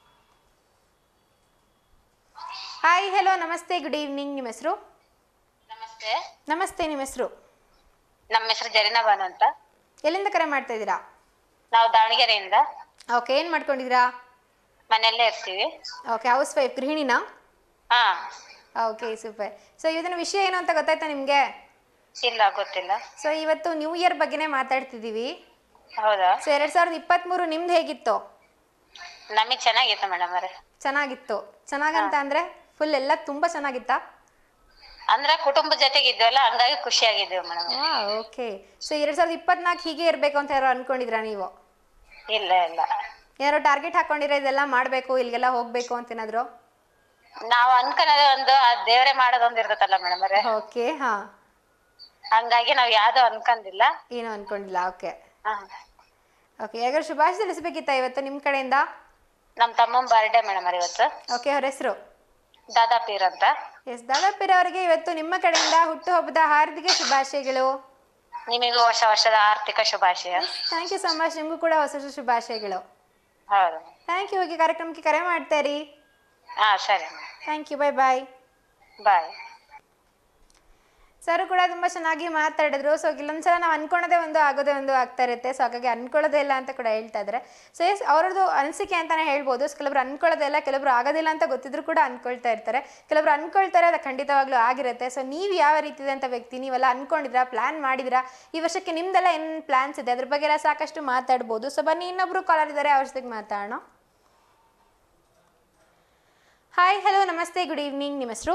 ಹಾಯ್ ಹೆಲೋ ನಮಸ್ತೆ ಗುಡ್ ಈವ್ನಿಂಗ್ ನಿಮ್ಮ ಹೆಸರು ನಮಸ್ತೆ ನಮಸ್ತೆ ನಿಮ್ಮ ಹೆಸರು ನಮ್ಮ ಹೆಸರು ಜರೀನಾ ಬಾನು ಅಂತ ಎಲ್ಲಿಂದ ಕರೆ ಮಾಡ್ತಾ ಇದ್ದೀರಾ ನಾವು ದಾವಣಗೆರೆಯಿಂದ ಓಕೆ ಏನು ಮಾಡ್ಕೊಂಡಿದ್ದೀರಾ ಮನೆಯಲ್ಲೇ ಇರ್ತೀವಿ ಓಕೆ ಹೌಸ್ ವೈಫ್ ಗೃಹಿಣಿನಾ ಹಾ ಓಕೆ ಸೂಪರ್ ಸೊ ಇವತ್ತಿನ ವಿಷಯ ಏನು ಅಂತ ಗೊತ್ತಾಯ್ತಾ ನಿಮಗೆ ಇಲ್ಲ ಗೊತ್ತಿಲ್ಲ ಸೊ ಇವತ್ತು ನ್ಯೂ ಇಯರ್ ಬಗ್ಗೆನೇ ಮಾತಾಡ್ತಿದ್ದೀವಿ ಹೌದಾ ಸೊ ಎರಡು ಸಾವಿರದ ಇಪ್ಪತ್ತ್ಮೂರು ನಿಮ್ದು ಹೇಗಿತ್ತು ನಮಗ್ ಚೆನ್ನಾಗಿತ್ತು ಮೇಡಮ್ ಅವ್ರೆ ಚೆನ್ನಾಗಿತ್ತು ಚೆನ್ನಾಗಂತ ಅಂದರೆ ಫುಲ್ ಎಲ್ಲ ತುಂಬ ಚೆನ್ನಾಗಿತ್ತಾ ಅಂದ್ರೆ ಕುಟುಂಬದ ಜೊತೆಗೆ ಇದ್ವಲ್ಲ ಹಂಗಾಗಿ ಖುಷಿಯಾಗಿದ್ದೀವಿ ಮೇಡಮ್ ಹಾ ಓಕೆ ಸೊ ಎರಡು ಸಾವಿರದ ಇಪ್ಪತ್ನಾಲ್ಕು ಹೀಗೆ ಇರಬೇಕು ಅಂತ ಯಾರೋ ಅನ್ಕೊಂಡಿದ್ರಾ ನೀವು ಇಲ್ಲ ಇಲ್ಲ ಯಾರೋ ಟಾರ್ಗೆಟ್ ಹಾಕೊಂಡಿರೋ ಇದೆಲ್ಲ ಮಾಡಬೇಕು ಇಲ್ಲಿಗೆಲ್ಲ ಹೋಗಬೇಕು ಅಂತ ಏನಾದ್ರು ನಾವು ಅನ್ಕೊಳೋದು ಒಂದು ಆ ದೇವ್ರೆ ಮಾಡೋದೊಂದು ಇರ್ತದಲ್ಲ ಮೇಡಮ್ ಅವ್ರೆ ಓಕೆ ಹಾಂ ಹಂಗಾಗಿ ನಾವ್ ಯಾವ್ದು ಅನ್ಕೊಂಡಿಲ್ಲ ಏನೂ ಅನ್ಕೊಂಡಿಲ್ಲ ಓಕೆ ಹಾ. ಓಕೆ ಯಾರು ಶುಭಾಶಯ ತಿಳಿಸ್ಬೇಕಿತ್ತ ಇವತ್ತು ನಿಮ್ಮ ಕಡೆಯಿಂದ ನಮ್ ತಮ್ಮನ್ ಬರ್ಡೇ ಮೇಡಮ್ ಅವ್ರೆ ಇವತ್ತು ಓಕೆ ಅವ್ರ ಹೆಸರು ದಾದಾಪೀರ್ ಅಂತ ಎಸ್ ದಾದಾಪೀರ್ ಅವರಿಗೆ ಇವತ್ತು ನಿಮ್ಮ ಕಡೆಯಿಂದ ಹುಟ್ಟುಹಬ್ಬದ ಹಾರ್ದಿಕ ಶುಭಾಶಯಗಳು ನಿಮಗೂ ಹೊಸ ವರ್ಷದ ಆರ್ಥಿಕ ಶುಭಾಶಯ ಥ್ಯಾಂಕ್ ಯು ಸೊ ಮಚ್ ನಿಮಗೂ ಕೂಡ ಹೊಸ ಹೊಸ ಶುಭಾಶಯಗಳು ಹೌದು ಥ್ಯಾಂಕ್ ಯು ಹೋಗಿ ಕಾರ್ಯಕ್ರಮಕ್ಕೆ ಕರೆ ಮಾಡ್ತಾರಿ ಹಾ ಸರಿ thank you bye bye bye sir ಕೂಡ ತುಂಬ ಚೆನ್ನಾಗಿ ಮಾತಾಡಿದ್ರು ಸೊ ಕೆಲವೊಂದ್ಸಲ ನಾವು ಅನ್ಕೊಳೋದೇ ಒಂದು ಆಗೋದೇ ಒಂದು ಆಗ್ತಾ ಇರುತ್ತೆ ಸೊ ಹಾಗಾಗಿ ಅನ್ಕೊಳ್ಳೋದೇ ಇಲ್ಲ ಅಂತ ಕೂಡ ಹೇಳ್ತಾ ಇದ್ದಾರೆ ಸೊ ಎಸ್ ಅವ್ರದ್ದು ಅನಿಸಿಕೆ ಅಂತಾನೆ ಹೇಳ್ಬೋದು ಸೊ ಕೆಲವರು ಅನ್ಕೊಳ್ಳೋದೇ ಇಲ್ಲ ಕೆಲವರು ಆಗೋದಿಲ್ಲ ಅಂತ ಗೊತ್ತಿದ್ರು ಕೂಡ ಅನ್ಕೊಳ್ತಾ ಇರ್ತಾರೆ ಕೆಲವರು ಅನ್ಕೊಳ್ತಾರೆ ಅದು ಖಂಡಿತವಾಗ್ಲೂ ಆಗಿರುತ್ತೆ ಸೊ ನೀವು ಯಾವ ರೀತಿದಂಥ ವ್ಯಕ್ತಿ ನೀವೆಲ್ಲ ಅನ್ಕೊಂಡಿದ್ರಾ ಪ್ಲಾನ್ ಮಾಡಿದ್ರಾ ಈ ವರ್ಷಕ್ಕೆ ನಿಮ್ದೆಲ್ಲ ಏನು ಪ್ಲಾನ್ಸ್ ಇದೆ ಅದ್ರ ಬಗ್ಗೆ ಎಲ್ಲ ಸಾಕಷ್ಟು ಮಾತಾಡ್ಬೋದು ಸೊ ಬನ್ನಿ ಇನ್ನೊಬ್ರು ಕಾಲರ್ ಇದ್ದಾರೆ ಅವ್ರ ಜೊತೆಗೆ ಮಾತಾಡೋಣ ಹಾಯ್ ಹಲೋ ನಮಸ್ತೆ ಗುಡ್ ಈವ್ನಿಂಗ್ ನಿಮ್ಮ ಹೆಸರು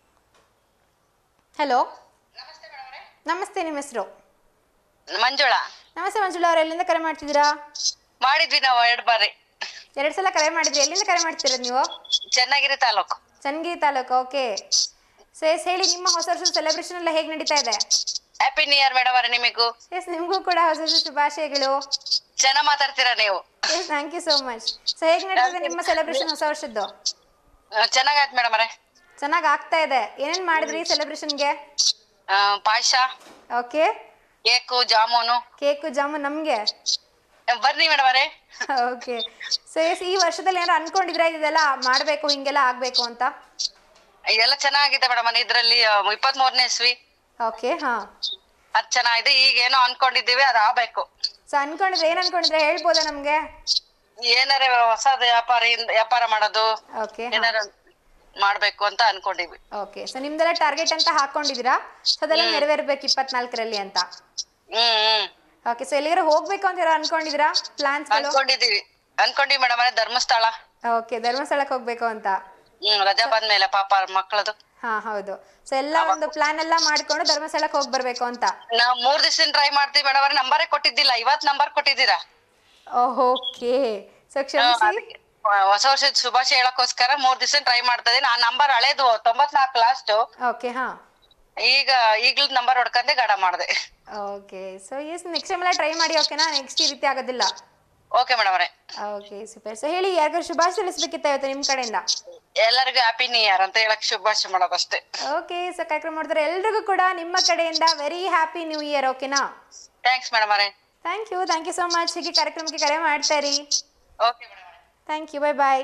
ಹಲೋ ನಮಸ್ತೆ ನಿಮ್ಮ ಹೆಸರು ಮಂಜುಳಾ ನಮಸ್ತೆ ಮಂಜುಳಾ ಅವ್ರು ಎಲ್ಲಿಂದ ಕರೆ ಮಾಡ್ತಿದ್ದೀರಾ ಮಾಡಿದ್ವಿ ನಾವು ಎರಡ್ ಬಾರಿ ಎರಡು ಸಲ ಕರೆ ಮಾಡಿದ್ರಿ ಎಲ್ಲಿಂದ ಕರೆ ಮಾಡ್ತಿರೋದು ನೀವು Channagiri taluk Channagiri taluk okay so yes ಹೇಳಿ ನಿಮ್ಮ ಹೊಸ ವರ್ಷದ ಸೆಲೆಬ್ರೇಷನ್ ಎಲ್ಲ ಹೇಗೆ ನಡೀತಾ ಇದೆ ಹ್ಯಾಪಿ ನ್ಯೂ ಇಯರ್ ಮೇಡಮ್ ಅವರೇ ನಿಮಗೂ ಎಸ್ ನಿಮಗೂ ಕೂಡ ಹೊಸ ಹೊಸ ಶುಭಾಶಯಗಳು ಚೆನ್ನಾಗ್ ಮಾತಾಡ್ತೀರಾ ನೀವು yes thank you so much so ಹೇಗೆ ನಡೀತಿದೆ ನಿಮ್ಮ ಸೆಲೆಬ್ರೇಷನ್ ಹೊಸ ವರ್ಷದ್ದು ಚೆನ್ನಾಗಾಯ್ತು ಮೇಡಮ್ ಅವರೇ ಚೆನ್ನಾಗಿ ಆಗ್ತಾ ಇದೆ ಏನೇನು ಮಾಡಿದ್ರಿ ಸೆಲೆಬ್ರೇಷನ್ಗೆ ಪಾಯಸ okay cake jamun cake jamun ನಮಗೆ ಬರ್ರಿ ಮೇಡಮ್ ಅವರೇ ಓಕೆ ಸೊ ಎಸ್ ಈ ವರ್ಷದಲ್ಲಿ ಏನಾರು ಅನ್ಕೊಂಡಿದ್ರಾ ಇದೆಲ್ಲ ಮಾಡಬೇಕು ಹಿಂಗೆಲ್ಲ ಆಗಬೇಕು ಅಂತ ಇದೆಲ್ಲ ಚೆನ್ನಾಗಿದೆ ಮೇಡಮ್ ಇದ್ರಲ್ಲಿ ಇಪ್ಪತ್ತ್ ಮೂರನೇ ಇಸ್ವಿ ಓಕೆ ಹಾಂ ಅದ್ ಚೆನ್ನಾಗಿದೆ ಈಗ ಏನೋ ಅನ್ಕೊಂಡಿದೀವಿ ಅದ್ ಆಗ್ಬೇಕು ಸೊ ಅನ್ಕೊಂಡಿದ್ರೆ ಏನು ಅನ್ಕೊಂಡಿದ್ರೆ ಹೇಳ್ಬೋದಾ ನಮಗೆ ಏನಾರ ಹೊಸದ ವ್ಯಾಪಾರ ವ್ಯಾಪಾರ ಮಾಡೋದು ಓಕೆ ಏನಾರ ಮಾಡ್ಬೇಕು ಅಂತ ಅನ್ಕೊಂಡಿವಿ ಓಕೆ ಸೊ ನಿಮ್ದೆಲ್ಲ ಟಾರ್ಗೆಟ್ ಅಂತ ಹಾಕೊಂಡಿದ್ದೀರಾ ಸೊ ಅದೆಲ್ಲ ನೆರವೇರ್ಬೇಕು ಇಪ್ಪತ್ನಾಲ್ಕರಲ್ಲಿ ಅಂತ ಹ್ಮ್ ಹ್ಮ್ ಓಕೆ ಸೊ ಎಲ್ಲಿಗಾರ ಹೋಗ್ಬೇಕು ಅಂತ ಯಾರೋ ಅನ್ಕೊಂಡಿದ್ದೀರಾ ಪ್ಲಾನ್ಸ್ಗಳು ಅನ್ಕೊಂಡಿದೀವಿ ಅನ್ಕೊಂಡಿವಿ ಮೇಡಮ್ ಅವರೇ ಧರ್ಮಸ್ಥಳ ಓಕೆ ಧರ್ಮಸ್ಥಳಕ್ಕೆ ಹೋಗ್ಬೇಕು ಅಂತ ಹ್ಮ್ ರಜಾ ಬಂದ್ಮೇಲೆ ಪಾಪ ಮಕ್ಕಳದು ಹಾ ಹೌದು ಸೊ ಎಲ್ಲ ಒಂದು ಪ್ಲಾನ್ ಎಲ್ಲ ಮಾಡ್ಕೊಂಡು ಧರ್ಮಸ್ಥಳಕ್ಕೆ ಹೋಗಿ ಬರ್ಬೇಕು ಅಂತ ನಾವ್ ಮೂರ್ ದಿವಸ ಟ್ರೈ ಮಾಡ್ತೀವಿ ಮೇಡಮ್ ಅವ್ರೆ ನಂಬರೇ ಕೊಟ್ಟಿದ್ದಿಲ್ಲ ಇವತ್ ನಂಬರ್ ಕೊಟ್ಟಿದ್ದೀರಾ ಓಕೆ ಸೊ ಕ್ಷಮಿಸಿ ಆ, ಹೊಸ ವರ್ಷದ ಶುಭಾಶಯ ಹೇಳಕ್ಕೋಸ್ಕರ ಮೂರ್ ದಿವಸ ಟ್ರೈ ಮಾಡ್ತಾ ಇದೀನಿ ಆ ನಂಬರ್ ಹಳೇದು ತೊಂಬತ್ನಾಲ್ಕು ಲಾಸ್ಟ್ ಓಕೆ ಹಾ ಈಗ ಈಗ್ಲದ್ ನಂಬರ್ ಹೊಡ್ಕಂದೆ ಗಡ ಮಾಡ್ದೆ okay so yes next time ಎಲ್ಲ ಟ್ರೈ ಮಾಡಿ ಓಕೆನಾ ನೆಕ್ಸ್ಟ್ ಈ ರೀತಿ ಆಗೋದಿಲ್ಲ ಓಕೆ ಮೇಡಮ್ ಅವರೇ ಓಕೆ ಸೂಪರ್ ಸೊ ಹೇಳಿ ಯಾರಿಗಾರು ಶುಭಾಶಯ ತಿಳಿಸ್ಬೇಕಿತ್ತ ಇವತ್ತು ನಿಮ್ಮ ಕಡೆಯಿಂದ ಎಲ್ಲರಿಗೂ ಹ್ಯಾಪಿ ನ್ಯೂ ಇಯರ್ ಅಂತ ಹೇಳಕ್ ಶುಭಾಶಯ ಮಾಡೋದಷ್ಟೇ ಓಕೆ ಸೊ ಕಾರ್ಯಕ್ರಮ ಮಾಡಿದ್ರೆ ಎಲ್ರಿಗೂ ಕೂಡ ನಿಮ್ಮ ಕಡೆಯಿಂದ ವೆರಿ ಹ್ಯಾಪಿ ನ್ಯೂ ಇಯರ್ ಓಕೆನಾ ಥ್ಯಾಂಕ್ಸ್ ಮೇಡಮ್ ಅವರೇ thank you thank you so much ಹೀಗೆ ಕಾರ್ಯಕ್ರಮಕ್ಕೆ ಕರೆ ಮಾಡ್ತಾ ಇರಿ okay madam thank you bye bye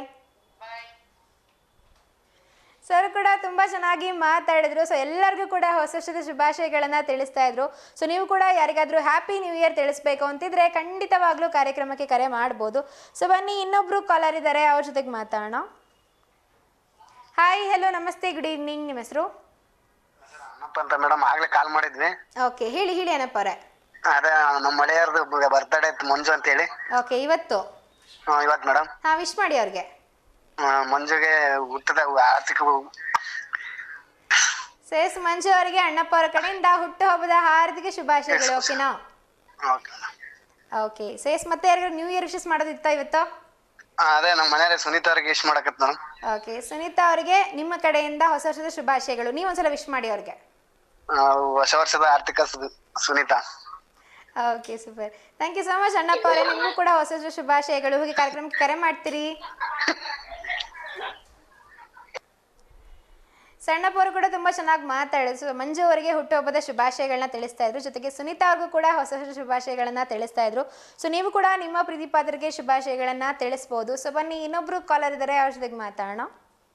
sir ಕೂಡ ತುಂಬ ಚೆನ್ನಾಗಿ ಮಾತಾಡಿದ್ರು ಸೊ ಎಲ್ಲರಿಗೂ ಕೂಡ ಹೊಸ ವರ್ಷದ ಶುಭಾಶಯಗಳನ್ನು ತಿಳಿಸ್ತಾ ಇದ್ರು ಸೊ ನೀವು ಕೂಡ ಯಾರಿಗಾದರೂ ಹ್ಯಾಪಿ ನ್ಯೂ ಇಯರ್ ತಿಳಿಸ್ಬೇಕು ಅಂತಿದ್ರೆ ಖಂಡಿತವಾಗ್ಲೂ ಕಾರ್ಯಕ್ರಮಕ್ಕೆ ಕರೆ ಮಾಡ್ಬೋದು ಸೊ ಬನ್ನಿ ಇನ್ನೊಬ್ರು ಕಾಲರ್ ಇದ್ದಾರೆ ಅವ್ರ ಜೊತೆಗೆ ಮಾತಾಡೋಣ ಹಾಯ್ ಹಲೋ ನಮಸ್ತೆ ಗುಡ್ ಈವ್ನಿಂಗ್ ನಿಮ್ಮ ಹೆಸರು ಅಣ್ಣಪ್ಪ ಅಂತ ಮೇಡಮ್ ಆಗ್ಲೇ ಕಾಲ್ ಮಾಡಿದ್ವಿ ಓಕೆ ಹೇಳಿ ಹೇಳಿ ಏನಪ್ಪ ಅವರೇ ಅದೇ ನಮ್ಮ ಮಳೆಯವ್ರದ್ದು ಬರ್ತಡೇ ಇತ್ತು ಮಂಜು ಅಂತ ಹೇಳಿ ಓಕೆ ಇವತ್ತು ಇವತ್ತು ಮೇಡಮ್ ಹಾಂ ವಿಶ್ ಮಾಡಿ ಅವ್ರಿಗೆ ಮಂಜುಗೆ ಹುಟ್ಟದ ಆರ್ಥಿಕ ಸೇಸ್ ಮಂಜು ಅವರಿಗೆ ಅಣ್ಣಪ್ಪ ಅವರ ಕಡೆಯಿಂದ ಹುಟ್ಟುಹಬ್ಬದ ಹಾರ್ದಿಕ ಶುಭಾಶಯಗಳು ಓಕೆನಾ ಓಕೆ ಓಕೆ ಸೇಸ್ ಮತ್ತೆ ಯಾರಿಗಾರು ನ್ಯೂ ಇಯರ್ ವಿಶಸ್ ಮಾಡೋದಿತ್ತಾ ಇವತ್ತು ಅದೇ ನಮ್ಮ ಮನೆಯವ್ರಿಗೆ ಸುನೀತಾ ಅವ್ರಿಗೆ ಇಷ್ಟ ಮಾಡಕತ್ ಮೇಡಮ್ ಓಕೆ ಸುನೀತಾ ಅವರಿಗೆ ನಿಮ್ಮ ಕಡೆಯಿಂದ ಹೊಸ ವರ್ಷದ ಶುಭಾಶಯಗಳು ನೀವು ಒಂದ್ಸಲ ವಿಶ್ ಮಾಡಿ ಅವ್ರಿಗೆ ಹೊಸ ವರ್ಷದ ಆರ್ಥಿಕ ಸು- Sunita okay super thank you so much Annappa ಅವರೇ ನಿಮಗೂ ಕೂಡ ಹೊಸ ವರ್ಷದ ಶುಭಾಶಯಗಳು ಹೋಗಿ ಕಾರ್ಯಕ್ರಮಕ್ಕೆ ಕರೆ ಮಾಡ್ತೀರಿ ಸಣ್ಣಪ್ಪ ಅವರು ಕೂಡ ತುಂಬ ಚೆನ್ನಾಗಿ ಮಾತಾಡಿದ್ರು ಸೊ ಮಂಜು ಅವರಿಗೆ ಹುಟ್ಟುಹಬ್ಬದ ಶುಭಾಶಯಗಳನ್ನ ತಿಳಿಸ್ತಾ ಇದ್ರು ಜೊತೆಗೆ ಸುನೀತಾ ಅವ್ರಿಗೂ ಕೂಡ ಹೊಸ ಹೊಸ ಶುಭಾಶಯಗಳನ್ನ ತಿಳಿಸ್ತಾ ಇದ್ರು ಸೊ ನೀವು ಕೂಡ ನಿಮ್ಮ ಪ್ರೀತಿ ಪಾತ್ರರಿಗೆ ಶುಭಾಶಯಗಳನ್ನ ತಿಳಿಸ್ಬೋದು ಸೊ ಬನ್ನಿ ಇನ್ನೊಬ್ರು ಕಾಲರ್ ಇದ್ದಾರೆ ಅವ್ರ ಜೊತೆಗೆ ಮಾತಾಡೋಣ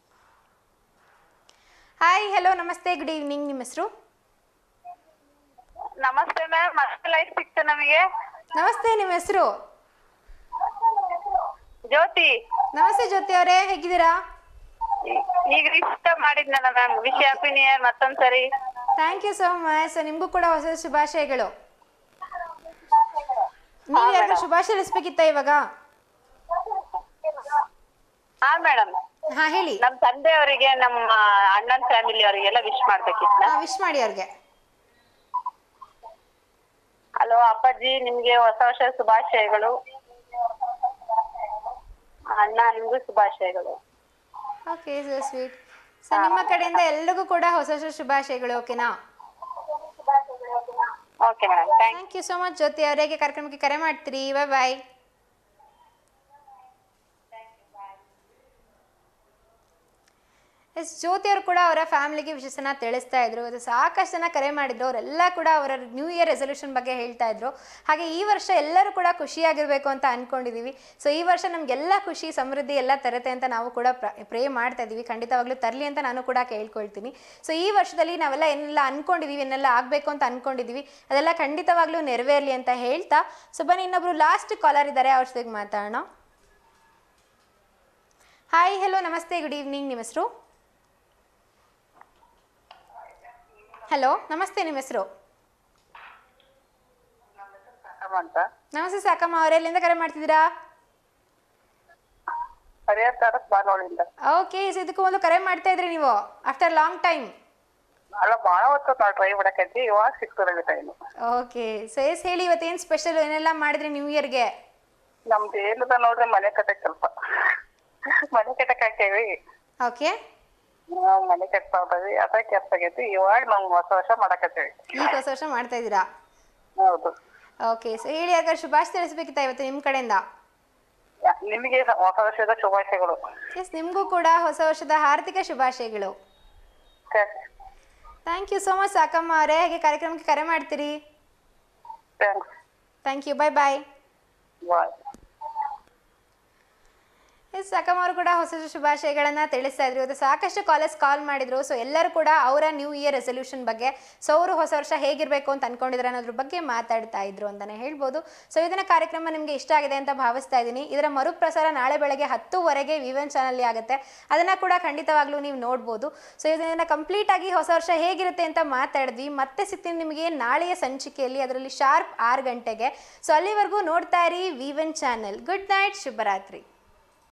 ಹಾಯ್ ಹಲೋ ನಮಸ್ತೆ ಗುಡ್ ಈವ್ನಿಂಗ್ ನಿಮ್ಮ ಹೆಸರು ನಮಸ್ತೆ ಮ್ಯಾಮ್ ಮತ್ತೆ ಲೈಫ್ ಸಿಕ್ತು ನಮಗೆ ನಮಸ್ತೆ ನಿಮ್ಮ ಹೆಸರು ಜ್ಯೋತಿ ನಮಸ್ತೆ ಜ್ಯೋತಿ ಅವರೇ ಹೇಗಿದ್ದೀರಾ ಈ- ಈಗ ಇಷ್ಟ ಮಾಡಿದ್ನಲ್ಲ ma'am wish happy new year ಮತ್ತೊಂದ್ಸರಿ thank you so much so ನಿಮಗೂ ಕೂಡ ಹೊಸ ಶುಭಾಶಯಗಳು ನೀವು ಯಾರಿಗೂ ಶುಭಾಶಯ ತಿಳಿಸ್ಬೇಕಿತ್ತ ಇವಾಗ ಹಾ ಮೇಡಮ್ ಹಾ ಹೇಳಿ ನಮ್ ತಂದೆಯವರಿಗೆ ನಮ್ಮ ಅಣ್ಣನ್ ಫ್ಯಾಮಿಲಿ ಅವರಿಗೆಲ್ಲ ವಿಶ್ ಮಾಡ್ಬೇಕಿತ್ತು ವಿಶ್ ಮಾಡಿ ಅವ್ರಿಗೆ ಹಲೋ ಅಪ್ಪಾಜಿ ನಿಮ್ಗೆ ಹೊಸ ವರ್ಷ ಶುಭಾಶಯಗಳು ಅಣ್ಣ ನಿಮ್ಗೂ ಶುಭಾಶಯಗಳು ಓಕೆ ಸೊ ಸ್ವೀಟ್ ಸೊ ನಿಮ್ಮ ಕಡೆಯಿಂದ ಎಲ್ರಿಗೂ ಕೂಡ ಹೊಸ ಹೊಸ ಶುಭಾಶಯಗಳು ಓಕೆನಾ okay madam thank thank you so much Jyoti ಅವರಿಗೆ ಕಾರ್ಯಕ್ರಮಕ್ಕೆ ಕರೆ ಮಾಡ್ತೀರಿ ಬಾಯ್ ಬಾಯ್ ಎಸ್ ಜ್ಯೋತಿಯವರು ಕೂಡ ಅವರ ಫ್ಯಾಮಿಲಿಗೆ ವಿಶೇಷನ ತಿಳಿಸ್ತಾ ಇದ್ರು ಅದು ಸಾಕಷ್ಟು ಜನ ಕರೆ ಮಾಡಿದ್ರು ಅವರೆಲ್ಲ ಕೂಡ ಅವರ ನ್ಯೂ ಇಯರ್ ರೆಸೊಲ್ಯೂಷನ್ ಬಗ್ಗೆ ಹೇಳ್ತಾ ಇದ್ರು ಹಾಗೆ ಈ ವರ್ಷ ಎಲ್ಲರೂ ಕೂಡ ಖುಷಿಯಾಗಿರ್ಬೇಕು ಅಂತ ಅನ್ಕೊಂಡಿದೀವಿ ಸೊ ಈ ವರ್ಷ ನಮಗೆಲ್ಲ ಖುಷಿ ಸಮೃದ್ಧಿ ಎಲ್ಲ ತರುತ್ತೆ ಅಂತ ನಾವು ಕೂಡ ಪ್ರೇ ಮಾಡ್ತಾ ಇದ್ದೀವಿ ಖಂಡಿತವಾಗ್ಲೂ ತರಲಿ ಅಂತ ನಾನು ಕೂಡ ಕೇಳ್ಕೊಳ್ತೀನಿ ಸೊ ಈ ವರ್ಷದಲ್ಲಿ ನಾವೆಲ್ಲ ಏನೆಲ್ಲ ಅನ್ಕೊಂಡಿದೀವಿ ಏನೆಲ್ಲ ಆಗಬೇಕು ಅಂತ ಅನ್ಕೊಂಡಿದೀವಿ ಅದೆಲ್ಲ ಖಂಡಿತವಾಗ್ಲೂ ನೆರವೇರಲಿ ಅಂತ ಹೇಳ್ತಾ ಸೊ ಬನ್ನಿ ಇನ್ನೊಬ್ರು ಲಾಸ್ಟ್ ಕಾಲರ್ ಇದ್ದಾರೆ ಅವ್ರ ಜೊತೆಗೆ ಮಾತಾಡೋಣ ಹಾಯ್ ಹಲೋ ನಮಸ್ತೆ ಗುಡ್ ಈವ್ನಿಂಗ್ ನಿಮ್ಮ ಹೆಸರು ಹಲೋ ನಮಸ್ತೆ ನಿಮ್ಮ ಹೆಸರು ಅಂತ ನಮಸ್ತೆ ಸಾಕಮ್ಮ ಅವರೇ ಎಲ್ಲಿಂದ ಕರೆ ಮಾಡ್ತಿದ್ದೀರಾ ಹರಿಹರ ತಾಲೂಕ್ ಬಾನೋಳಿಂದ ಓಕೆ ಸೊ ಇದಕ್ಕೂ ಮೊದಲು ಕರೆ ಮಾಡ್ತಾ ಇದ್ರಿ ನೀವು ಆಫ್ಟರ್ ಲಾಂಗ್ ಟೈಮ್ ಅಲ್ಲ ಬಾಳ ಹೊತ್ತು ನಾವು ಟ್ರೈ ಮಾಡಕೈತಿ ಇವಾಗ ಸಿಕ್ತದೆ ಟೈಮ್ ಓಕೆ ಸೊ ಎಸ್ ಹೇಳಿ ಇವತ್ತೇನು ಸ್ಪೆಷಲ್ ಏನೆಲ್ಲ ಮಾಡಿದ್ರಿ ನ್ಯೂ ಇಯರ್ಗೆ ನಮ್ದು ಏನದ ನೋಡ್ರಿ ಮನೆ ಕಟ್ಟಕ್ ಸ್ವಲ್ಪ ಮನೆ ಕಟ್ಟಕ್ ಹಾಕೇವಿ ಓಕೆ ನಾವ್ ಮನೆ ಕಟ್ತಾ ಹೋದ್ವಿ ಅದ ಕೆಲ್ಸ ಆಗೈತಿ ಇವಾಗ ನಾವ್ ಹೊಸ ವರ್ಷ ಮಾಡಕತ್ತೇವಿ ಈಗ ಹೊಸ ವರ್ಷ ಮಾಡ್ತಾ ಇದ್ದೀರಾ ಹೌದು ಓಕೆ ಸೊ ಹೇಳಿ ಯಾಕಂದ್ರೆ ಶುಭಾಶಯ ತಿಳಿಸ್ಬೇಕಿತ್ತ ಇವತ್ತು ನಿಮ್ಮ ಕಡೆಯಿಂದ ಯಾ- ನಿಮಗೆ ಹೊಸ ವರ್ಷದ ಶುಭಾಶಯಗಳು ಎಸ್ ನಿಮಗೂ ಕೂಡ ಹೊಸ ವರ್ಷದ ಹಾರ್ದಿಕ ಶುಭಾಶಯಗಳು thank you so much Sakamma ಅವರೇ ಹಾಗೆ ಕಾರ್ಯಕ್ರಮಕ್ಕೆ ಕರೆ ಮಾಡ್ತೀರಿ thanks thank you bye bye bye yes Sakamma ಅವರು ಕೂಡ ಹೊಸ ಶುಭಾಶಯಗಳನ್ನ ತಿಳಿಸ್ತಾ ಇದ್ರು ಇವತ್ತು ಸಾಕಷ್ಟು ಕಾಲೇಜ್ ಕಾಲ್ ಮಾಡಿದ್ರು ಸೊ ಎಲ್ಲರೂ ಕೂಡ ಅವರ ನ್ಯೂ ಇಯರ್ ರೆಸೊಲ್ಯೂಷನ್ ಬಗ್ಗೆ ಸೊ ಅವರು ಹೊಸ ವರ್ಷ ಹೇಗಿರಬೇಕು ಅಂತ ಅನ್ಕೊಂಡಿದ್ರೆ ಅನ್ನೋದ್ರ ಬಗ್ಗೆ ಮಾತಾಡ್ತಾ ಇದ್ರು ಅಂತಾನೆ ಹೇಳ್ಬೋದು ಸೊ ಇದನ್ನ ಕಾರ್ಯಕ್ರಮ ನಿಮಗೆ ಇಷ್ಟ ಆಗಿದೆ ಅಂತ ಭಾವಿಸ್ತಾ ಇದ್ದೀನಿ ಇದರ ಮರುಪ್ರಸಾರ ನಾಳೆ ಬೆಳಗ್ಗೆ ಹತ್ತುವರೆಗೆ ವಿವನ್ ಚಾನಲ್ಲಿ ಆಗುತ್ತೆ ಅದನ್ನ ಕೂಡ ಖಂಡಿತವಾಗ್ಲೂ ನೀವು ನೋಡ್ಬೋದು ಸೊ ಇದನ್ನ ಕಂಪ್ಲೀಟ್ ಆಗಿ ಹೊಸ ವರ್ಷ ಹೇಗಿರುತ್ತೆ ಅಂತ ಮಾತಾಡಿದ್ವಿ ಮತ್ತೆ ಸಿಗ್ತೀನಿ ನಿಮಗೆ ನಾಳೆಯ ಸಂಚಿಕೆಯಲ್ಲಿ ಅದರಲ್ಲಿ ಶಾರ್ಪ್ ಆರು ಗಂಟೆಗೆ ಸೊ ಅಲ್ಲಿವರೆಗೂ ನೋಡ್ತಾ ಇರಿ ವಿವನ್ ಚಾನೆಲ್ ಗುಡ್ ನೈಟ್ ಶುಭರಾತ್ರಿ